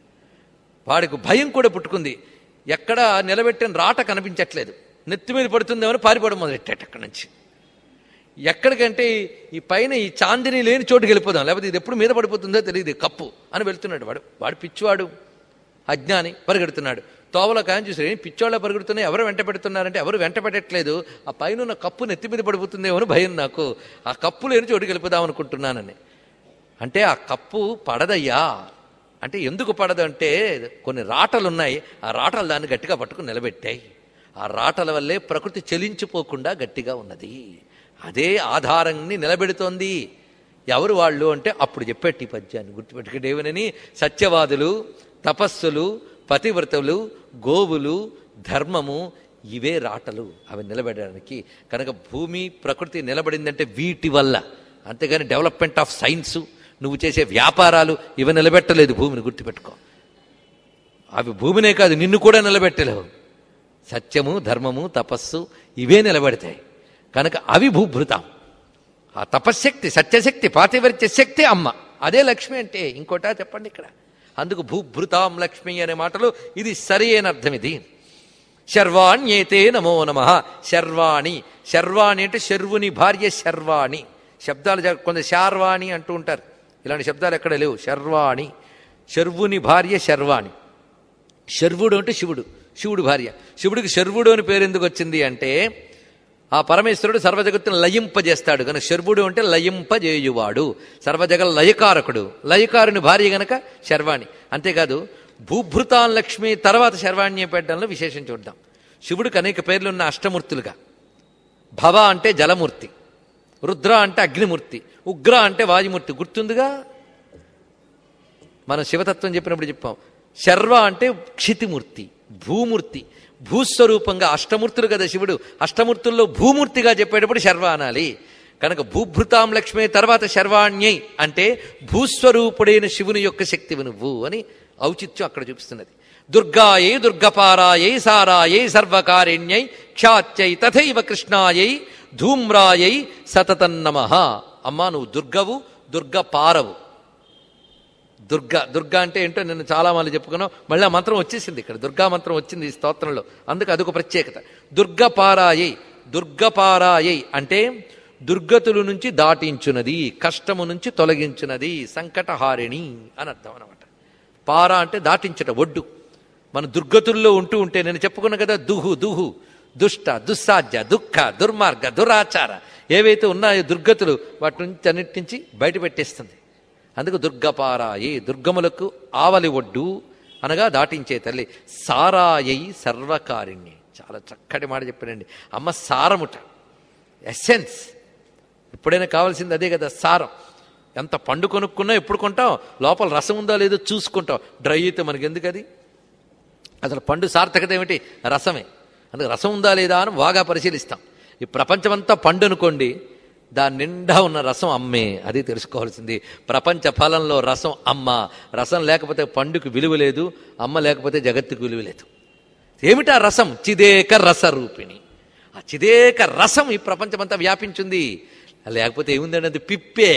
వాడికి భయం కూడా పుట్టుకుంది ఎక్కడ నిలబెట్టిన రాట కనిపించట్లేదు నెత్తి మీద పడుతుందేమని పారిపోవడం మొదలెట్టాడు అక్కడి నుంచి ఎక్కడికంటే ఈ పైన ఈ చాందిని లేని చోటుకి వెళ్ళిపోదాం లేకపోతే ఇది ఎప్పుడు మీద పడిపోతుందో తెలియదు ఈ కప్పు అని వెళ్తున్నాడు వాడు వాడు పిచ్చివాడు అజ్ఞాని పరిగెడుతున్నాడు తోవలో కాయం చూసి ఏం పిచ్చోళ్ళ పరిగెడుతున్నాయి ఎవరు వెంట పెడుతున్నారంటే ఎవరు వెంట పెట్టట్లేదు ఆ పైన ఉన్న కప్పు నెత్తి మీద పడిపోతుందేమో అని భయం నాకు ఆ కప్పు లేని చోటుకి వెళ్ళిపోదాం అనుకుంటున్నానని అంటే ఆ కప్పు పడదయ్యా అంటే ఎందుకు పడదు అంటే కొన్ని రాటలు ఉన్నాయి ఆ రాటలు దాన్ని గట్టిగా పట్టుకుని నిలబెట్టాయి ఆ రాటల వల్లే ప్రకృతి చెలించిపోకుండా గట్టిగా ఉన్నది అదే ఆధారాన్ని నిలబెడుతోంది ఎవరు వాళ్ళు అంటే అప్పుడు చెప్పేటి ఈ పద్యాన్ని గుర్తుపెట్టుకుంటే ఏమనని సత్యవాదులు తపస్సులు పతివ్రతలు గోవులు ధర్మము ఇవే రాటలు అవి నిలబెట్టడానికి కనుక భూమి ప్రకృతి నిలబడిందంటే వీటి వల్ల అంతేగాని డెవలప్మెంట్ ఆఫ్ సైన్స్ నువ్వు చేసే వ్యాపారాలు ఇవి నిలబెట్టలేదు భూమిని గుర్తుపెట్టుకో అవి భూమినే కాదు నిన్ను కూడా నిలబెట్టలేవు సత్యము ధర్మము తపస్సు ఇవే నిలబెడతాయి కనుక అవి భూభృతం ఆ తపశ్శక్తి సత్యశక్తి పాతివర్త్య శక్తి అమ్మ అదే లక్ష్మి అంటే ఇంకోటా చెప్పండి ఇక్కడ అందుకు భూభృతాం లక్ష్మి అనే మాటలు ఇది సరి అయిన అర్థం ఇది శర్వాణ్యేతే నమో నమ శర్వాణి శర్వాణి అంటే శర్వుని భార్య శర్వాణి శబ్దాలు జా- కొంత శార్వాణి అంటూ ఉంటారు ఇలాంటి శబ్దాలు ఎక్కడ లేవు శర్వాణి శర్వుని భార్య శర్వాణి శర్వుడు అంటే శివుడు శివుడు భార్య శివుడికి శర్వుడు అని పేరు ఎందుకు వచ్చింది అంటే ఆ పరమేశ్వరుడు సర్వజగత్తును లయింపజేస్తాడు కనుక శర్వుడు అంటే లయింపజేయువాడు సర్వజగల లయకారకుడు లయకారుని భార్య గనక శర్వాణి అంతేకాదు భూభృతాన్ లక్ష్మి తర్వాత శర్వాణ్యం పెట్టడంలో విశేషం చూద్దాం శివుడికి అనేక పేర్లు ఉన్న అష్టమూర్తులుగా భవ అంటే జలమూర్తి రుద్ర అంటే అగ్నిమూర్తి ఉగ్ర అంటే వాయుమూర్తి గుర్తుందిగా మనం శివతత్వం చెప్పినప్పుడు చెప్పాం శర్వ అంటే క్షితిమూర్తి భూమూర్తి భూస్వరూపంగా అష్టమూర్తులు కదా శివుడు అష్టమూర్తుల్లో భూమూర్తిగా చెప్పేటప్పుడు శర్వ అనాలి కనుక భూభృతాం లక్ష్మి తర్వాత శర్వాణ్యై అంటే భూస్వరూపుడైన శివుని యొక్క శక్తివి నువ్వు అని ఔచిత్యం అక్కడ చూపిస్తున్నది దుర్గాయై దుర్గపారాయై సారాయై సర్వకారిణ్యై క్షాత్యై తథైవ కృష్ణాయై ధూమ్రాయై సతతన్నమ అమ్మా నువ్వు దుర్గవు దుర్గపారవు దుర్గా దుర్గా అంటే ఏంటో నేను చాలా మంది చెప్పుకున్నాం మళ్ళీ ఆ మంత్రం వచ్చేసింది ఇక్కడ దుర్గా మంత్రం వచ్చింది ఈ స్తోత్రంలో అందుకు అదొక ప్రత్యేకత దుర్గపారాయై దుర్గపారాయై అంటే దుర్గతుల నుంచి దాటించున్నది కష్టము నుంచి తొలగించున్నది సంకటహారిణి అని అర్థం అనమాట పార అంటే దాటించట ఒడ్డు మన దుర్గతుల్లో ఉంటూ ఉంటే నేను చెప్పుకున్నా కదా దుహు దుహు దుష్ట దుస్సాధ్య దుఃఖ దుర్మార్గ దురాచార ఏవైతే ఉన్నాయో దుర్గతులు వాటి నుంచి అన్నిటి నుంచి బయట పెట్టేస్తుంది అందుకు దుర్గపారాయి దుర్గములకు ఆవలి ఒడ్డు అనగా దాటించే తల్లి సారాయై సర్వకారిణ్ణి చాలా చక్కటి మాట చెప్పానండి అమ్మ సారముట ఎస్సెన్స్ ఎప్పుడైనా కావాల్సింది అదే కదా సారం ఎంత పండు కొనుక్కున్నా ఎప్పుడు కొంటాం లోపల రసం ఉందా లేదో చూసుకుంటాం డ్రై అయితే మనకి ఎందుకు అది అసలు పండు సార్థకత ఏమిటి రసమే అందుకే రసం ఉందా లేదా అని బాగా పరిశీలిస్తాం ఈ ప్రపంచమంతా పండు అనుకోండి దాని నిండా ఉన్న రసం అమ్మే అది తెలుసుకోవాల్సింది ప్రపంచ ఫలంలో రసం అమ్మ రసం లేకపోతే పండుకు విలువ లేదు అమ్మ లేకపోతే జగత్తుకు విలువ లేదు ఏమిటా రసం చిదేక రసరూపిణి ఆ చిదేక రసం ఈ ప్రపంచమంతా వ్యాపించింది లేకపోతే ఏముందండి అది పిప్పే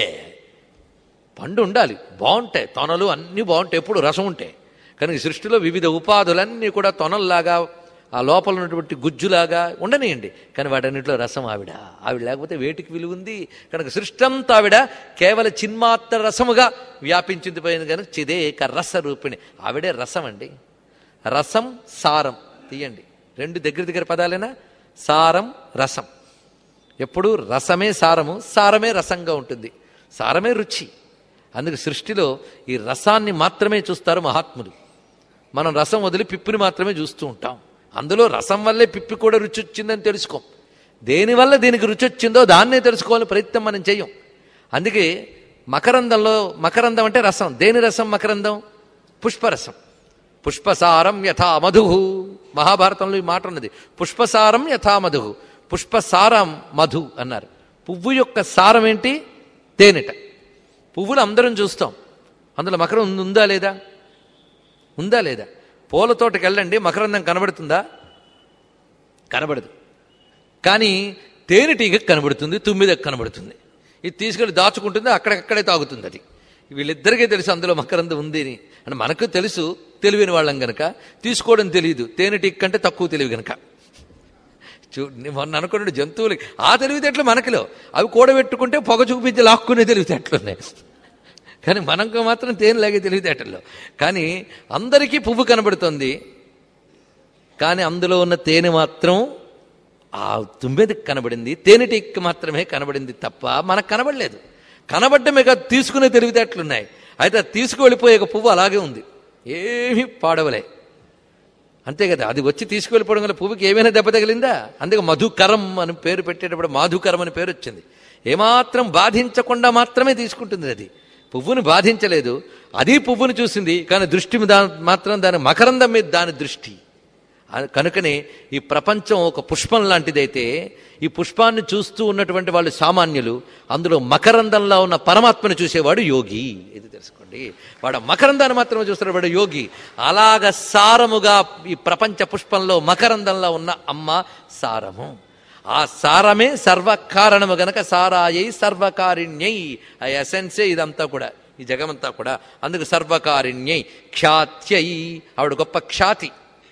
పండు ఉండాలి బాగుంటాయి తొనలు అన్నీ బాగుంటాయి ఎప్పుడు రసం ఉంటాయి కానీ ఈ సృష్టిలో వివిధ ఉపాధులన్నీ కూడా తొనల్లాగా ఆ లోపల ఉన్నటువంటి గుజ్జులాగా ఉండనియండి కానీ వాటన్నిటిలో రసం ఆవిడ ఆవిడ లేకపోతే వేటికి విలువ ఉంది కనుక సృష్టి అంతా ఆవిడ కేవల చిన్మాత్ర రసముగా వ్యాపించింది పోయింది కనుక చిదేక రస రూపిణి ఆవిడే రసం అండి రసం సారం తీయండి రెండు దగ్గర దగ్గర పదాలేనా సారం రసం ఎప్పుడు రసమే సారము సారమే రసంగా ఉంటుంది సారమే రుచి అందుకు సృష్టిలో ఈ రసాన్ని మాత్రమే చూస్తారు మహాత్ములు మనం రసం వదిలి పిప్పిని మాత్రమే చూస్తూ ఉంటాం అందులో రసం వల్లే పిప్పి కూడా రుచి వచ్చిందని తెలుసుకోం దేనివల్ల దీనికి రుచి వచ్చిందో దాన్నే తెలుసుకోవాలని ప్రయత్నం మనం చెయ్యం అందుకే మకరందంలో మకరందం అంటే రసం దేని రసం మకరందం పుష్పరసం పుష్పసారం యథా మధు మహాభారతంలో ఈ మాట ఉన్నది పుష్పసారం యథా మధు పుష్పసారం మధు అన్నారు పువ్వు యొక్క సారం ఏంటి తేనెట పువ్వులు అందరం చూస్తాం అందులో మకరం ఉంది- ఉందా లేదా ఉందా లేదా పూల తోటకి వెళ్ళండి మకరందం కనబడుతుందా కనబడదు కానీ తేనెటీగ కనబడుతుంది తుమ్మిదకు కనబడుతుంది ఇది తీసుకెళ్ళి దాచుకుంటుంది అక్కడక్కడే తాగుతుంది అది వీళ్ళిద్దరికీ తెలుసు అందులో మకరందం ఉంది అని అని మనకు తెలుసు తెలివిన వాళ్ళం గనక తీసుకోవడం తెలియదు తేనెటీగ కంటే తక్కువ తెలివి గనక చూ నీ మొన్న అనుకున్నాడు జంతువులు ఆ తెలివితేటలు మనకిలో అవి కూడబెట్టుకుంటే పొగ చూపించి లాక్కునే తెలివితేటలు ఉన్నాయి కానీ మనకు మాత్రం తేనె లాగే తెలివితేటల్లో కానీ అందరికీ పువ్వు కనబడుతుంది కానీ అందులో ఉన్న తేనె మాత్రం ఆ తుమ్మెదకి కనబడింది తేనెటీకి మాత్రమే కనబడింది తప్ప మనకు కనబడలేదు కనబడ్డమే కాదు తీసుకునే తెలివితేటలున్నాయి అయితే అది తీసుకువెళ్ళిపోయే ఒక పువ్వు అలాగే ఉంది ఏమీ పాడవలే అంతే కదా అది వచ్చి తీసుకువెళ్ళిపోవడం వల్ల పువ్వుకి ఏమైనా దెబ్బ తగిలిందా అందుకే మధుకరం అని పేరు పెట్టేటప్పుడు మాధుకరం అని పేరు వచ్చింది ఏమాత్రం బాధించకుండా మాత్రమే తీసుకుంటుంది అది పువ్వుని బాధించలేదు అది పువ్వుని చూసింది కానీ దృష్టి దా మాత్రం దాని మకరందం మీద దాని దృష్టి ఆ- కనుకనే ఈ ప్రపంచం ఒక పుష్పం లాంటిదైతే ఈ పుష్పాన్ని చూస్తూ ఉన్నటువంటి వాళ్ళు సామాన్యులు అందులో మకరందంలో ఉన్న పరమాత్మను చూసేవాడు యోగి ఇది తెలుసుకోండి వాడు ఆ మకరందాన్ని మాత్రమే చూస్తున్నాడు వాడు యోగి అలాగ సారముగా ఈ ప్రపంచ పుష్పంలో మకరందంలో ఉన్న అమ్మ సారము ఆ సారమే సర్వకారణము గనక సారాయై సర్వకారిణ్యై ఆ ఎసెన్సే ఇదంతా కూడా ఈ జగమంతా కూడా అందుకు సర్వకారిణ్యై ఖ్యాత్యై ఆవిడ గొప్ప ఖ్యాతి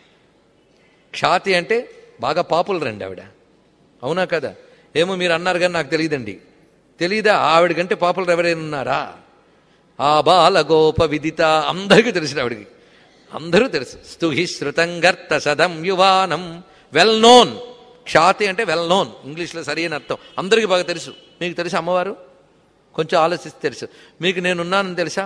ఖ్యాతి అంటే బాగా పాపులర్ అండి ఆవిడ అవునా కదా ఏమో మీరు అన్నారు కానీ నాకు తెలియదండి తెలీదా ఆవిడ కంటే పాపులర్ ఎవరైనా ఉన్నారా ఆ బాల గోప విదిత అందరికీ తెలిసిన ఆవిడికి అందరూ తెలుసు స్తుహి శృతంగర్త సదం యువానం వెల్ నోన్ ఖ్యాతి అంటే వెల్ నోన్ ఇంగ్లీష్లో సరైన అర్థం అందరికీ బాగా తెలుసు మీకు తెలుసా అమ్మవారు కొంచెం ఆలోచిస్తే తెలుసు మీకు నేనున్నానని తెలుసా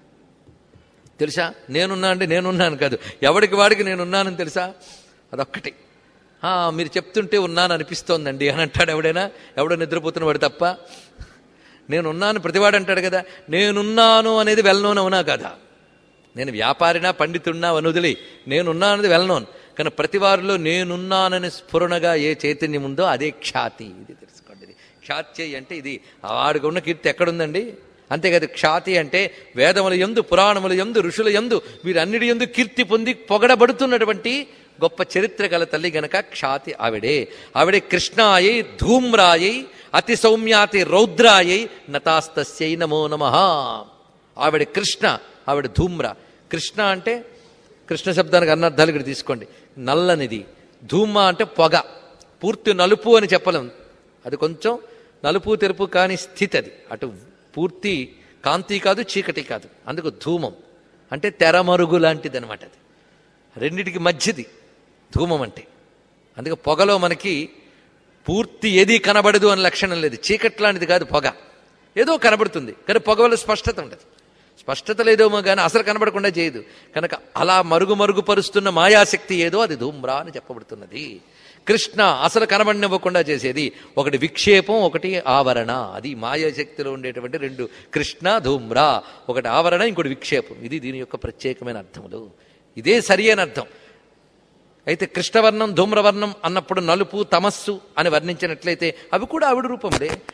తెలుసా నేనున్నా అంటే నేనున్నాను కాదు ఎవడికి వాడికి నేనున్నానని తెలుసా అదొక్కటి "ఆ, మీరు చెప్తుంటే ఉన్నాను అనిపిస్తోందండి అని అంటాడు ఎవడైనా ఎవడో నిద్రపోతున్నవాడు తప్ప నేనున్నాను ప్రతివాడు అంటాడు కదా నేనున్నాను అనేది వెల్నోన్ అవునా కదా నేను వ్యాపారినా పండితున్నా అని వదిలి నేనున్నాను అనేది వెల్నోన్ కానీ ప్రతివారిలో నేనున్నానని స్ఫురణగా ఏ చైతన్యం ఉందో అదే ఖ్యాతి ఇది తెలుసుకోండి ఇది ఖ్యాతి అంటే ఇది వాడికి ఉన్న కీర్తి ఎక్కడుందండి అంతేకాదు ఖ్యాతి అంటే వేదముల ఎందు పురాణముల ఎందు ఋషుల ఎందు వీరన్నిటి ఎందు కీర్తి పొంది పొగడబడుతున్నటువంటి గొప్ప చరిత్ర గల తల్లి గనక ఖ్యాతి ఆవిడే ఆవిడే కృష్ణాయై ధూమ్రాయై అతి సౌమ్యాతి రౌద్రాయై నతాస్తస్యై నమో నమ ఆవిడ కృష్ణ ఆవిడ ధూమ్ర కృష్ణ అంటే కృష్ణ శబ్దానికి అన్నర్థాలు ఇక్కడ తీసుకోండి నల్లనిది ధూమ అంటే పొగ పూర్తి నలుపు అని చెప్పలేం అది కొంచెం నలుపు తెరుపు కాని స్థితి అది అటు పూర్తి కాంతి కాదు చీకటి కాదు అందుకు ధూమం అంటే తెరమరుగు లాంటిది అనమాట అది రెండిటికి మధ్యది ధూమం అంటే అందుకే పొగలో మనకి పూర్తి ఏది కనబడదు అనే లక్షణం లేదు చీకటి లాంటిది కాదు పొగ ఏదో కనబడుతుంది కానీ పొగ వల్ల స్పష్టత ఉండదు స్పష్టత లేదేమో కానీ అసలు కనబడకుండా చేయదు కనుక అలా మరుగు మరుగుపరుస్తున్న మాయాశక్తి ఏదో అది ధూమ్రా అని చెప్పబడుతున్నది కృష్ణ అసలు కనబడినివ్వకుండా చేసేది ఒకటి విక్షేపం ఒకటి ఆవరణ అది మాయాశక్తిలో ఉండేటువంటి రెండు కృష్ణ ధూమ్రా ఒకటి ఆవరణ ఇంకోటి విక్షేపం ఇది దీని యొక్క ప్రత్యేకమైన అర్థములు ఇదే సరి అయిన అర్థం అయితే కృష్ణవర్ణం ధూమ్రవర్ణం అన్నప్పుడు నలుపు తమస్సు అని వర్ణించినట్లయితే అవి కూడా ఆవిడ రూపములే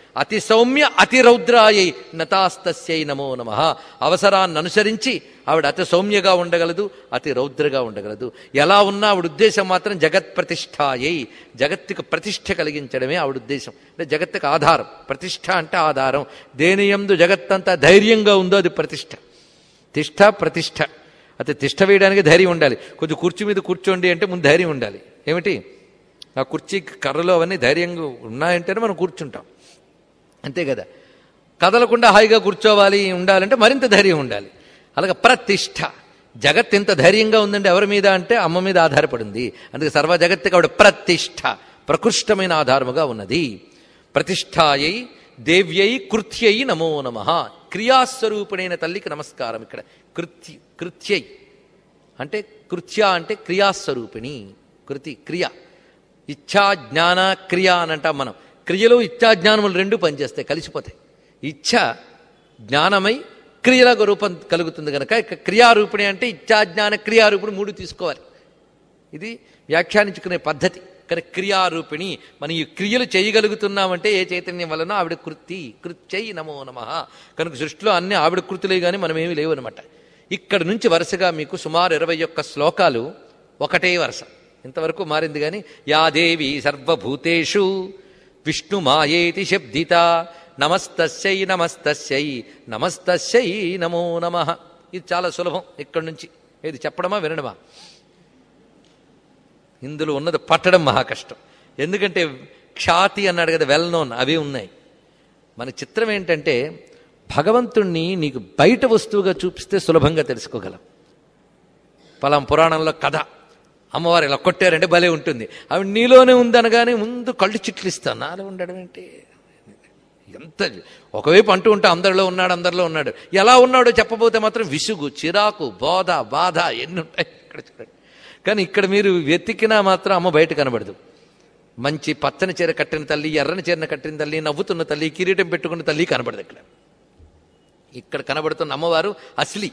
అతి సౌమ్య అతి రౌద్రాయై నతాస్తస్యై నమో నమ అవసరాన్ని అనుసరించి ఆవిడ అతి సౌమ్యగా ఉండగలదు అతి రౌద్రగా ఉండగలదు ఎలా ఉన్నా ఆవిడ ఉద్దేశం మాత్రం జగత్ ప్రతిష్టాయై జగత్తుకు ప్రతిష్ఠ కలిగించడమే ఆవిడ ఉద్దేశం అంటే జగత్తుకు ఆధారం ప్రతిష్ఠ అంటే ఆధారం దేని యందు జగత్తంతా ధైర్యంగా ఉందో అది ప్రతిష్ఠ తిష్ట ప్రతిష్ఠ అయితే తిష్ట వేయడానికి ధైర్యం ఉండాలి కొంచెం కుర్చీ మీద కూర్చోండి అంటే ముందు ధైర్యం ఉండాలి ఏమిటి ఆ కుర్చీ కర్రలు అవన్నీ ధైర్యంగా ఉన్నాయంటేనే మనం కూర్చుంటాం అంతే కదా కదలకుండా హాయిగా కూర్చోవాలి ఉండాలంటే మరింత ధైర్యం ఉండాలి అలాగే ప్రతిష్ఠ జగత్ ఎంత ధైర్యంగా ఉందంటే ఎవరి మీద అంటే అమ్మ మీద ఆధారపడింది అందుకే సర్వ జగత్తుకి ఆవిడ ప్రతిష్ఠ ప్రకృష్టమైన ఆధారముగా ఉన్నది ప్రతిష్టాయై దేవ్యై కృత్యై నమో నమ క్రియాస్వరూపుడైన తల్లికి నమస్కారం ఇక్కడ కృత్య కృత్యై అంటే కృత్య అంటే క్రియాస్వరూపిణి కృతి క్రియ ఇచ్ఛా జ్ఞాన క్రియ అని అంటాం మనం క్రియలు ఇచ్ఛా జ్ఞానములు రెండు పనిచేస్తాయి కలిసిపోతాయి ఇచ్ఛ జ్ఞానమై క్రియలకు రూపం కలుగుతుంది కనుక ఇక క్రియారూపిణి అంటే ఇచ్ఛా జ్ఞాన క్రియారూపిణి మూడు తీసుకోవాలి ఇది వ్యాఖ్యానించుకునే పద్ధతి కానీ క్రియారూపిణి మనం ఈ క్రియలు చేయగలుగుతున్నామంటే ఏ చైతన్యం వలన ఆవిడ కృతి కృత్యై నమో నమ కనుక సృష్టిలో అన్ని ఆవిడ కృతులే కానీ మనం ఏమీ లేవు అనమాట ఇక్కడ నుంచి వరుసగా మీకు సుమారు ఇరవై ఒక్క శ్లోకాలు ఒకటే వరుస ఇంతవరకు మారింది కానీ యాదేవి సర్వభూతేషు విష్ణుమాయేతి శబ్దిత నమస్తస్యై నమస్తస్యై నమస్తస్యై నమో నమ ఇది చాలా సులభం ఇక్కడి నుంచి ఇది చెప్పడమా వినడమా ఇందులో ఉన్నది పట్టడం మహా కష్టం ఎందుకంటే ఖ్యాతి అన్నాడు కదా వెల్ నోన్ అవి ఉన్నాయి మన చిత్రం ఏంటంటే భగవంతుణ్ణి నీకు బయట వస్తువుగా చూపిస్తే సులభంగా తెలుసుకోగలం పలాం పురాణంలో కథ అమ్మవారు ఇలా కొట్టారంటే భలే ఉంటుంది ఆవిడ నీలోనే ఉందనగానే ముందు కళ్ళు చిట్లిస్తాను నాలో ఉండడం ఏంటి ఎంత ఒకవైపు అంటూ ఉంటే అందరిలో ఉన్నాడు అందరిలో ఉన్నాడు ఎలా ఉన్నాడో చెప్పబోతే మాత్రం విసుగు చిరాకు బోధ బాధ ఎన్ని ఉంటాయి ఇక్కడ చూడండి కానీ ఇక్కడ మీరు వెతికినా మాత్రం అమ్మ బయట కనబడదు మంచి పచ్చని చీర కట్టిన తల్లి ఎర్రని చీరన కట్టిన తల్లి నవ్వుతున్న తల్లి కిరీటం పెట్టుకున్న తల్లి కనబడదు ఇక్కడ ఇక్కడ కనబడుతున్న అమ్మవారు అసలి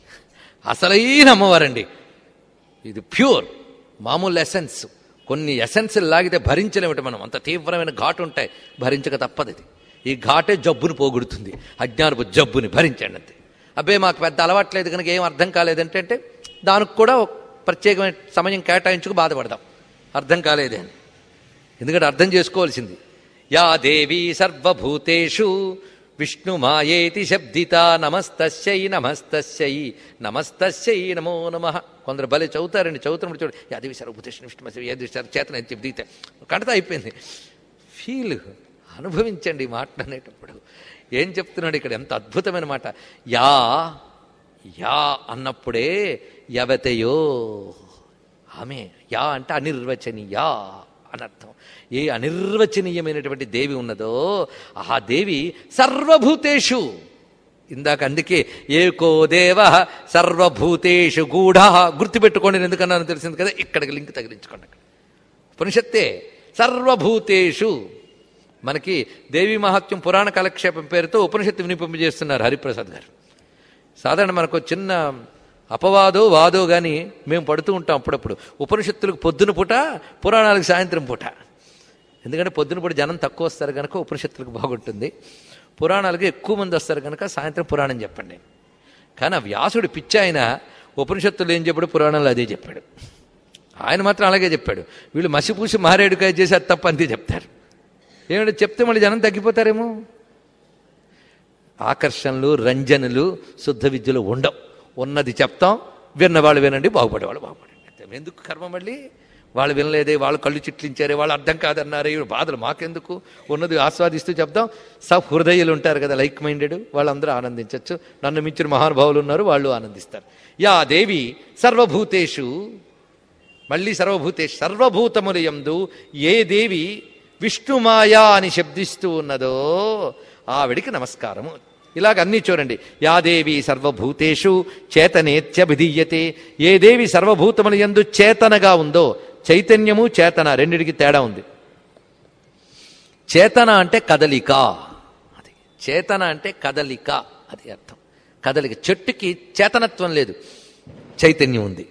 అసలైన అమ్మవారండి ఇది ప్యూర్ మామూలు ఎసెన్స్ కొన్ని ఎసెన్స్ లాగితే భరించలేమిటి మనం అంత తీవ్రమైన ఘాటు ఉంటాయి భరించక తప్పదు ఇది ఈ ఘాటే జబ్బును పోగొడుతుంది అజ్ఞానపు జబ్బుని భరించండి అంతే అబ్బే మాకు పెద్ద అలవాట్లేదు కనుక ఏం అర్థం కాలేదంటే అంటే దానికి కూడా ఒక ప్రత్యేకమైన సమయం కేటాయించుకు బాధపడదాం అర్థం కాలేదే అని ఎందుకంటే అర్థం చేసుకోవాల్సింది యా దేవి సర్వభూతేషు విష్ణుమాయేతి శబ్దిత నమస్తస్యై నమస్తస్యై నమస్తస్యై నమో నమ కొందరు భలే చదువుతారండి చదువుతున్నప్పుడు చూడు యాదేవి సర్వభూతేషు విష్ణు యాదేవి చేతన చెబ్దిత కడత అయిపోయింది ఫీల్ అనుభవించండి ఈ మాట అనేటప్పుడు ఏం చెప్తున్నాడు ఇక్కడ ఎంత అద్భుతమైన మాట యా యా అన్నప్పుడే యవతయో ఆమె యా అంటే అనిర్వచనీయా అనర్థం ఏ అనిర్వచనీయమైనటువంటి దేవి ఉన్నదో ఆ దేవి సర్వభూతేషు ఇందాక అందుకే ఏకో దేవ సర్వభూతేషు గూఢ గుర్తుపెట్టుకోండి ఎందుకన్నాను తెలిసింది కదా ఇక్కడికి లింక్ తగిలించుకోండి అక్కడ ఉపనిషత్తే సర్వభూతేషు మనకి దేవి మహత్యం పురాణ కాలక్షేపం పేరుతో ఉపనిషత్తు వినిపింపజేస్తున్నారు హరిప్రసాద్ గారు సాధారణ మనకు చిన్న అపవాదో వాదో కానీ మేము పడుతూ ఉంటాం అప్పుడప్పుడు ఉపనిషత్తులకు పొద్దున పూట పురాణాలకు సాయంత్రం పూట ఎందుకంటే పొద్దున పూట జనం తక్కువ వస్తారు కనుక ఉపనిషత్తులకు బాగుంటుంది పురాణాలకు ఎక్కువ మంది వస్తారు కనుక సాయంత్రం పురాణం చెప్పండి కానీ ఆ వ్యాసుడు పిచ్చి ఆయన ఉపనిషత్తులు ఏం చెప్పాడు పురాణాలు అదే చెప్పాడు ఆయన మాత్రం అలాగే చెప్పాడు వీళ్ళు మసిపూసి మారేడుకాయ చేసి అది తప్ప అంతే చెప్తారు ఏమంటే చెప్తే మళ్ళీ జనం తగ్గిపోతారేమో ఆకర్షణలు రంజనులు శుద్ధ విద్యలు ఉండవు ఉన్నది చెప్తాం విన్నవాళ్ళు వినండి బాగుపడేవాళ్ళు బాగుపడండి అంతే ఎందుకు కర్మ మళ్ళీ వాళ్ళు వినలేదే వాళ్ళు కళ్ళు చిట్లించారే వాళ్ళు అర్థం కాదన్నారే ఇవి బాధలు మాకెందుకు ఉన్నది ఆస్వాదిస్తూ చెప్తాం సహృదయులు ఉంటారు కదా లైక్ మైండెడ్ వాళ్ళందరూ ఆనందించవచ్చు నన్ను మించిన మహానుభావులు ఉన్నారు వాళ్ళు ఆనందిస్తారు యా దేవి సర్వభూతేషు మళ్ళీ సర్వభూతేషు సర్వభూతములు యందు ఏ దేవి విష్ణుమాయా అని శబ్దిస్తూ ఉన్నదో ఆవిడికి నమస్కారము ఇలాగ అన్నీ చూడండి యాదేవి సర్వభూతేషు చేతనేత్యభిధీయతే ఏ దేవి సర్వభూతముల యందు చేతనగా ఉందో చైతన్యము చేతన రెండిటికి తేడా ఉంది చేతన అంటే కదలిక అది చేతన అంటే కదలిక అది అర్థం కదలిక చెట్టుకి చేతనత్వం లేదు చైతన్యం ఉంది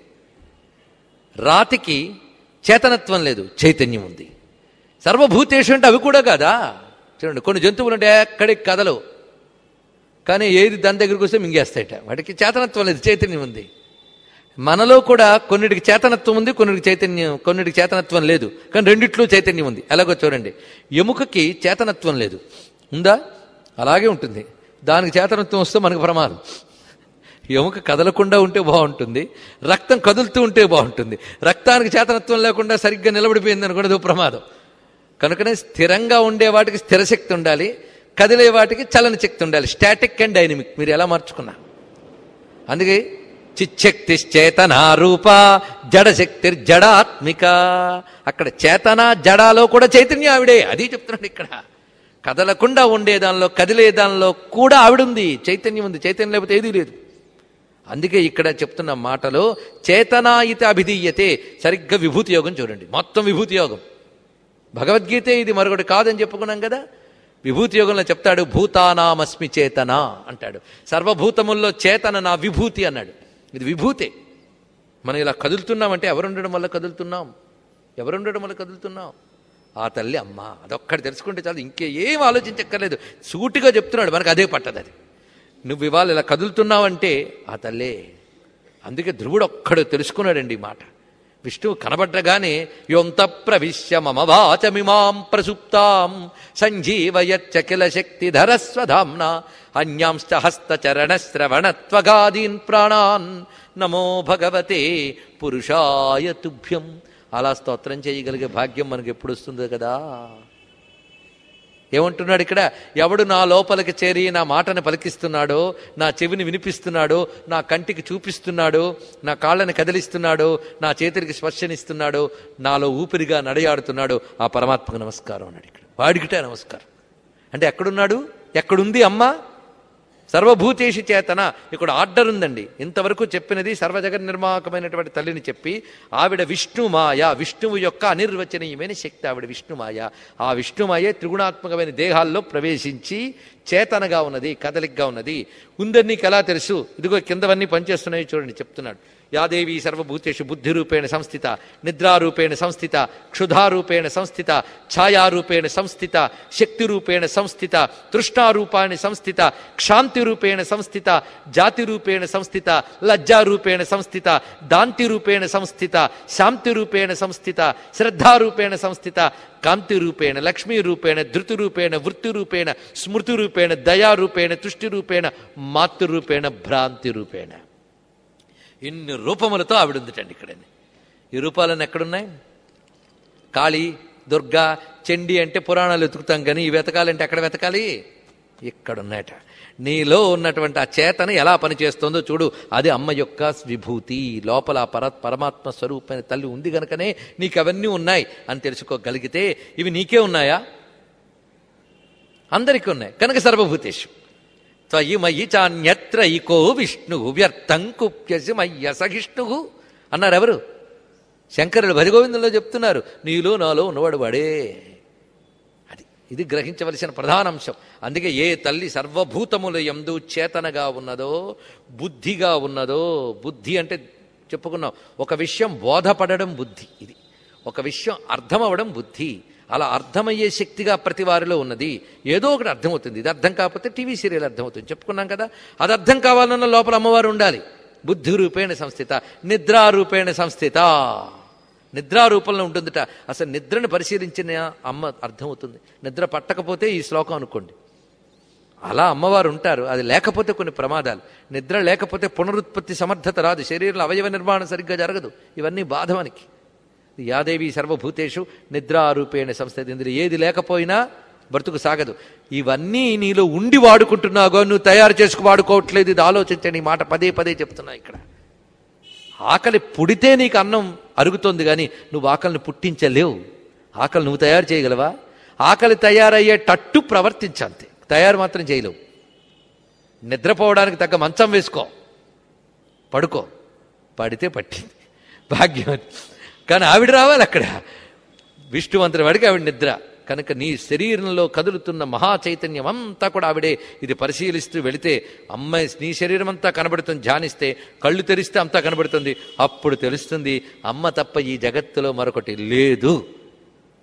రాతికి చేతనత్వం లేదు చైతన్యం ఉంది సర్వభూతేషు అంటే అవి కూడా కాదా చూడండి కొన్ని జంతువులు అంటే ఎక్కడికి కదలవు కానీ ఏది దాని దగ్గరికి వస్తే మింగేస్తాయట వాటికి చేతనత్వం లేదు చైతన్యం ఉంది మనలో కూడా కొన్నిటికి చేతనత్వం ఉంది కొన్నిటికి చైతన్యం కొన్నిటికి చేతనత్వం లేదు కానీ రెండిట్లో చైతన్యం ఉంది ఎలాగో చూడండి ఎముకకి చేతనత్వం లేదు ఉందా అలాగే ఉంటుంది దానికి చేతనత్వం వస్తే మనకు ప్రమాదం ఎముక కదలకుండా ఉంటే బాగుంటుంది రక్తం కదులుతూ ఉంటే బాగుంటుంది రక్తానికి చేతనత్వం లేకుండా సరిగ్గా నిలబడిపోయింది అనుకున్నది ప్రమాదం కనుకనే స్థిరంగా ఉండే వాటికి స్థిరశక్తి ఉండాలి కదిలే వాటికి చలన శక్తి ఉండాలి స్టాటిక్ అండ్ డైనమిక్ మీరు ఎలా మార్చుకున్నా అందుకే చిచ్చక్తి చేతన రూప జడశక్తి జడాత్మిక అక్కడ చేతన జడాలో కూడా చైతన్యం ఆవిడే అది చెప్తున్నాడు ఇక్కడ కదలకుండా ఉండే దానిలో కదిలే దానిలో కూడా ఆవిడుంది చైతన్యం ఉంది చైతన్యం లేకపోతే ఏదీ లేదు అందుకే ఇక్కడ చెప్తున్న మాటలో చేతనా ఇత అభిధీయతే సరిగ్గా విభూతి యోగం చూడండి మొత్తం విభూతి యోగం భగవద్గీతే ఇది మరొకటి కాదని చెప్పుకున్నాం కదా విభూతి యోగంలో చెప్తాడు భూతానామస్మి చేతన అంటాడు సర్వభూతముల్లో చేతన నా విభూతి అన్నాడు ఇది విభూతే మనం ఇలా కదులుతున్నామంటే ఎవరుండడం వల్ల కదులుతున్నాం ఎవరుండడం వల్ల కదులుతున్నాం ఆ తల్లి అమ్మ అదొక్కటి తెలుసుకుంటే చాలు ఇంకే ఏం ఆలోచించక్కర్లేదు సూటిగా చెప్తున్నాడు మనకు అదే పట్టదు అది నువ్వు ఇవాళ ఇలా కదులుతున్నావంటే ఆ తల్లే అందుకే ధ్రువుడు ఒక్కడు తెలుసుకున్నాడండి ఈ మాట విష్ణువు కనబడ్డగానే యొంత ప్రవిశ్య మమ వాచమిమాం ప్రసుప్తాం సంజీవయచ్చకిల శక్తిధరస్వధామ్న అన్యాంశ్చ హస్తచరణ శ్రవణత్వగాదీన్ ప్రాణాన్ నమో భగవతే పురుషాయ తుభ్యం అలా స్తోత్రం చేయగలిగే భాగ్యం మనకి ఎప్పుడు వస్తుందో కదా ఏమంటున్నాడు ఇక్కడ ఎవడు నా లోపలికి చేరి నా మాటను పలికిస్తున్నాడో నా చెవిని వినిపిస్తున్నాడో నా కంటికి చూపిస్తున్నాడో నా కాళ్ళని కదిలిస్తున్నాడో నా చేతులకి స్పర్శనిస్తున్నాడో నాలో ఊపిరిగా నడయాడుతున్నాడో ఆ పరమాత్మకు నమస్కారం అన్నాడు ఇక్కడ వాడికిటే నమస్కారం అంటే ఎక్కడున్నాడు ఎక్కడుంది అమ్మ సర్వభూతేషి చేతన ఇక్కడ ఆర్డర్ ఉందండి ఇంతవరకు చెప్పినది సర్వజగన్ నిర్మాకమైనటువంటి తల్లిని చెప్పి ఆవిడ విష్ణుమాయ విష్ణువు యొక్క అనిర్వచనీయమైన శక్తి ఆవిడ విష్ణుమాయ ఆ విష్ణుమాయే త్రిగుణాత్మకమైన దేహాల్లో ప్రవేశించి చేతనగా ఉన్నది కదలిగ్గా ఉన్నది ఉందని నీకు ఎలా తెలుసు ఇదిగో కిందవన్నీ పనిచేస్తున్నాయి చూడండి చెప్తున్నాడు యాదేవి సర్వభూతేషు బుద్ధిరూపేణ సంస్థిత నిద్రారూపేణ సంస్థిత క్షుధారూపేణ సంస్థిత ఛాయారూపేణ సంస్థిత శక్తిరూపేణ సంస్థిత తృష్ణారూపాన్ని సంస్థిత క్షాంతిరూపేణ సంస్థిత జాతిరూపేణ సంస్థిత లజ్జారూపేణ సంస్థిత దాంతిరూపేణ సంస్థిత శాంతిరూపేణ సంస్థిత శ్రద్ధారూపేణ సంస్థిత కాంతిరూపేణ లక్ష్మీరూపేణ ధృతిరూపేణ వృత్తిరూపేణ స్మృతిరూపేణ దయారూపేణ తుష్టిరూపేణ మాతృరూపేణ భ్రాంతిరూపేణ ఇన్ని రూపములతో ఆవిడుందిటండి ఇక్కడ ఈ రూపాలన్నీ ఎక్కడున్నాయి కాళీ దుర్గా చండి అంటే పురాణాలు వెతుకుతాం కానీ ఈ వెతకాలంటే ఎక్కడ వెతకాలి ఇక్కడున్నాయట నీలో ఉన్నటువంటి ఆ చేతన ఎలా పనిచేస్తుందో చూడు అది అమ్మ యొక్క విభూతి లోపల ఆ పర పరమాత్మ స్వరూపమైన తల్లి ఉంది గనుకనే నీకు అవన్నీ ఉన్నాయి అని తెలుసుకోగలిగితే ఇవి నీకే ఉన్నాయా అందరికీ ఉన్నాయి కనుక సర్వభూతేషు త్వయి మయి చాన్యత్ర ఇకో విష్ణు వ్యర్థం కుప్యసి మయ్య సహిష్ణు అన్నారు ఎవరు శంకరుడు భజగోవిందంలో చెప్తున్నారు నీలో నాలో ఉన్నవాడు వాడే అది ఇది గ్రహించవలసిన ప్రధాన అంశం అందుకే ఏ తల్లి సర్వభూతముల ఎందు చేతనగా ఉన్నదో బుద్ధిగా ఉన్నదో బుద్ధి అంటే చెప్పుకున్నాం ఒక విషయం బోధపడడం బుద్ధి ఇది ఒక విషయం అర్థమవడం బుద్ధి అలా అర్థమయ్యే శక్తిగా ప్రతి వారిలో ఉన్నది ఏదో ఒకటి అర్థమవుతుంది ఇది అర్థం కాకపోతే టీవీ సీరియల్ అర్థమవుతుంది చెప్పుకున్నాం కదా అది అర్థం కావాలన్న లోపల అమ్మవారు ఉండాలి బుద్ధి రూపేణ సంస్థిత నిద్రారూపేణ సంస్థిత నిద్రారూపంలో ఉంటుందిట అసలు నిద్రను పరిశీలించిన అమ్మ అర్థమవుతుంది నిద్ర పట్టకపోతే ఈ శ్లోకం అనుకోండి అలా అమ్మవారు ఉంటారు అది లేకపోతే కొన్ని ప్రమాదాలు నిద్ర లేకపోతే పునరుత్పత్తి సమర్థత రాదు శరీరంలో అవయవ నిర్మాణం సరిగ్గా జరగదు ఇవన్నీ బాధ మనకి యాదేవి సర్వభూతేషు నిద్రారూపేణ సంస్థ ఇందులో ఏది లేకపోయినా బ్రతుకు సాగదు ఇవన్నీ నీలో ఉండి వాడుకుంటున్నాగో నువ్వు తయారు చేసుకు వాడుకోవట్లేదు ఇది ఆలోచించండి ఈ మాట పదే పదే చెప్తున్నా ఇక్కడ ఆకలి పుడితే నీకు అన్నం అరుగుతోంది కానీ నువ్వు ఆకలిని పుట్టించలేవు ఆకలి నువ్వు తయారు చేయగలవా ఆకలి తయారయ్యేటట్టు ప్రవర్తించంతే తయారు మాత్రం చేయలేవు నిద్రపోవడానికి తగ్గ మంచం వేసుకో పడుకో పడితే పట్టింది భాగ్యం అది కానీ ఆవిడ రావాలి అక్కడ విష్ణువంతుడి వాడికి ఆవిడ నిద్ర కనుక నీ శరీరంలో కదులుతున్న మహా చైతన్యం అంతా కూడా ఆవిడే ఇది పరిశీలిస్తూ వెళితే అమ్మాయి నీ శరీరం అంతా కనబడుతుంది ధ్యానిస్తే కళ్ళు తెరిస్తే అంతా కనబడుతుంది అప్పుడు తెలుస్తుంది అమ్మ తప్ప ఈ జగత్తులో మరొకటి లేదు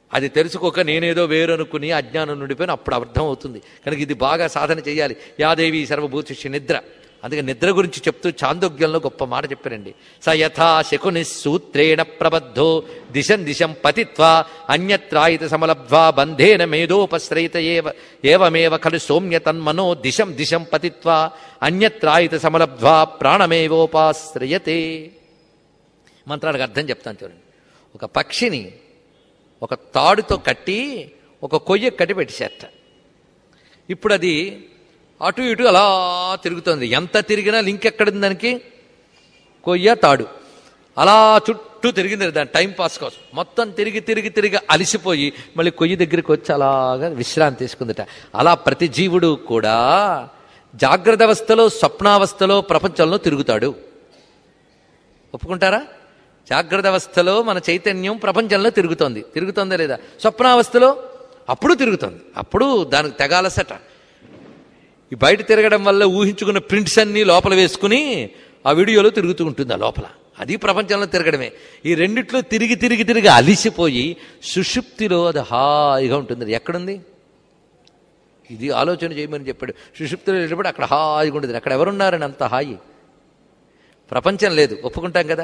అది తెలుసుకోక నేనేదో వేరు అనుకుని అజ్ఞానం నుండిపోయిన అప్పుడు అర్థం అవుతుంది కనుక ఇది బాగా సాధన చేయాలి యాదేవి సర్వభూతిష్య నిద్ర అందుకే నిద్ర గురించి చెప్తూ చాందోగ్యంలో గొప్ప మాట చెప్పారండి స యథా శకుని సూత్రేణ ప్రబద్ధో దిశం దిశం పతిత్వా అన్యత్రాయిత సమలబ్ధ్వా బంధేన మేధోపశ్రయిత ఏవ ఏవమేవ ఖలు సౌమ్య తన్మనో దిశం దిశం పతిత్వా అన్యత్రాయిత సమలబ్ధ్వా ప్రాణమేవోపాశ్రయతే మంత్రాలకు అర్థం చెప్తాను చూడండి ఒక పక్షిని ఒక తాడుతో కట్టి ఒక కొయ్య కట్టి పెట్టేసేట ఇప్పుడు అది అటు ఇటు అలా తిరుగుతుంది ఎంత తిరిగినా లింక్ ఎక్కడుంది దానికి కొయ్య తాడు అలా చుట్టూ తిరిగింది దాని టైం పాస్ కోసం మొత్తం తిరిగి తిరిగి తిరిగి అలిసిపోయి మళ్ళీ కొయ్యి దగ్గరికి వచ్చి అలాగా విశ్రాంతి తీసుకుందట అలా ప్రతి జీవుడు కూడా జాగ్రత్త అవస్థలో స్వప్నావస్థలో ప్రపంచంలో తిరుగుతాడు ఒప్పుకుంటారా జాగ్రత్త అవస్థలో మన చైతన్యం ప్రపంచంలో తిరుగుతోంది తిరుగుతోందా లేదా స్వప్నావస్థలో అప్పుడు తిరుగుతుంది అప్పుడు దానికి తెగాలసట ఈ బయట తిరగడం వల్ల ఊహించుకున్న ప్రింట్స్ అన్నీ లోపల వేసుకుని ఆ వీడియోలో తిరుగుతూ ఉంటుంది ఆ లోపల అది ప్రపంచంలో తిరగడమే ఈ రెండిట్లో తిరిగి తిరిగి తిరిగి అలిసిపోయి సుషుప్తిలో అది హాయిగా ఉంటుంది ఎక్కడుంది ఇది ఆలోచన చేయమని చెప్పాడు సుషుప్తిలో వెళ్ళినప్పుడు అక్కడ హాయిగా ఉంటుంది అక్కడ ఎవరున్నారని అంత హాయి ప్రపంచం లేదు ఒప్పుకుంటాం కదా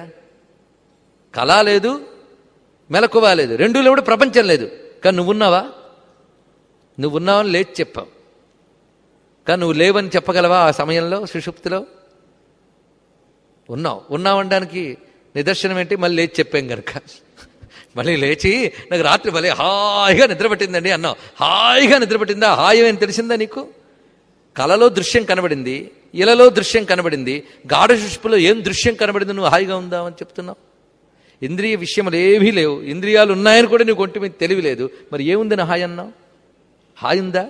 కళ లేదు మెలకువ లేదు రెండూ లేవు ప్రపంచం లేదు కానీ నువ్వున్నావా నువ్వున్నావని లేచి చెప్పావు కానీ నువ్వు లేవని చెప్పగలవా ఆ సమయంలో సుషుప్తిలో ఉన్నావు ఉన్నావనడానికి నిదర్శనం ఏంటి మళ్ళీ లేచి చెప్పాం కనుక మళ్ళీ లేచి నాకు రాత్రి భలే హాయిగా నిద్ర పట్టిందండి అన్నావు హాయిగా నిద్ర పట్టిందా హాయి అని తెలిసిందా నీకు కలలో దృశ్యం కనబడింది ఇలలో దృశ్యం కనబడింది గాఢ సుష్పులో ఏం దృశ్యం కనబడింది నువ్వు హాయిగా ఉందా అని చెప్తున్నావు ఇంద్రియ విషయములు ఏవీ లేవు ఇంద్రియాలు ఉన్నాయని కూడా నీకు ఒంటి మీద తెలివి లేదు మరి ఏముంది నా హాయి అన్నావు హాయి ఉందా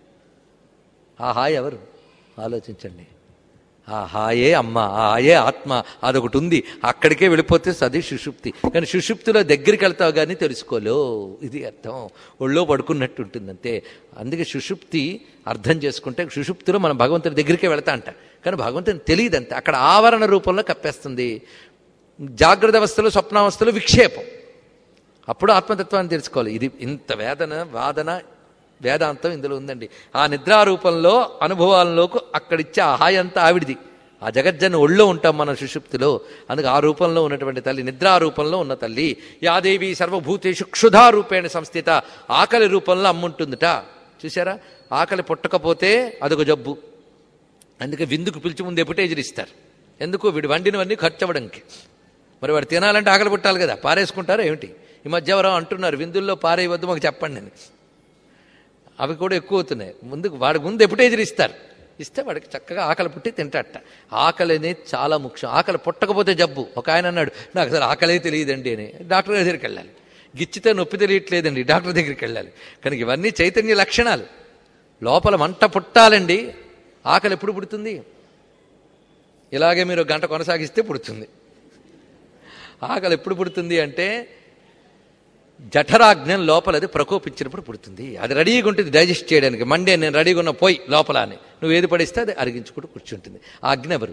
ఆ హాయ్ ఎవరు ఆలోచించండి ఆ హాయే అమ్మ ఆ హాయే ఆత్మ అదొకటి ఉంది అక్కడికే వెళ్ళిపోతే అది సుషుప్తి కానీ సుషుప్తిలో దగ్గరికి వెళ్తావు కానీ తెలుసుకోలో ఇది అర్థం ఒళ్ళో పడుకున్నట్టు ఉంటుంది అంతే అందుకే సుషుప్తి అర్థం చేసుకుంటే సుషుప్తిలో మనం భగవంతుడి దగ్గరికే వెళ్తా అంట కానీ భగవంతుని తెలియదు అంతే అక్కడ ఆవరణ రూపంలో కప్పేస్తుంది జాగ్రత్త అవస్థలో స్వప్నావస్థలో విక్షేపం అప్పుడు ఆత్మతత్వాన్ని తెలుసుకోవాలి ఇది ఇంత వేదన వాదన వేదాంతం ఇందులో ఉందండి ఆ నిద్రారూపంలో అనుభవాల్లోకి అక్కడిచ్చే ఆ హాయి అంతా ఆవిడిది ఆ జగజ్జన ఒళ్ళో ఉంటాం మన సుషుప్తిలో అందుకే ఆ రూపంలో ఉన్నటువంటి తల్లి నిద్రారూపంలో ఉన్న తల్లి యాదేవి సర్వభూతేషు క్షుధారూపేణ సంస్థిత ఆకలి రూపంలో అమ్ముంటుందిట చూసారా ఆకలి పుట్టకపోతే అదొక జబ్బు అందుకే విందుకు పిలిచి ముందు ఎపుటేజీలు ఇస్తారు ఎందుకు వీడు వండినవన్నీ ఖర్చు అవ్వడానికి మరి వాడు తినాలంటే ఆకలి పుట్టాలి కదా పారేసుకుంటారా ఏమిటి ఈ మధ్య ఎవరో అంటున్నారు విందుల్లో పారేయవద్దు మాకు చెప్పండి నేను అవి కూడా ఎక్కువ అవుతున్నాయి ముందుకు వాడికి ముందు ఎప్పుటేజీలు ఇస్తారు ఇస్తే వాడికి చక్కగా ఆకలి పుట్టి తింటాట ఆకలి అనేది చాలా ముఖ్యం ఆకలి పుట్టకపోతే జబ్బు ఒక ఆయన అన్నాడు నాకు అసలు ఆకలే తెలియదండి అని డాక్టర్ గారి దగ్గరికి వెళ్ళాలి గిచ్చితే నొప్పి తెలియట్లేదండి డాక్టర్ దగ్గరికి వెళ్ళాలి కనుక ఇవన్నీ చైతన్య లక్షణాలు లోపల మంట పుట్టాలండి ఆకలి ఎప్పుడు పుడుతుంది ఇలాగే మీరు గంట కొనసాగిస్తే పుడుతుంది ఆకలి ఎప్పుడు పుడుతుంది అంటే జఠరాజ్ఞం లోపల అది ప్రకోపించినప్పుడు పుడుతుంది అది రెడీగా ఉంటుంది డైజెస్ట్ చేయడానికి మండే నేను రెడీగా ఉన్న పోయి లోపల అని నువ్వు ఏది పడిస్తే అది అరిగించుకుంటూ కూర్చుంటుంది ఆ అగ్ని ఎవరు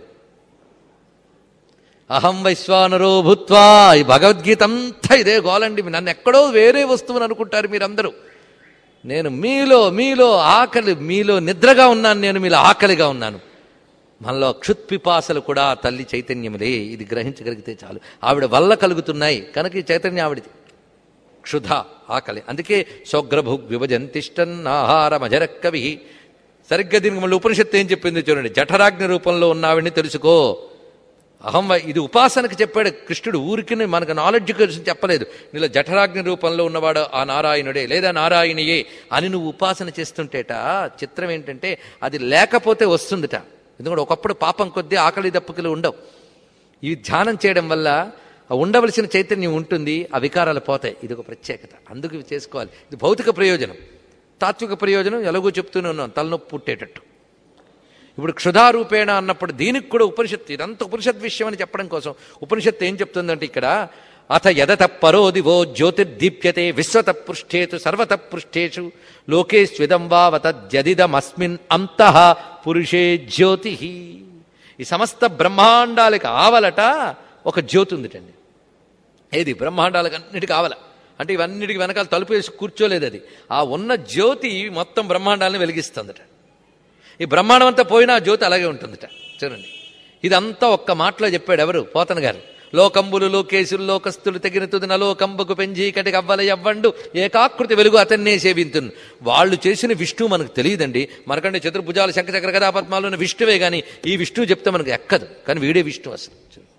అహం వైశ్వానరో భూత్వా ఈ భగవద్గీత అంతా ఇదే గోలండి నన్ను ఎక్కడో వేరే వస్తువుని అనుకుంటారు మీరందరూ నేను మీలో మీలో ఆకలి మీలో నిద్రగా ఉన్నాను నేను మీలో ఆకలిగా ఉన్నాను మనలో క్షుత్పిపాసలు కూడా తల్లి చైతన్యములే ఇది గ్రహించగలిగితే చాలు ఆవిడ వల్ల కలుగుతున్నాయి కనుక ఈ చైతన్యం ఆవిడది క్షుధ ఆకలి అందుకే సోగ్రభుగ్ విభజంతిష్టన్ ఆహారమజర కవి సరిగ్గా దీనికి మళ్ళీ ఉపనిషత్తు ఏం చెప్పింది చూడండి జఠరాగ్ని రూపంలో ఉన్నావిని తెలుసుకో అహం వై- ఇది ఉపాసనకు చెప్పాడు కృష్ణుడు ఊరికి మనకు నాలెడ్జ్ కోసం చెప్పలేదు నీలో జఠరాగ్ని రూపంలో ఉన్నవాడు ఆ నారాయణుడే లేదా నారాయణియే అని నువ్వు ఉపాసన చేస్తుంటేట చిత్రం ఏంటంటే అది లేకపోతే వస్తుందిట ఎందుకంటే ఒకప్పుడు పాపం కొద్దీ ఆకలి దప్పుకలు ఉండవు ఇవి ధ్యానం చేయడం వల్ల ఆ ఉండవలసిన చైతన్యం ఉంటుంది ఆ వికారాలు పోతాయి ఇది ఒక ప్రత్యేకత అందుకు ఇవి చేసుకోవాలి ఇది భౌతిక ప్రయోజనం తాత్విక ప్రయోజనం ఎలాగో చెప్తూనే ఉన్నాం తలనొప్పి పుట్టేటట్టు ఇప్పుడు క్షుధారూపేణ అన్నప్పుడు దీనికి కూడా ఉపనిషత్తు ఇదంతా ఉపనిషత్ విషయం అని చెప్పడం కోసం ఉపనిషత్తు ఏం చెప్తుందంటే ఇక్కడ అథ యదత పరో దివో జ్యోతిర్దీప్యతే విశ్వత పృష్ఠేతు సర్వత పృష్ఠేషు లోకే స్విదం వావతద్యదిదమస్మిన్ అంతః పురుషే జ్యోతి ఈ సమస్త బ్రహ్మాండాలకు ఆవలట ఒక జ్యోతి ఉందిటండి ఏది బ్రహ్మాండాలకు అన్నిటికీ ఆవల అంటే ఇవన్నిటికి వెనకాల తలుపు వేసి కూర్చోలేదు అది ఆ ఉన్న జ్యోతి మొత్తం బ్రహ్మాండాలను వెలిగిస్తుందట ఈ బ్రహ్మాండం అంతా పోయినా ఆ జ్యోతి అలాగే ఉంటుందట చూడండి ఇదంతా ఒక్క మాటలో చెప్పాడు ఎవరు పోతన గారు లోకంబులు లోకేశులు లోకస్తులు తెగిన తుది నలోకంబకు పెంజి కటికి అవ్వల ఎవ్వండు ఏకాకృతి వెలుగు అతన్నే సేవింతును వాళ్ళు చేసిన విష్ణువు మనకు తెలియదండి మనకంటే చతుర్భుజాలు శంఖచక్ర గదా పద్మాలు ఉన్న విష్ణువే కానీ ఈ విష్ణువు చెప్తే మనకు ఎక్కదు కానీ వీడే విష్ణువు అసలు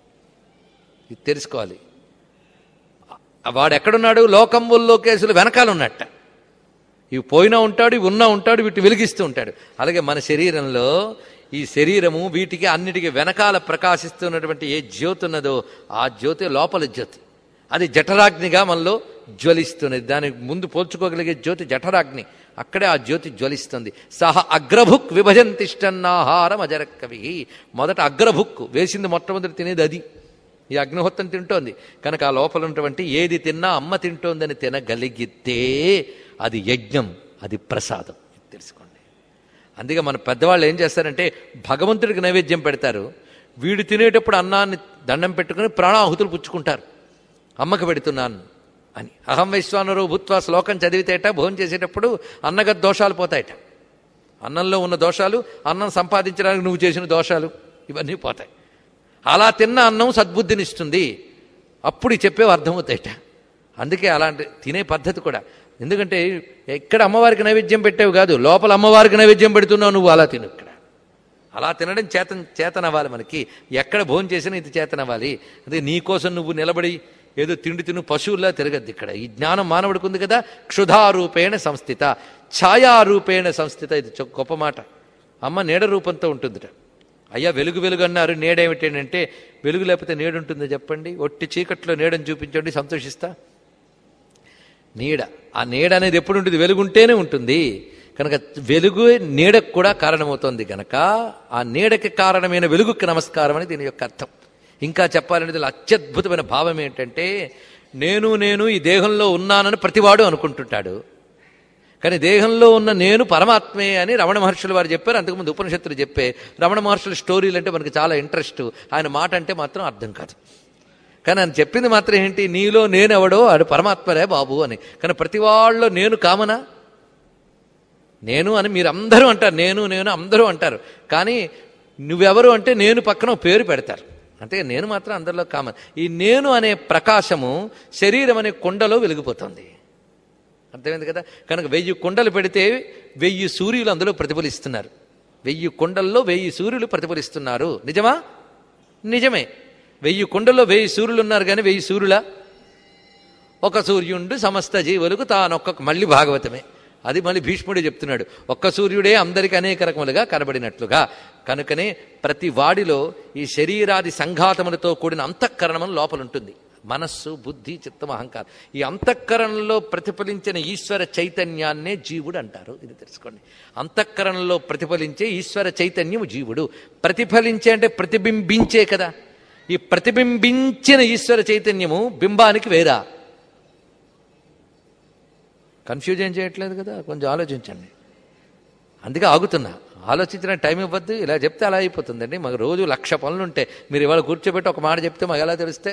ఇది తెలుసుకోవాలి వాడు ఎక్కడున్నాడు లోకంబుల్లో కేసులు వెనకాల ఉన్నట్ట ఇవి పోయినా ఉంటాడు ఇవి ఉన్నా ఉంటాడు వీటిని వెలిగిస్తూ ఉంటాడు అలాగే మన శరీరంలో ఈ శరీరము వీటికి అన్నిటికీ వెనకాల ప్రకాశిస్తున్నటువంటి ఏ జ్యోతి ఉన్నదో ఆ జ్యోతి లోపల జ్యోతి అది జఠరాగ్నిగా మనలో జ్వలిస్తున్నది దానికి ముందు పోల్చుకోగలిగే జ్యోతి జఠరాగ్ని అక్కడే ఆ జ్యోతి జ్వలిస్తుంది సహ అగ్రభుక్ విభజంతిష్టన్నాహారం అజరక్కవి మొదట అగ్రభుక్ వేసింది మొట్టమొదటి తినేది అది ఈ అగ్నిహోత్రం తింటోంది కనుక ఆ లోపల ఉన్నటువంటి ఏది తిన్నా అమ్మ తింటోందని తినగలిగితే అది యజ్ఞం అది ప్రసాదం ఇది తెలుసుకోండి అందుకే మన పెద్దవాళ్ళు ఏం చేస్తారంటే భగవంతుడికి నైవేద్యం పెడతారు వీడు తినేటప్పుడు అన్నాన్ని దండం పెట్టుకుని ప్రాణాహుతులు పుచ్చుకుంటారు అమ్మకి పెడుతున్నాను అని అహం వైశ్వానరు భూత్వా శ్లోకం చదివితేట భోజనం చేసేటప్పుడు అన్నగత దోషాలు పోతాయట అన్నంలో ఉన్న దోషాలు అన్నం సంపాదించడానికి నువ్వు చేసిన దోషాలు ఇవన్నీ పోతాయి అలా తిన్న అన్నం సద్బుద్ధినిస్తుంది అప్పుడు ఈ చెప్పేవి అర్థమవుతాయట అందుకే అలాంటి తినే పద్ధతి కూడా ఎందుకంటే ఎక్కడ అమ్మవారికి నైవేద్యం పెట్టేవి కాదు లోపల అమ్మవారికి నైవేద్యం పెడుతున్నావు నువ్వు అలా తిను ఇక్కడ అలా తినడం చేతన్ చేతనవ్వాలి మనకి ఎక్కడ భోజనం చేసినా ఇది చేతనవ్వాలి అదే నీకోసం నువ్వు నిలబడి ఏదో తిండి తిను పశువుల్లా తిరగద్దు ఇక్కడ ఈ జ్ఞానం మానవుడికి ఉంది కదా క్షుధారూపేణ సంస్థిత ఛాయారూపేణ సంస్థిత ఇది చొ- గొప్ప మాట అమ్మ నీడ రూపంతో ఉంటుందిట అయ్యా వెలుగు వెలుగు అన్నారు నీడేమిటంటే వెలుగు లేకపోతే నీడ ఉంటుందో చెప్పండి ఒట్టి చీకట్లో నీడని చూపించండి సంతోషిస్తా నీడ ఆ నీడ అనేది ఎప్పుడు ఉంటుంది వెలుగుంటేనే ఉంటుంది కనుక వెలుగు నీడకు కూడా కారణమవుతోంది కనుక ఆ నీడకి కారణమైన వెలుగుకి నమస్కారం అని దీని యొక్క అర్థం ఇంకా చెప్పాలంటే దీనిలో అత్యద్భుతమైన భావం ఏంటంటే నేను నేను ఈ దేహంలో ఉన్నానని ప్రతివాడు అనుకుంటుంటాడు కానీ దేహంలో ఉన్న నేను పరమాత్మే అని రమణ మహర్షులు వారు చెప్పారు అంతకుముందు ఉపనిషత్తులు చెప్పే రమణ మహర్షుల స్టోరీలు అంటే మనకి చాలా ఇంట్రెస్ట్ ఆయన మాట అంటే మాత్రం అర్థం కాదు కానీ ఆయన చెప్పింది మాత్రం ఏంటి నీలో నేనెవడో ఆడు పరమాత్మరే బాబు అని కానీ ప్రతి వాళ్ళలో నేను కామనా నేను అని మీరు అందరూ అంటారు నేను నేను అందరూ అంటారు కానీ నువ్వెవరు అంటే నేను పక్కన ఓ పేరు పెడతారు అంటే నేను మాత్రం అందరిలో కామన్ ఈ నేను అనే ప్రకాశము శరీరం అనే కొండలో వెలిగిపోతుంది అర్థమైంది కదా కనుక వెయ్యి కొండలు పెడితే వెయ్యి సూర్యులు అందులో ప్రతిఫలిస్తున్నారు వెయ్యి కొండల్లో వెయ్యి సూర్యులు ప్రతిఫలిస్తున్నారు నిజమా నిజమే వెయ్యి కొండల్లో వెయ్యి సూర్యులు ఉన్నారు కానీ వెయ్యి సూర్యుల ఒక సూర్యుండు సమస్త జీవులకు తానొక్క మళ్ళీ భాగవతమే అది మళ్ళీ భీష్ముడే చెప్తున్నాడు ఒక్క సూర్యుడే అందరికి అనేక రకములుగా కనబడినట్లుగా కనుకనే ప్రతి వాడిలో ఈ శరీరాది సంఘాతములతో కూడిన అంతఃకరణం లోపల ఉంటుంది మనస్సు బుద్ధి చిత్తం అహంకారం ఈ అంతఃకరణలో ప్రతిఫలించిన ఈశ్వర చైతన్యాన్నే జీవుడు అంటారు ఇది తెలుసుకోండి అంతఃకరణలో ప్రతిఫలించే ఈశ్వర చైతన్యము జీవుడు ప్రతిఫలించే అంటే ప్రతిబింబించే కదా ఈ ప్రతిబింబించిన ఈశ్వర చైతన్యము బింబానికి వేరా కన్ఫ్యూజ్ ఏం చేయట్లేదు కదా కొంచెం ఆలోచించండి అందుకే ఆగుతున్నా ఆలోచించిన టైం ఇవ్వద్దు ఇలా చెప్తే అలా అయిపోతుందండి మాకు రోజు లక్ష పనులు ఉంటాయి మీరు ఇవాళ కూర్చోబెట్టి ఒక మాట చెప్తే మాకు ఎలా తెలిస్తే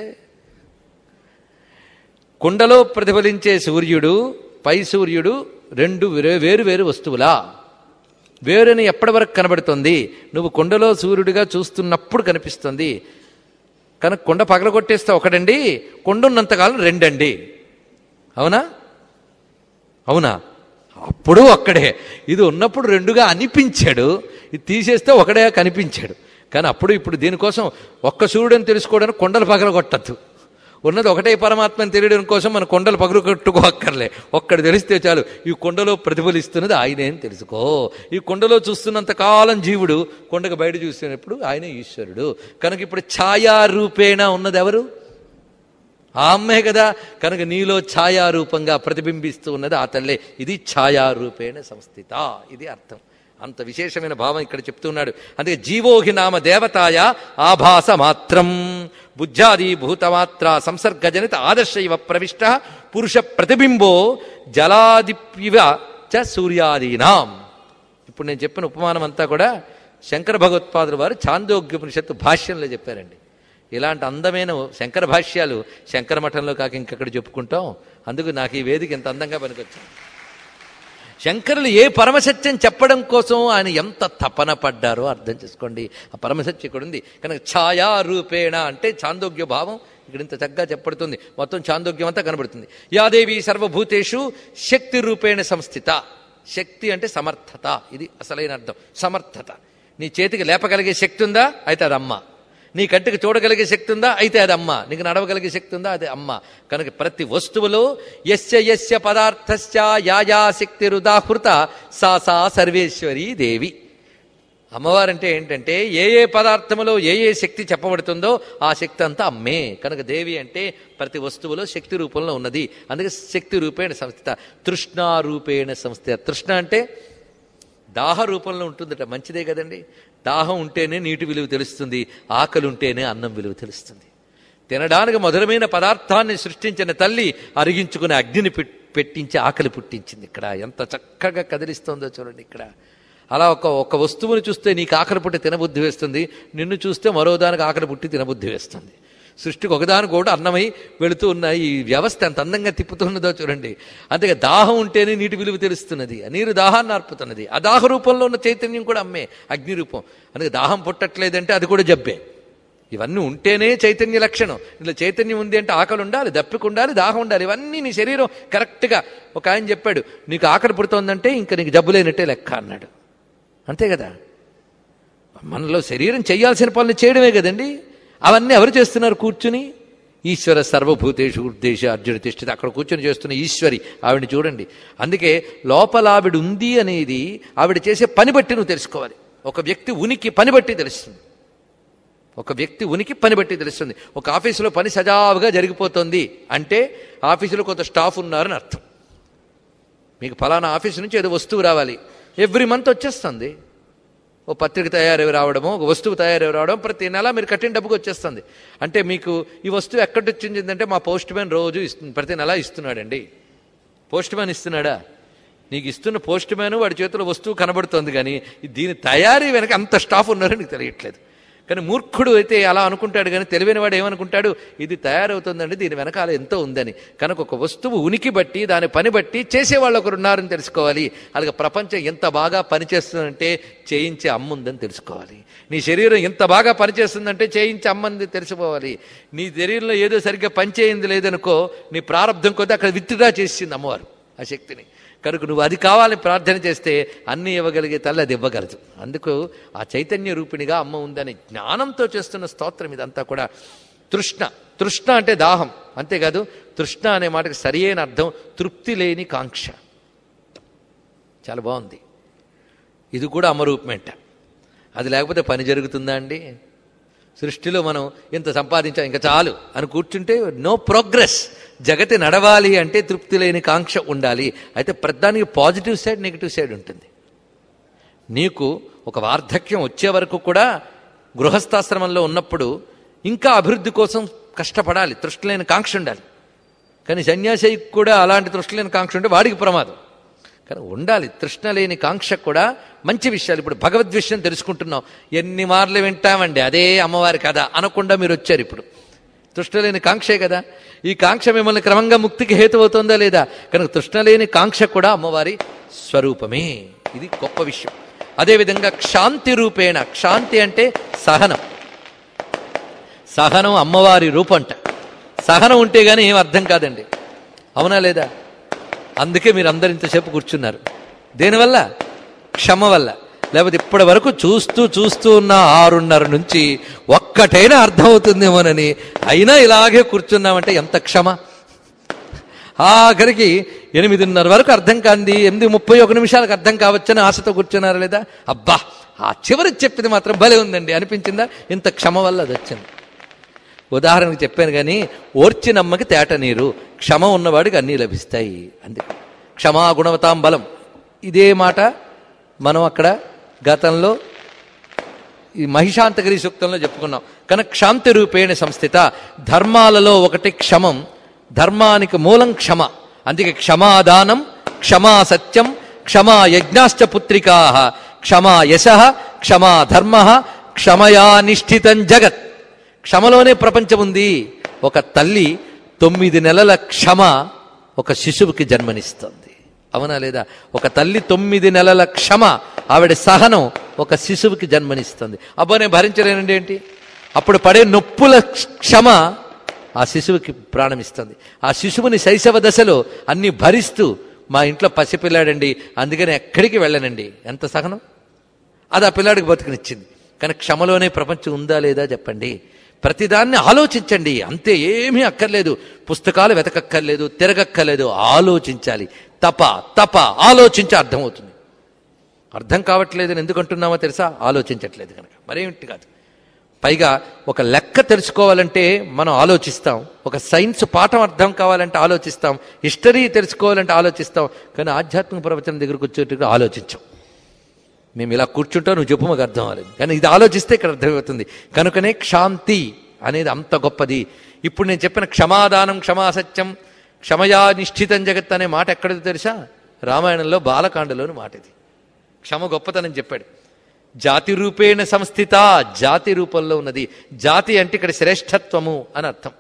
కుండలో ప్రతిఫలించే సూర్యుడు పై సూర్యుడు రెండు వేరు వేరు వేరు వస్తువులా వేరుని ఎప్పటి వరకు కనబడుతుంది నువ్వు కుండలో సూర్యుడిగా చూస్తున్నప్పుడు కనిపిస్తుంది కనుక కుండ పగలగొట్టేస్తే ఒకడండి కుండ ఉన్నంతకాలం రెండండి అవునా అవునా అప్పుడు ఒక్కడే ఇది ఉన్నప్పుడు రెండుగా అనిపించాడు ఇది తీసేస్తే ఒకడే కనిపించాడు కానీ అప్పుడు ఇప్పుడు దీనికోసం ఒక్క సూర్యుడని తెలుసుకోవడానికి కొండలు పగలగొట్టద్దు ఉన్నది ఒకటే పరమాత్మని తెలియడం కోసం మన కొండలు పగులు కట్టుకోక్కర్లే ఒక్కడు తెలిస్తే చాలు ఈ కొండలో ప్రతిఫలిస్తున్నది ఆయనే అని తెలుసుకో ఈ కొండలో చూస్తున్నంత కాలం జీవుడు కొండకు బయట చూస్తున్నప్పుడు ఆయనే ఈశ్వరుడు కనుక ఇప్పుడు ఛాయారూపేణ ఉన్నది ఎవరు ఆ అమ్మే కదా కనుక నీలో ఛాయారూపంగా ప్రతిబింబిస్తూ ఉన్నది ఆ తల్లే ఇది ఛాయారూపేణ సంస్థిత ఇది అర్థం అంత విశేషమైన భావం ఇక్కడ చెప్తున్నాడు అందుకే జీవోహి నామ దేవతాయ ఆభాస మాత్రం బుద్ధ్యాది భూతమాత్ర సంసర్గజనిత ఆదర్శ ఇవ ప్రవిష్ట పురుష ప్రతిబింబో జలాదిప్యవ చ సూర్యాదీనాం ఇప్పుడు నేను చెప్పిన ఉపమానం అంతా కూడా శంకర భగవత్పాదుల వారు చాందోగ్యోపనిషత్తు భాష్యంలో చెప్పారండి ఇలాంటి అందమైన శంకర భాష్యాలు శంకర మఠంలో కాక ఇంకెక్కడ చెప్పుకుంటాం అందుకు నాకు ఈ వేదిక ఇంత అందంగా పనికొచ్చింది శంకరులు ఏ పరమసత్యం చెప్పడం కోసం ఆయన ఎంత తపన పడ్డారో అర్థం చేసుకోండి ఆ పరమసత్యం ఇక్కడ ఉంది కనుక ఛాయారూపేణ అంటే చాందోగ్య భావం ఇక్కడ ఇంత చక్కగా చెప్పబడుతుంది మొత్తం చాందోగ్యం అంతా కనబడుతుంది యాదేవి సర్వభూతేషు శక్తి రూపేణ సంస్థిత శక్తి అంటే సమర్థత ఇది అసలైన అర్థం సమర్థత నీ చేతికి లేపగలిగే శక్తి ఉందా అయితే అది అమ్మ నీ కంటికి చూడగలిగే శక్తి ఉందా అయితే అది అమ్మ నీకు నడవగలిగే శక్తి ఉందా అది అమ్మ కనుక ప్రతి వస్తువులో యస్య యస్య పదార్థస్య యాయా శక్తి రుదాహృత సా సా సర్వేశ్వరీ దేవి అమ్మవారంటే ఏంటంటే ఏ ఏ పదార్థములో ఏ ఏ శక్తి చెప్పబడుతుందో ఆ శక్తి అంతా అమ్మే కనుక దేవి అంటే ప్రతి వస్తువులో శక్తి రూపంలో ఉన్నది అందుకే శక్తి రూపేణ సంస్థిత తృష్ణారూపేణ సంస్థిత తృష్ణ అంటే దాహ రూపంలో ఉంటుందట మంచిదే కదండి దాహం ఉంటేనే నీటి విలువ తెలుస్తుంది ఆకలి ఉంటేనే అన్నం విలువ తెలుస్తుంది తినడానికి మధురమైన పదార్థాన్ని సృష్టించిన తల్లి అరిగించుకునే అగ్నిని పెట్- పెట్టించి ఆకలి పుట్టించింది ఇక్కడ ఎంత చక్కగా కదిలిస్తోందో చూడండి ఇక్కడ అలా ఒక ఒక వస్తువుని చూస్తే నీకు ఆకలి పుట్టి తినబుద్ధి వేస్తుంది నిన్ను చూస్తే మరో దానికి ఆకలి పుట్టి తినబుద్ధి వేస్తుంది సృష్టికి ఒకదానికి కూడా అన్నమై వెళుతూ ఉన్న ఈ వ్యవస్థ ఎంత అందంగా తిప్పుతున్నదో చూడండి అందుకే దాహం ఉంటేనే నీటి విలువ తెలుస్తున్నది ఆ నీరు దాహాన్ని అర్పుతున్నది ఆ దాహ రూపంలో ఉన్న చైతన్యం కూడా అమ్మే అగ్ని రూపం అందుకే దాహం పుట్టట్లేదంటే అది కూడా జబ్బే ఇవన్నీ ఉంటేనే చైతన్య లక్షణం ఇలా చైతన్యం ఉంది అంటే ఆకలి ఉండాలి దప్పిక ఉండాలి దాహం ఉండాలి ఇవన్నీ నీ శరీరం కరెక్ట్గా ఒక ఆయన చెప్పాడు నీకు ఆకలి పుడుతోందంటే ఇంకా నీకు జబ్బు లేనట్టే లెక్క అన్నాడు అంతే కదా మనలో శరీరం చేయాల్సిన పనులు చేయడమే కదండి అవన్నీ ఎవరు చేస్తున్నారు కూర్చుని ఈశ్వర సర్వభూతేషు ఉద్దేశ అర్జున తిష్ఠిత అక్కడ కూర్చొని చేస్తున్న ఈశ్వరి ఆవిడని చూడండి అందుకే లోపల ఆవిడ ఉంది అనేది ఆవిడ చేసే పని బట్టి నువ్వు తెలుసుకోవాలి ఒక వ్యక్తి ఉనికి పని బట్టి తెలుస్తుంది ఒక వ్యక్తి ఉనికి పని బట్టి తెలుస్తుంది ఒక ఆఫీసులో పని సజావుగా జరిగిపోతుంది అంటే ఆఫీసులో కొంత స్టాఫ్ ఉన్నారని అర్థం మీకు ఫలానా ఆఫీసు నుంచి ఏదో వస్తువు రావాలి ఎవ్రీ మంత్ వచ్చేస్తుంది ఓ పత్రిక తయారై రావడము ఒక వస్తువు తయారై రావడం ప్రతి నెల మీరు కట్టిన డబ్బుకి వచ్చేస్తుంది అంటే మీకు ఈ వస్తువు ఎక్కడి నుంచి వచ్చిందంటే మా పోస్ట్ మ్యాన్ రోజు ఇస్తుంది ప్రతి నెల ఇస్తున్నాడండి పోస్ట్ మ్యాన్ ఇస్తున్నాడా నీకు ఇస్తున్న పోస్ట్ మ్యాన్ వాడి చేతిలో వస్తువు కనబడుతోంది కానీ దీని తయారీ వెనక అంత స్టాఫ్ ఉన్నారని నీకు తెలియట్లేదు కానీ మూర్ఖుడు అయితే అలా అనుకుంటాడు కానీ తెలివైన వాడు ఏమనుకుంటాడు ఇది తయారవుతుందండి దీని వెనకాల ఎంతో ఉందని కనుక ఒక వస్తువు ఉనికి బట్టి దాని పని బట్టి చేసేవాళ్ళు ఒకరు ఉన్నారని తెలుసుకోవాలి అలాగే ప్రపంచం ఎంత బాగా పనిచేస్తుందంటే చేయించే అమ్మ ఉందని తెలుసుకోవాలి నీ శరీరం ఎంత బాగా పనిచేస్తుందంటే చేయించే అమ్మంది తెలిసిపోవాలి నీ శరీరంలో ఏదో సరిగ్గా పనిచేయింది లేదనుకో నీ ప్రారంధం కొద్దీ అక్కడ విత్డ్రా చేసింది అమ్మవారు ఆ శక్తిని కనుక నువ్వు అది కావాలని ప్రార్థన చేస్తే అన్నీ ఇవ్వగలిగే తల్లి అది ఇవ్వగలదు అందుకు ఆ చైతన్య రూపిణిగా అమ్మ ఉందని జ్ఞానంతో చేస్తున్న స్తోత్రం ఇదంతా కూడా తృష్ణ తృష్ణ అంటే దాహం అంతేకాదు తృష్ణ అనే మాటకి సరి అయిన అర్థం తృప్తి లేని కాంక్ష చాలా బాగుంది ఇది కూడా అమరూపమేంట అది లేకపోతే పని జరుగుతుందా అండి సృష్టిలో మనం ఇంత సంపాదించాం ఇంకా చాలు అని కూర్చుంటే నో ప్రోగ్రెస్ జగతి నడవాలి అంటే తృప్తి లేని కాంక్ష ఉండాలి అయితే ప్రధానికి పాజిటివ్ సైడ్ నెగిటివ్ సైడ్ ఉంటుంది నీకు ఒక వార్ధక్యం వచ్చే వరకు కూడా గృహస్థాశ్రమంలో ఉన్నప్పుడు ఇంకా అభివృద్ధి కోసం కష్టపడాలి తృష్టి లేని కాంక్ష ఉండాలి కానీ సన్యాసికి కూడా అలాంటి తృష్టి లేని కాంక్ష ఉంటే వాడికి ప్రమాదం కానీ ఉండాలి తృష్ణ లేని కాంక్ష కూడా మంచి విషయాలు ఇప్పుడు భగవద్విషయం తెలుసుకుంటున్నాం ఎన్ని మార్లు వింటామండి అదే అమ్మవారి కథ అనకుండా మీరు వచ్చారు ఇప్పుడు తృష్ణ లేని కాంక్షే కదా ఈ కాంక్ష మిమ్మల్ని క్రమంగా ముక్తికి హేతు అవుతుందా లేదా కనుక తృష్ణ లేని కాంక్ష కూడా అమ్మవారి స్వరూపమే ఇది గొప్ప విషయం అదేవిధంగా క్షాంతి రూపేణ క్షాంతి అంటే సహనం సహనం అమ్మవారి రూపంట సహనం ఉంటే గానీ ఏం అర్థం కాదండి అవునా లేదా అందుకే మీరు అందరు ఇంతసేపు కూర్చున్నారు దేనివల్ల క్షమ వల్ల లేకపోతే ఇప్పటి వరకు చూస్తూ చూస్తూ ఉన్న ఆరున్నర నుంచి ఒక్కటైనా అర్థమవుతుందేమోనని అయినా ఇలాగే కూర్చున్నామంటే ఎంత క్షమ ఆఖరికి ఎనిమిదిన్నర వరకు అర్థం కాంది ఎనిమిది ముప్పై ఒక నిమిషాలకు అర్థం కావచ్చని ఆశతో కూర్చున్నారా లేదా అబ్బా ఆ చివరి చెప్పింది మాత్రం భలే ఉందండి అనిపించిందా ఇంత క్షమ వల్ల అది వచ్చింది ఉదాహరణకు చెప్పాను కానీ ఓర్చినమ్మకి తేట నీరు క్షమ ఉన్నవాడికి అన్నీ లభిస్తాయి అంతే క్షమా గుణవతాం బలం ఇదే మాట మనం అక్కడ గతంలో ఈ మహిషాంతగిరి సూక్తంలో చెప్పుకున్నాం కనుక క్షాంతి రూపేణ సంస్థిత ధర్మాలలో ఒకటి క్షమం ధర్మానికి మూలం క్షమ అందుకే క్షమాదానం క్షమా సత్యం క్షమా యజ్ఞాశ్చ పుత్రికా క్షమా యశ క్షమా ధర్మ క్షమయా నిష్ఠితం జగత్ క్షమలోనే ప్రపంచం ఉంది ఒక తల్లి తొమ్మిది నెలల క్షమ ఒక శిశువుకి జన్మనిస్తుంది అవునా లేదా ఒక తల్లి తొమ్మిది నెలల క్షమ ఆవిడ సహనం ఒక శిశువుకి జన్మనిస్తుంది అబ్బో నేను భరించలేనండి ఏంటి అప్పుడు పడే నొప్పుల క్షమ ఆ శిశువుకి ప్రాణమిస్తుంది ఆ శిశువుని శైశవ దశలో అన్ని భరిస్తూ మా ఇంట్లో పసిపిల్లాడండి అందుకని ఎక్కడికి వెళ్ళనండి ఎంత సహనం అది ఆ పిల్లాడికి బతుకునిచ్చింది కానీ క్షమలోనే ప్రపంచం ఉందా లేదా చెప్పండి ప్రతిదాన్ని ఆలోచించండి అంతే ఏమీ అక్కర్లేదు పుస్తకాలు వెతకక్కర్లేదు తిరగక్కర్లేదు ఆలోచించాలి తప తప ఆలోచించి అర్థమవుతుంది అర్థం కావట్లేదని ఎందుకు అంటున్నామో తెలుసా ఆలోచించట్లేదు కనుక మరేమిటి కాదు పైగా ఒక లెక్క తెలుసుకోవాలంటే మనం ఆలోచిస్తాం ఒక సైన్స్ పాఠం అర్థం కావాలంటే ఆలోచిస్తాం హిస్టరీ తెలుసుకోవాలంటే ఆలోచిస్తాం కానీ ఆధ్యాత్మిక ప్రవచనం దగ్గరకు వచ్చేట్టుగా ఆలోచించాం మేము ఇలా కూర్చుంటాం నువ్వు చెప్పు మాకు అర్థం అవ్వలేదు కానీ ఇది ఆలోచిస్తే ఇక్కడ అర్థమవుతుంది కనుకనే క్షాంతి అనేది అంత గొప్పది ఇప్పుడు నేను చెప్పిన క్షమాదానం క్షమాసత్యం క్షమయా నిశ్చితం జగత్ అనే మాట ఎక్కడిది తెలుసా రామాయణంలో బాలకాండలోని మాట ఇది క్షమ గొప్పతనం చెప్పాడు జాతి రూపేణ సంస్థిత జాతి రూపంలో ఉన్నది జాతి అంటే ఇక్కడ శ్రేష్ఠత్వము అని అర్థం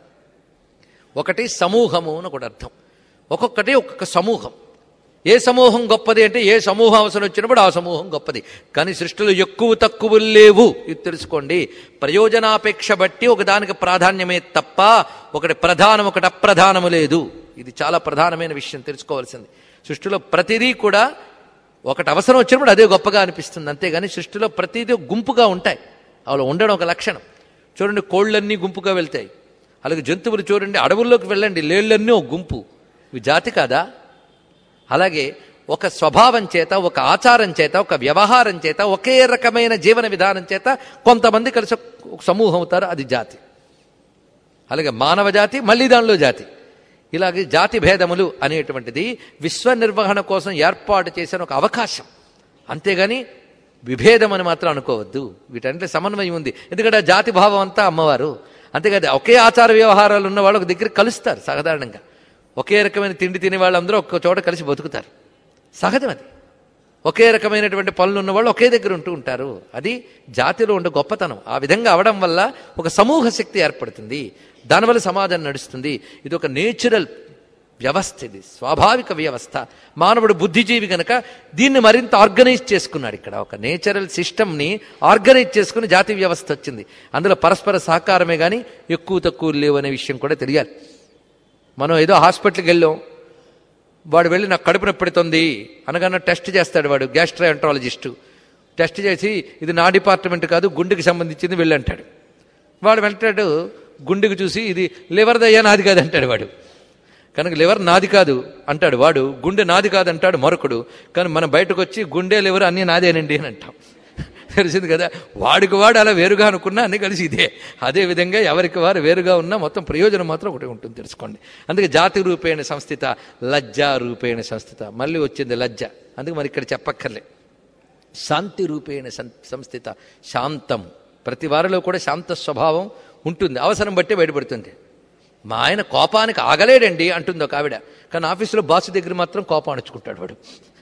ఒకటి సమూహము అని ఒకటి అర్థం ఒక్కొక్కటి ఒక్కొక్క సమూహం ఏ సమూహం గొప్పది అంటే ఏ సమూహం అవసరం వచ్చినప్పుడు ఆ సమూహం గొప్పది కానీ సృష్టిలో ఎక్కువ తక్కువలు లేవు ఇది తెలుసుకోండి ప్రయోజనాపేక్ష బట్టి ఒకదానికి ప్రాధాన్యమే తప్ప ఒకటి ప్రధానం ఒకటి అప్రధానము లేదు ఇది చాలా ప్రధానమైన విషయం తెలుసుకోవాల్సింది సృష్టిలో ప్రతిదీ కూడా ఒకటి అవసరం వచ్చినప్పుడు అదే గొప్పగా అనిపిస్తుంది అంతేగాని సృష్టిలో ప్రతిదీ గుంపుగా ఉంటాయి అలా ఉండడం ఒక లక్షణం చూడండి కోళ్ళన్నీ గుంపుగా వెళ్తాయి అలాగే జంతువులు చూడండి అడవుల్లోకి వెళ్ళండి లేళ్ళన్నీ ఒక గుంపు ఇవి జాతి కాదా అలాగే ఒక స్వభావం చేత ఒక ఆచారం చేత ఒక వ్యవహారం చేత ఒకే రకమైన జీవన విధానం చేత కొంతమంది కలిసి ఒక సమూహం అవుతారు అది జాతి అలాగే మానవ జాతి మళ్ళీ దానిలో జాతి ఇలాగే జాతి భేదములు అనేటువంటిది విశ్వ నిర్వహణ కోసం ఏర్పాటు చేసిన ఒక అవకాశం అంతేగాని విభేదం అని మాత్రం అనుకోవద్దు వీటంటే సమన్వయం ఉంది ఎందుకంటే ఆ జాతి భావం అంతా అమ్మవారు అంతేకాదు ఒకే ఆచార వ్యవహారాలు ఉన్న వాళ్ళు ఒక దగ్గర కలుస్తారు సాధారణంగా ఒకే రకమైన తిండి తినే వాళ్ళందరూ ఒక్క చోట కలిసి బతుకుతారు సహజం అది ఒకే రకమైనటువంటి పనులు ఉన్న వాళ్ళు ఒకే దగ్గర ఉంటూ ఉంటారు అది జాతిలో ఉండే గొప్పతనం ఆ విధంగా అవడం వల్ల ఒక సమూహ శక్తి ఏర్పడుతుంది దానివల్ల సమాజం నడుస్తుంది ఇది ఒక నేచురల్ వ్యవస్థ ఇది స్వాభావిక వ్యవస్థ మానవుడు బుద్ధిజీవి గనక దీన్ని మరింత ఆర్గనైజ్ చేసుకున్నాడు ఇక్కడ ఒక నేచురల్ సిస్టమ్ని ఆర్గనైజ్ చేసుకుని జాతి వ్యవస్థ వచ్చింది అందులో పరస్పర సహకారమే కానీ ఎక్కువ తక్కువ లేవు అనే విషయం కూడా తెలియాలి మనం ఏదో హాస్పిటల్కి వెళ్ళాం వాడు వెళ్ళి నాకు కడుపు నొప్పి పెడుతుంది అనగానే టెస్ట్ చేస్తాడు వాడు గ్యాస్ట్రాంట్రాలజిస్టు టెస్ట్ చేసి ఇది నా డిపార్ట్మెంట్ కాదు గుండెకి సంబంధించింది వెళ్ళి అంటాడు వాడు వెంటాడు గుండెకి చూసి ఇది లివర్ దయ్యా నాది కాదు అంటాడు వాడు కనుక లివర్ నాది కాదు అంటాడు వాడు గుండె నాది కాదు అంటాడు మరొకడు కానీ మనం బయటకు వచ్చి గుండె లివర్ అన్నీ నాదేనండి అని అంటాం తెలిసింది కదా వాడికి వాడు అలా వేరుగా అనుకున్నా అన్ని కలిసి ఇదే అదే విధంగా ఎవరికి వారు వేరుగా ఉన్నా మొత్తం ప్రయోజనం మాత్రం ఒకటి ఉంటుంది తెలుసుకోండి అందుకే జాతి రూపేణ సంస్థిత లజ్జా రూపేణ సంస్థిత మళ్ళీ వచ్చింది లజ్జ అందుకే మరి ఇక్కడ చెప్పక్కర్లే శాంతి రూపేణ సం- సంస్థిత శాంతం ప్రతి వారిలో కూడా శాంత స్వభావం ఉంటుంది అవసరం బట్టి బయటపడుతుంది మా ఆయన కోపానికి ఆగలేడండి అంటుంది ఒక ఆవిడ కానీ ఆఫీసులో బాసు దగ్గర మాత్రం కోపం అణుచుకుంటాడు వాడు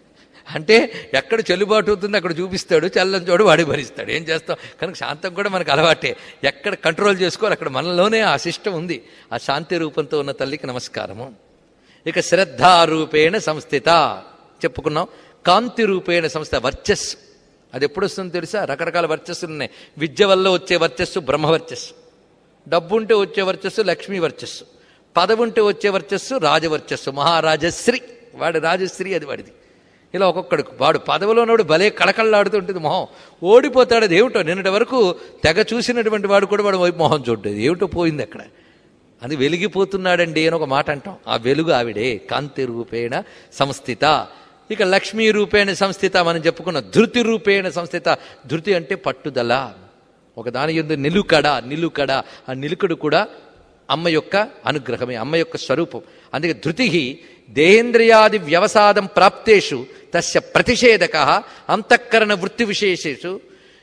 అంటే ఎక్కడ చెల్లుబాటు అవుతుందో అక్కడ చూపిస్తాడు చల్లని చోడు వాడి భరిస్తాడు ఏం చేస్తాం కనుక శాంతం కూడా మనకు అలవాటే ఎక్కడ కంట్రోల్ చేసుకోవాలి అక్కడ మనలోనే ఆ సిస్టమ్ ఉంది ఆ శాంతి రూపంతో ఉన్న తల్లికి నమస్కారము ఇక శ్రద్ధారూపేణ సంస్థిత చెప్పుకున్నాం కాంతి రూపేణ సంస్థ వర్చస్సు అది ఎప్పుడు వస్తుందో తెలుసా రకరకాల వర్చస్సులు ఉన్నాయి విద్య వల్ల వచ్చే వర్చస్సు బ్రహ్మవర్చస్సు డబ్బు ఉంటే వచ్చే వర్చస్సు లక్ష్మీ వర్చస్సు పదవి ఉంటే వచ్చే వర్చస్సు రాజవర్చస్సు మహారాజశ్రీ వాడి రాజశ్రీ అది వాడిది ఇలా ఒక్కొక్కడు వాడు పదవిలో ఉన్నవాడు భలే కళకళలాడుతుంటుంది మొహం ఓడిపోతాడు అది ఏమిటో నిన్నటి వరకు తెగ చూసినటువంటి వాడు కూడా వాడు వైపు మొహం చూడలేదు ఏమిటో పోయింది అక్కడ అది వెలిగిపోతున్నాడండి అని ఒక మాట అంటాం ఆ వెలుగు ఆవిడే కాంతి రూపేణ సంస్థిత ఇక లక్ష్మీ రూపేణ సంస్థిత మనం చెప్పుకున్న ధృతి రూపేణ సంస్థిత ధృతి అంటే పట్టుదల ఒక దాని ఎందు నిలుకడ నిలుకడ ఆ నిలుకడు కూడా అమ్మ యొక్క అనుగ్రహమే అమ్మ యొక్క స్వరూపం అందుకే ధృతి దేహేంద్రియాది వ్యవసాదం ప్రాప్తేషు తస్య ప్రతిషేధక అంతఃకరణ వృత్తి విశేషేషు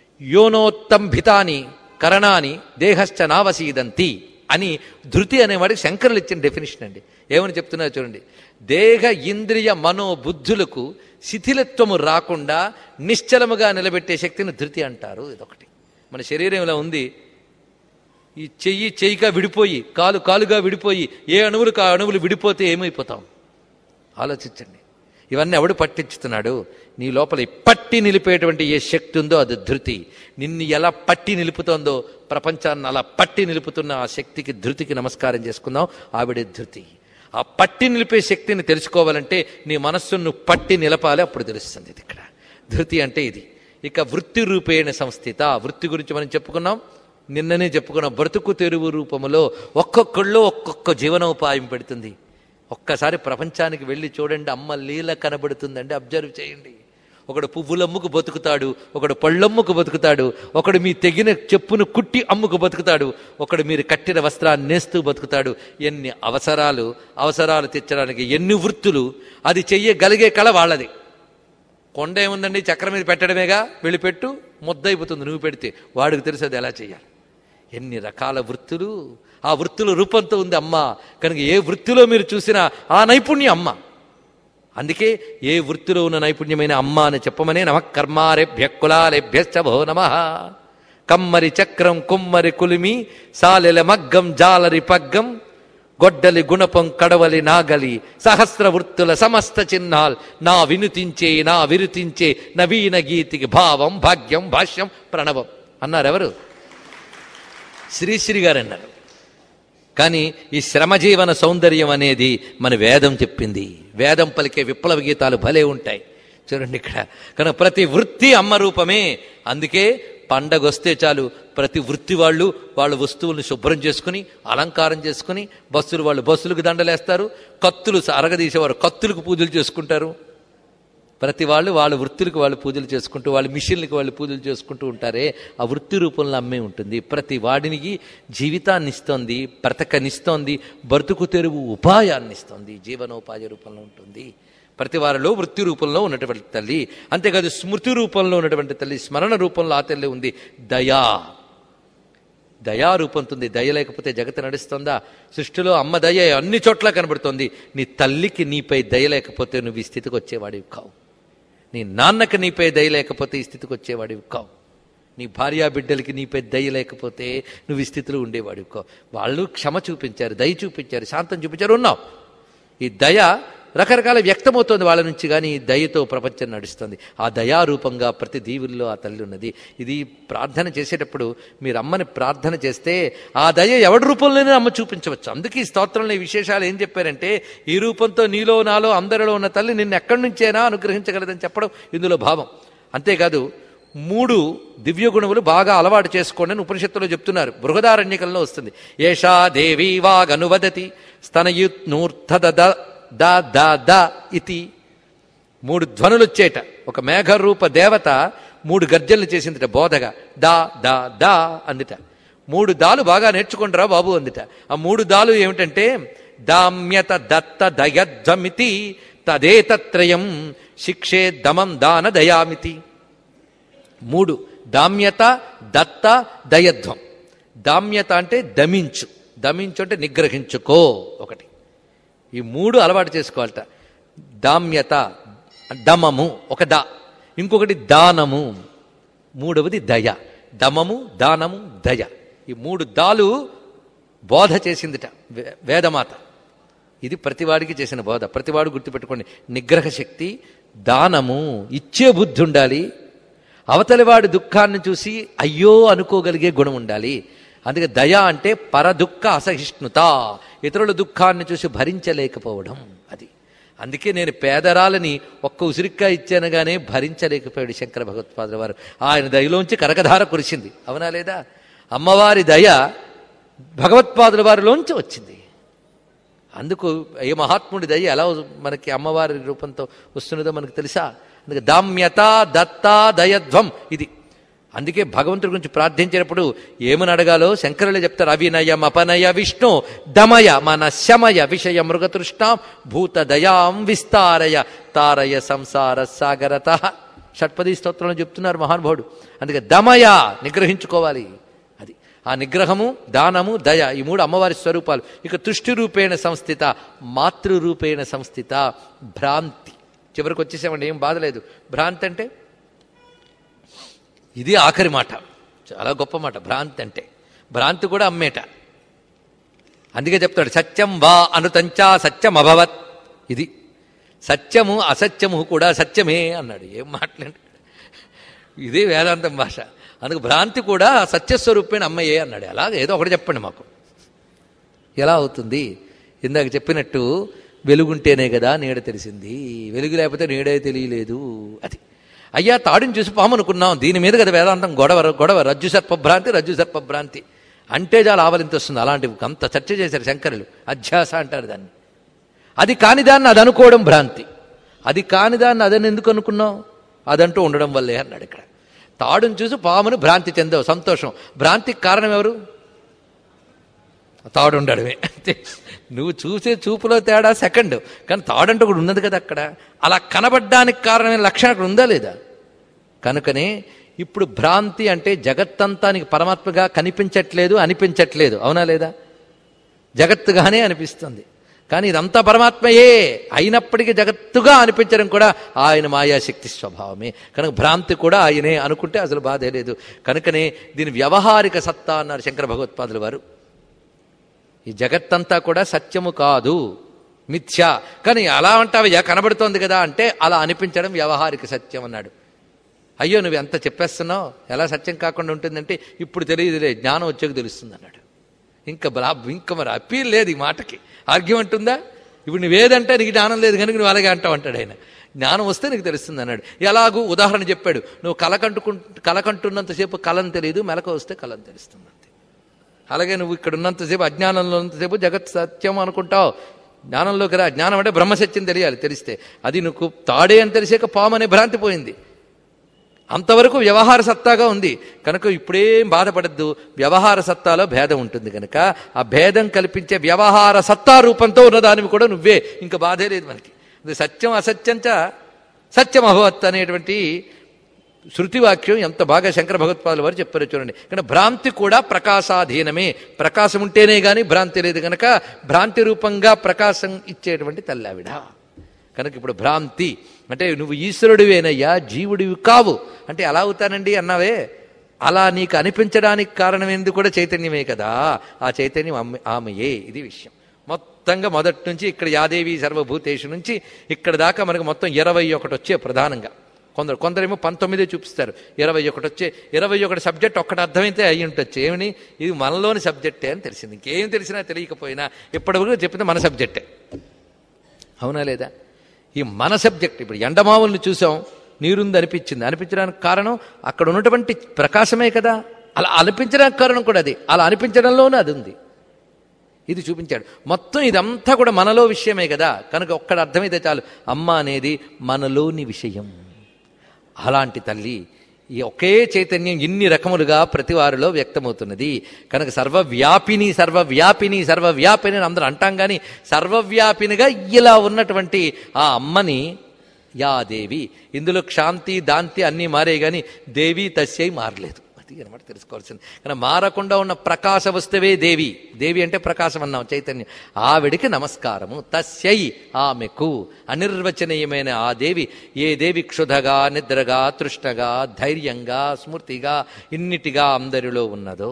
యోనోత్తంభితాని కరణాని దేహశ్చ నావసీదంతి అని ధృతి అనేవాడికి శంకరులు ఇచ్చిన డెఫినేషన్ అండి ఏమని చెప్తున్నారు చూడండి దేహ ఇంద్రియ మనో బుద్ధులకు శిథిలత్వము రాకుండా నిశ్చలముగా నిలబెట్టే శక్తిని ధృతి అంటారు ఇదొకటి మన శరీరం ఇలా ఉంది ఈ చెయ్యి చెయ్యిగా విడిపోయి కాలు కాలుగా విడిపోయి ఏ అణువులకు ఆ అణువులు విడిపోతే ఏమైపోతాం ఆలోచించండి ఇవన్నీ ఎవడు పట్టించుతున్నాడు నీ లోపల ఈ పట్టి నిలిపేటువంటి ఏ శక్తి ఉందో అది ధృతి నిన్ను ఎలా పట్టి నిలుపుతోందో ప్రపంచాన్ని అలా పట్టి నిలుపుతున్న ఆ శక్తికి ధృతికి నమస్కారం చేసుకుందాం ఆవిడే ధృతి ఆ పట్టి నిలిపే శక్తిని తెలుసుకోవాలంటే నీ మనస్సును నువ్వు పట్టి నిలపాలి అప్పుడు తెలుస్తుంది ఇది ఇక్కడ ధృతి అంటే ఇది ఇక వృత్తి రూపేణ సంస్థిత వృత్తి గురించి మనం చెప్పుకున్నాం నిన్ననే చెప్పుకున్నాం బ్రతుకు తెరువు రూపములో ఒక్కొక్కళ్ళు ఒక్కొక్క జీవనోపాయం పెడుతుంది ఒక్కసారి ప్రపంచానికి వెళ్ళి చూడండి అమ్మ లీల కనబడుతుందండి అబ్జర్వ్ చేయండి ఒకడు పువ్వులమ్ముకు బతుకుతాడు ఒకడు పళ్ళమ్ముకు బతుకుతాడు ఒకడు మీ తెగిన చెప్పును కుట్టి అమ్ముకు బతుకుతాడు ఒకడు మీరు కట్టిన వస్త్రాన్ని నేస్తూ బతుకుతాడు ఎన్ని అవసరాలు అవసరాలు తెచ్చడానికి ఎన్ని వృత్తులు అది చెయ్యగలిగే కళ వాళ్ళది కొండ ఏముందండి చక్రం మీద పెట్టడమేగా వెళ్ళి పెట్టు ముద్దయిపోతుంది నువ్వు పెడితే వాడికి తెలుసు అది ఎలా చేయాలి ఎన్ని రకాల వృత్తులు ఆ వృత్తుల రూపంతో ఉంది అమ్మ కనుక ఏ వృత్తిలో మీరు చూసినా ఆ నైపుణ్యం అమ్మ అందుకే ఏ వృత్తిలో ఉన్న నైపుణ్యమైన అమ్మ అని చెప్పమనే నమ కర్మారేభ్య కులాలేభ్యశ్చ భో నమ కమ్మరి చక్రం కుమ్మరి కులిమి సాలెల మగ్గం జాలరి పగ్గం గొడ్డలి గుణపం కడవలి నాగలి సహస్ర వృత్తుల సమస్త చిహ్నాల్ నా వినుతించే నా విరుతించే నవీన గీతికి భావం భాగ్యం భాష్యం ప్రణవం అన్నారు ఎవరు శ్రీశ్రీ గారు అన్నారు కానీ ఈ శ్రమజీవన సౌందర్యం అనేది మన వేదం చెప్పింది వేదం పలికే విప్లవ గీతాలు భలే ఉంటాయి చూడండి ఇక్కడ కనుక ప్రతి వృత్తి అమ్మ రూపమే అందుకే పండగ వస్తే చాలు ప్రతి వృత్తి వాళ్ళు వాళ్ళ వస్తువుల్ని శుభ్రం చేసుకుని అలంకారం చేసుకుని బస్సులు వాళ్ళు బస్సులకు దండలేస్తారు కత్తులు అరగదీసేవారు కత్తులకు పూజలు చేసుకుంటారు ప్రతి వాళ్ళు వాళ్ళ వృత్తులకు వాళ్ళు పూజలు చేసుకుంటూ వాళ్ళ మిషన్లకు వాళ్ళు పూజలు చేసుకుంటూ ఉంటారే ఆ వృత్తి రూపంలో అమ్మే ఉంటుంది ప్రతి వాడినికి జీవితాన్ని ఇస్తోంది బ్రతకనిస్తోంది బ్రతుకు తెరువు ఉపాయాన్ని ఇస్తోంది జీవనోపాయ రూపంలో ఉంటుంది ప్రతి వారిలో వృత్తి రూపంలో ఉన్నటువంటి తల్లి అంతేకాదు స్మృతి రూపంలో ఉన్నటువంటి తల్లి స్మరణ రూపంలో ఆ తల్లి ఉంది దయా దయా రూపంతుంది దయ లేకపోతే జగత్తు నడుస్తుందా సృష్టిలో అమ్మ దయ అన్ని చోట్ల కనబడుతోంది నీ తల్లికి నీపై దయ లేకపోతే నువ్వు ఈ స్థితికి వచ్చేవాడివి కావు నీ నాన్నకి నీపై దయ లేకపోతే ఈ స్థితికి వచ్చేవాడివి కావు నీ భార్యా బిడ్డలకి నీపై దయ లేకపోతే నువ్వు ఈ స్థితిలో ఉండేవాడివి కావు వాళ్ళు క్షమ చూపించారు దయ చూపించారు శాంతం చూపించారు ఉన్నావు ఈ దయ రకరకాల వ్యక్తమవుతోంది వాళ్ళ నుంచి కానీ దయతో ప్రపంచం నడుస్తుంది ఆ దయారూపంగా ప్రతి దీవుల్లో ఆ తల్లి ఉన్నది ఇది ప్రార్థన చేసేటప్పుడు మీరు అమ్మని ప్రార్థన చేస్తే ఆ దయ ఎవడి రూపంలోనే అమ్మ చూపించవచ్చు అందుకే ఈ స్తోత్రంలో ఈ విశేషాలు ఏం చెప్పారంటే ఈ రూపంతో నీలో నాలో అందరిలో ఉన్న తల్లి నిన్ను ఎక్కడి నుంచైనా అనుగ్రహించగలదని చెప్పడం ఇందులో భావం అంతేకాదు మూడు దివ్య గుణములు బాగా అలవాటు చేసుకోండి అని ఉపనిషత్తులో చెప్తున్నారు బృహదారణ్యకంలో వస్తుంది ఏషా దేవీ వాగనువదతి స్తనయుత్నూర్ధద ద ద ద ఇతి మూడు ధ్వనులు వచ్చేట ఒక మేఘరూప దేవత మూడు గర్జనలు చేసిందిట బోధగా దా దా దా అందిట మూడు దాలు బాగా నేర్చుకుంటారా బాబు అందిట ఆ మూడు దాలు ఏమిటంటే దామ్యత దత్త దయధ్వమితి తదేతత్రయం శిక్షే దమం దాన దయామితి మూడు దామ్యత దత్త దయధ్వం దామ్యత అంటే దమించు దమించు అంటే నిగ్రహించుకో ఒకటి ఈ మూడు అలవాటు చేసుకోవాలట దామ్యత దమము ఒక దా ఇంకొకటి దానము మూడవది దయ దమము దానము దయ ఈ మూడు దాలు బోధ చేసిందిట వే- వేదమాత ఇది ప్రతివాడికి చేసిన బోధ ప్రతివాడు గుర్తుపెట్టుకోండి నిగ్రహ శక్తి దానము ఇచ్చే బుద్ధి ఉండాలి అవతలివాడి దుఃఖాన్ని చూసి అయ్యో అనుకోగలిగే గుణం ఉండాలి అందుకే దయ అంటే పరదుఃఖ అసహిష్ణుత ఇతరుల దుఃఖాన్ని చూసి భరించలేకపోవడం అది అందుకే నేను పేదరాలని ఒక్క ఉసిరిక్కా ఇచ్చానుగానే భరించలేకపోయాడు శంకర భగవత్పాదుల వారు ఆయన దయలోంచి కరకధార కురిసింది అవునా లేదా అమ్మవారి దయ భగవత్పాదుల వారిలోంచి వచ్చింది అందుకు ఏ మహాత్ముడి దయ ఎలా మనకి అమ్మవారి రూపంతో వస్తున్నదో మనకు తెలుసా అందుకే దామ్యత దత్త దయధ్వం ఇది అందుకే భగవంతుడి గురించి ప్రార్థించినప్పుడు ఏమని అడగాలో శంకరులే చెప్తారు అవినయం అపనయ విష్ణు దమయ మన శమయ విషయ మృగతృష్టాం భూత దయాం విస్తారయ తారయ సంసార సాగరత షట్పది స్తోత్రంలో చెప్తున్నారు మహానుభావుడు అందుకే దమయ నిగ్రహించుకోవాలి అది ఆ నిగ్రహము దానము దయ ఈ మూడు అమ్మవారి స్వరూపాలు ఇక తుష్టి రూపేణ సంస్థిత మాతృరూపేణ సంస్థిత భ్రాంతి చివరికి వచ్చేసామండి ఏం బాధలేదు భ్రాంతి అంటే ఇది ఆఖరి మాట చాలా గొప్ప మాట భ్రాంతి అంటే భ్రాంతి కూడా అమ్మేట అందుకే చెప్తాడు సత్యం వా అనుతంచా సత్యం అభవత్ ఇది సత్యము అసత్యము కూడా సత్యమే అన్నాడు ఏం మాట్లాడు ఇదే వేదాంతం భాష అందుకు భ్రాంతి కూడా సత్యస్వరూపమైన అమ్మయ్యే అన్నాడు అలాగే ఏదో ఒకటి చెప్పండి మాకు ఎలా అవుతుంది ఇందాక చెప్పినట్టు వెలుగుంటేనే కదా నీడ తెలిసింది వెలుగు లేకపోతే నీడే తెలియలేదు అది అయ్యా తాడుని చూసి పాము అనుకున్నాం దీని మీద కదా వేదాంతం గొడవ గొడవ రజ్జు సర్పభ్రాంతి రజ్జు సర్పభ్రాంతి అంటే చాలా ఆవలింత వస్తుంది అలాంటివి అంత చర్చ చేశారు శంకరులు అధ్యాస అంటారు దాన్ని అది కానిదాన్ని అది అనుకోవడం భ్రాంతి అది కానిదాన్ని అదని ఎందుకు అనుకున్నాం అదంటూ ఉండడం వల్లే అన్నాడు ఇక్కడ తాడుని చూసి పామును భ్రాంతి చెందావు సంతోషం భ్రాంతికి కారణం ఎవరు తాడు ఉండడమే అంతే నువ్వు చూసే చూపులో తేడా సెకండ్ కానీ తాడంటూ కూడా ఉన్నది కదా అక్కడ అలా కనబడ్డానికి కారణమైన లక్షణం అక్కడ ఉందా లేదా కనుకనే ఇప్పుడు భ్రాంతి అంటే జగత్తంతా నీకు పరమాత్మగా కనిపించట్లేదు అనిపించట్లేదు అవునా లేదా జగత్తుగానే అనిపిస్తుంది కానీ ఇదంతా పరమాత్మయే అయినప్పటికీ జగత్తుగా అనిపించడం కూడా ఆయన మాయాశక్తి స్వభావమే కనుక భ్రాంతి కూడా ఆయనే అనుకుంటే అసలు బాధే లేదు కనుకనే దీని వ్యవహారిక సత్తా అన్నారు శంకర భగవత్పాదుల వారు ఈ జగత్తంతా కూడా సత్యము కాదు మిథ్య కానీ అలా అంటావయ్యా కనబడుతోంది కదా అంటే అలా అనిపించడం వ్యవహారిక సత్యం అన్నాడు అయ్యో నువ్వు ఎంత చెప్పేస్తున్నావు ఎలా సత్యం కాకుండా ఉంటుందంటే ఇప్పుడు తెలియదులే జ్ఞానం వచ్చాక తెలుస్తుంది అన్నాడు ఇంకా బలా ఇంకా మరి అప్పీల్ లేదు ఈ మాటకి ఆర్గ్యుమెంట్ ఉందా ఇప్పుడు నువ్వేదంటే నీకు జ్ఞానం లేదు కనుక నువ్వు అలాగే అంటావు అంటాడు ఆయన జ్ఞానం వస్తే నీకు తెలుస్తుంది అన్నాడు ఎలాగూ ఉదాహరణ చెప్పాడు నువ్వు కలకంటుకు కలకంటున్నంతసేపు కలం తెలియదు మెలకు వస్తే కలం తెలుస్తుంది అంతే అలాగే నువ్వు ఇక్కడ ఉన్నంతసేపు అజ్ఞానంలో ఉన్నంతసేపు జగత్ సత్యం అనుకుంటావు జ్ఞానంలోకి రా జ్ఞానం అంటే బ్రహ్మసత్యం తెలియాలి తెలిస్తే అది నువ్వు తాడే అని తెలిసాక పాము అనే భ్రాంతి పోయింది అంతవరకు వ్యవహార సత్తాగా ఉంది కనుక ఇప్పుడేం బాధపడద్దు వ్యవహార సత్తాలో భేదం ఉంటుంది కనుక ఆ భేదం కల్పించే వ్యవహార సత్తా రూపంతో ఉన్నదానివి కూడా నువ్వే ఇంకా బాధే లేదు మనకి అది సత్యం అసత్యంచ సత్యం అభవత్ అనేటువంటి శృతివాక్యం ఎంత బాగా శంకర భగవత్పాదుల వారు చెప్పారు చూడండి కానీ భ్రాంతి కూడా ప్రకాశాధీనమే ప్రకాశం ఉంటేనే గాని భ్రాంతి లేదు కనుక భ్రాంతి రూపంగా ప్రకాశం ఇచ్చేటువంటి తల్లావిడ కనుక ఇప్పుడు భ్రాంతి అంటే నువ్వు ఈశ్వరుడివేనయ్యా జీవుడివి కావు అంటే ఎలా అవుతానండి అన్నావే అలా నీకు అనిపించడానికి కారణమైనది కూడా చైతన్యమే కదా ఆ చైతన్యం అమ్మ ఆమెయే ఇది విషయం మొత్తంగా మొదటి నుంచి ఇక్కడ యాదేవి సర్వభూతేషు నుంచి ఇక్కడ దాకా మనకు మొత్తం ఇరవై ఒకటి వచ్చే ప్రధానంగా కొందరు కొందరేమో పంతొమ్మిదే చూపిస్తారు ఇరవై ఒకటి వచ్చే ఇరవై ఒకటి సబ్జెక్ట్ ఒక్కటి అర్థమైతే అయ్యి ఉండొచ్చు ఏమని ఇది మనలోని సబ్జెక్టే అని తెలిసింది ఇంకేం తెలిసినా తెలియకపోయినా ఇప్పటివరకు చెప్పింది మన సబ్జెక్టే అవునా లేదా ఈ మన సబ్జెక్ట్ ఇప్పుడు ఎండమావుల్ని చూసాం నీరుంది అనిపించింది అనిపించడానికి కారణం అక్కడ ఉన్నటువంటి ప్రకాశమే కదా అలా అనిపించడానికి కారణం కూడా అది అలా అనిపించడంలోనూ అది ఉంది ఇది చూపించాడు మొత్తం ఇదంతా కూడా మనలో విషయమే కదా కనుక ఒక్కడ అర్థమైతే చాలు అమ్మ అనేది మనలోని విషయం అలాంటి తల్లి ఈ ఒకే చైతన్యం ఇన్ని రకములుగా ప్రతి వారిలో వ్యక్తమవుతున్నది కనుక సర్వవ్యాపిని సర్వవ్యాపిని సర్వవ్యాపిని అని అందరూ అంటాం కానీ సర్వవ్యాపినిగా ఇలా ఉన్నటువంటి ఆ అమ్మని యా దేవి ఇందులో క్షాంతి దాంతి అన్నీ మారే కానీ దేవి తస్యై మారలేదు అది అనమాట తెలుసుకోవాల్సింది కానీ మారకుండా ఉన్న ప్రకాశ వస్తువే దేవి దేవి అంటే ప్రకాశం అన్నాం చైతన్యం ఆవిడికి నమస్కారము తస్యై ఆమెకు అనిర్వచనీయమైన ఆ దేవి ఏ దేవి క్షుధగా నిద్రగా తృష్ణగా ధైర్యంగా స్మృతిగా ఇన్నిటిగా అందరిలో ఉన్నదో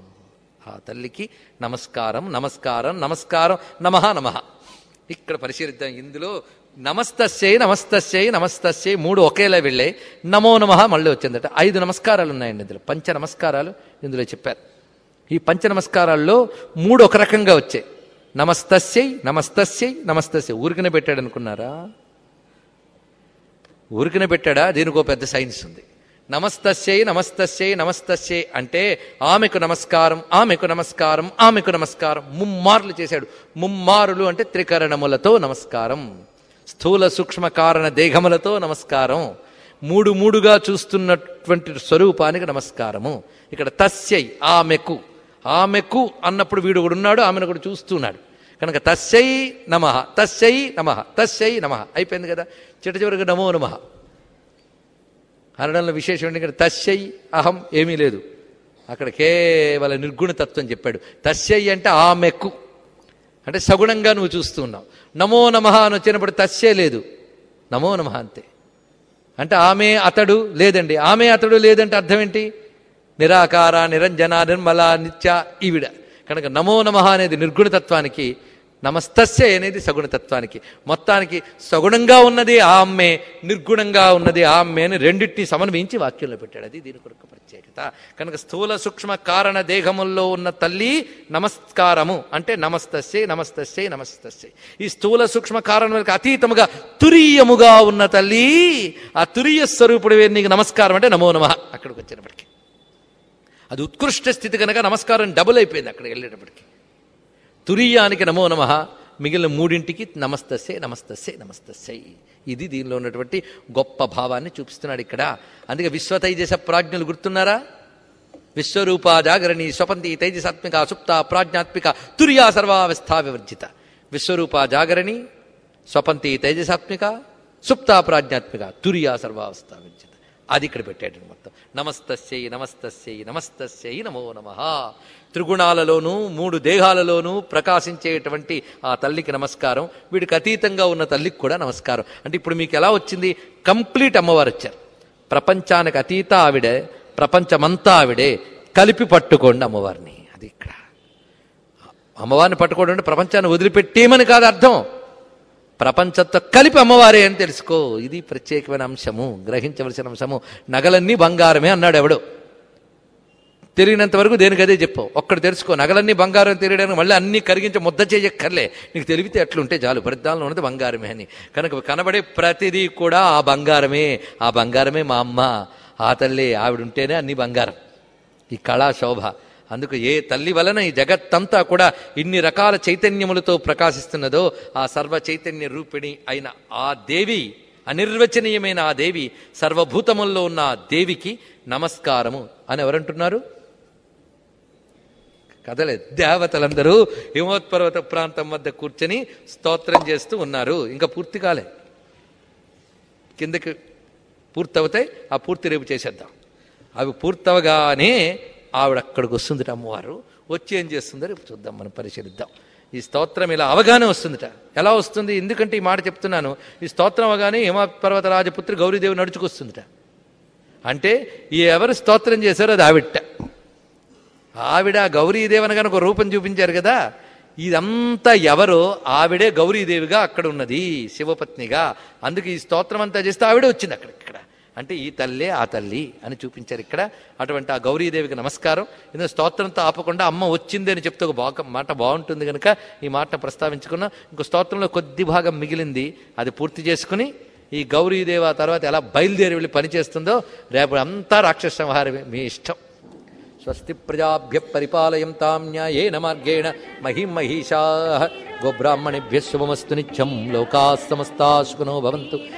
ఆ తల్లికి నమస్కారం నమస్కారం నమస్కారం నమః నమః ఇక్కడ పరిశీలిద్దాం ఇందులో నమస్తస్యై నమస్తస్యై నమస్తస్యై మూడు ఒకేలా వెళ్ళాయి నమో నమ మళ్ళీ వచ్చిందట ఐదు నమస్కారాలు ఉన్నాయండి ఇందులో పంచ నమస్కారాలు ఇందులో చెప్పారు ఈ పంచ నమస్కారాల్లో మూడు ఒక రకంగా వచ్చాయి నమస్తస్యై నమస్తస్యై నమస్తస్యై ఊరికనే పెట్టాడు అనుకున్నారా ఊరికనే పెట్టాడా దీనికో పెద్ద సైన్స్ ఉంది నమస్తస్యై నమస్తస్యై నమస్తస్యై అంటే ఆమెకు నమస్కారం ఆమెకు నమస్కారం ఆమెకు నమస్కారం ముమ్మార్లు చేశాడు ముమ్మారులు అంటే త్రికరణములతో నమస్కారం స్థూల సూక్ష్మ కారణ దేహములతో నమస్కారం మూడు మూడుగా చూస్తున్నటువంటి స్వరూపానికి నమస్కారము ఇక్కడ తస్యై ఆమెకు ఆమెకు అన్నప్పుడు వీడు కూడా ఉన్నాడు ఆమెను కూడా చూస్తున్నాడు కనుక తస్యై నమ తస్యై నమ తస్యై నమ అయిపోయింది కదా చిట్ట చివరికి నమో నమ అనడంలో విశేషం ఏంటంటే తస్యై అహం ఏమీ లేదు అక్కడ కేవల నిర్గుణతత్వం చెప్పాడు తస్యై అంటే ఆమెకు అంటే సగుణంగా నువ్వు చూస్తూ ఉన్నావు నమో నమ అని వచ్చినప్పుడు తస్యే లేదు నమో నమ అంతే అంటే ఆమె అతడు లేదండి ఆమె అతడు లేదంటే అర్థం ఏంటి నిరాకార నిరంజన నిర్మల నిత్య ఈవిడ కనుక నమో నమ అనేది నిర్గుణతత్వానికి నమస్తస్య అనేది సగుణతత్వానికి మొత్తానికి సగుణంగా ఉన్నది ఆ అమ్మే నిర్గుణంగా ఉన్నది ఆ అమ్మే అని రెండింటిని సమన్వయించి వాక్యంలో పెట్టాడు అది దీని కొరకు ప్రత్యేకత కనుక స్థూల సూక్ష్మ కారణ దేహముల్లో ఉన్న తల్లి నమస్కారము అంటే నమస్తస్యై నమస్తస్యై నమస్తస్యై ఈ స్థూల సూక్ష్మ కారణములకు అతీతముగా తురీయముగా ఉన్న తల్లి ఆ తురీయ స్వరూపుడు నీకు నమస్కారం అంటే నమో నమ అక్కడికి వచ్చినప్పటికీ అది ఉత్కృష్ట స్థితి కనుక నమస్కారం డబుల్ అయిపోయింది అక్కడికి వెళ్ళేటప్పటికి తురీయానికి నమో నమ మిగిలిన మూడింటికి నమస్తస్సే నమస్తస్సే నమస్తస్సై ఇది దీనిలో ఉన్నటువంటి గొప్ప భావాన్ని చూపిస్తున్నాడు ఇక్కడ అందుకే విశ్వతైజస ప్రాజ్ఞులు గుర్తున్నారా విశ్వరూప జాగరణి స్వపంతి తైజసాత్మిక సుప్త ప్రాజ్ఞాత్మిక తుర్యా సర్వావస్థా వివర్జిత విశ్వరూప జాగరణి స్వపంతి తైజసాత్మిక సుప్త ప్రాజ్ఞాత్మిక తుర్యా సర్వావస్థా వివర్జిత అది ఇక్కడ పెట్టాడు మొత్తం నమస్తస్యై నమస్తస్యై నమస్తస్యై నమో నమ త్రిగుణాలలోనూ మూడు దేహాలలోనూ ప్రకాశించేటువంటి ఆ తల్లికి నమస్కారం వీడికి అతీతంగా ఉన్న తల్లికి కూడా నమస్కారం అంటే ఇప్పుడు మీకు ఎలా వచ్చింది కంప్లీట్ అమ్మవారు వచ్చారు ప్రపంచానికి అతీత ఆవిడే ప్రపంచమంతా ఆవిడే కలిపి పట్టుకోండి అమ్మవారిని అది ఇక్కడ అమ్మవారిని పట్టుకోవడం అంటే ప్రపంచాన్ని వదిలిపెట్టేమని కాదు అర్థం ప్రపంచంతో కలిపి అమ్మవారే అని తెలుసుకో ఇది ప్రత్యేకమైన అంశము గ్రహించవలసిన అంశము నగలన్నీ బంగారమే అన్నాడు ఎవడు తెలియనంత వరకు దేనికి అదే చెప్పావు ఒక్కడు తెలుసుకో నగలన్నీ బంగారం తెలియడానికి మళ్ళీ అన్ని కరిగించి ముద్ద చేయక్కర్లే నీకు తెలివితే ఎట్లుంటే చాలు పరిద్దాలను ఉన్నది బంగారమే అని కనుక కనబడే ప్రతిదీ కూడా ఆ బంగారమే ఆ బంగారమే మా అమ్మ ఆ తల్లి ఆవిడ ఉంటేనే అన్ని బంగారం ఈ కళా శోభ అందుకు ఏ తల్లి వలన ఈ జగత్తంతా కూడా ఇన్ని రకాల చైతన్యములతో ప్రకాశిస్తున్నదో ఆ సర్వ చైతన్య రూపిణి అయిన ఆ దేవి అనిర్వచనీయమైన ఆ దేవి సర్వభూతముల్లో ఉన్న ఆ దేవికి నమస్కారము అని ఎవరంటున్నారు కదలే దేవతలందరూ హిమోత్పర్వత ప్రాంతం వద్ద కూర్చొని స్తోత్రం చేస్తూ ఉన్నారు ఇంకా పూర్తి కాలే కిందకి పూర్తవుతాయి ఆ పూర్తి రేపు చేసేద్దాం అవి పూర్తవగానే ఆవిడ అక్కడికి వస్తుందిట అమ్మవారు వచ్చి ఏం చేస్తుందో రేపు చూద్దాం మనం పరిశీలిద్దాం ఈ స్తోత్రం ఇలా అవగానే వస్తుందిట ఎలా వస్తుంది ఎందుకంటే ఈ మాట చెప్తున్నాను ఈ స్తోత్రం అవగానే హిమపర్వత రాజపుత్రి గౌరీదేవి నడుచుకొస్తుందిట అంటే ఈ ఎవరు స్తోత్రం చేశారో అది ఆవిడ ఆవిడ గౌరీదేవి అనగానే ఒక రూపం చూపించారు కదా ఇదంతా ఎవరో ఆవిడే గౌరీదేవిగా అక్కడ ఉన్నది శివపత్నిగా అందుకే ఈ స్తోత్రం అంతా చేస్తే ఆవిడే వచ్చింది అక్కడ ఇక్కడ అంటే ఈ తల్లే ఆ తల్లి అని చూపించారు ఇక్కడ అటువంటి ఆ గౌరీదేవికి నమస్కారం ఎందుకంటే స్తోత్రంతో ఆపకుండా అమ్మ వచ్చింది అని చెప్తే ఒక బాగా మాట బాగుంటుంది కనుక ఈ మాట ప్రస్తావించుకున్నా ఇంకో స్తోత్రంలో కొద్ది భాగం మిగిలింది అది పూర్తి చేసుకుని ఈ గౌరీదేవి ఆ తర్వాత ఎలా బయలుదేరి వెళ్ళి పనిచేస్తుందో రేపు అంతా రాక్షస సంహారమే మీ ఇష్టం స్వస్తి ప్రజాభ్య పరిపాలయంతాం న్యాయేన మార్గేణ మహిం మహిషా గోబ్రాహ్మణేభ్య శుభమస్తు నిత్యం లోకా సమస్తా సుఖనో భవంతు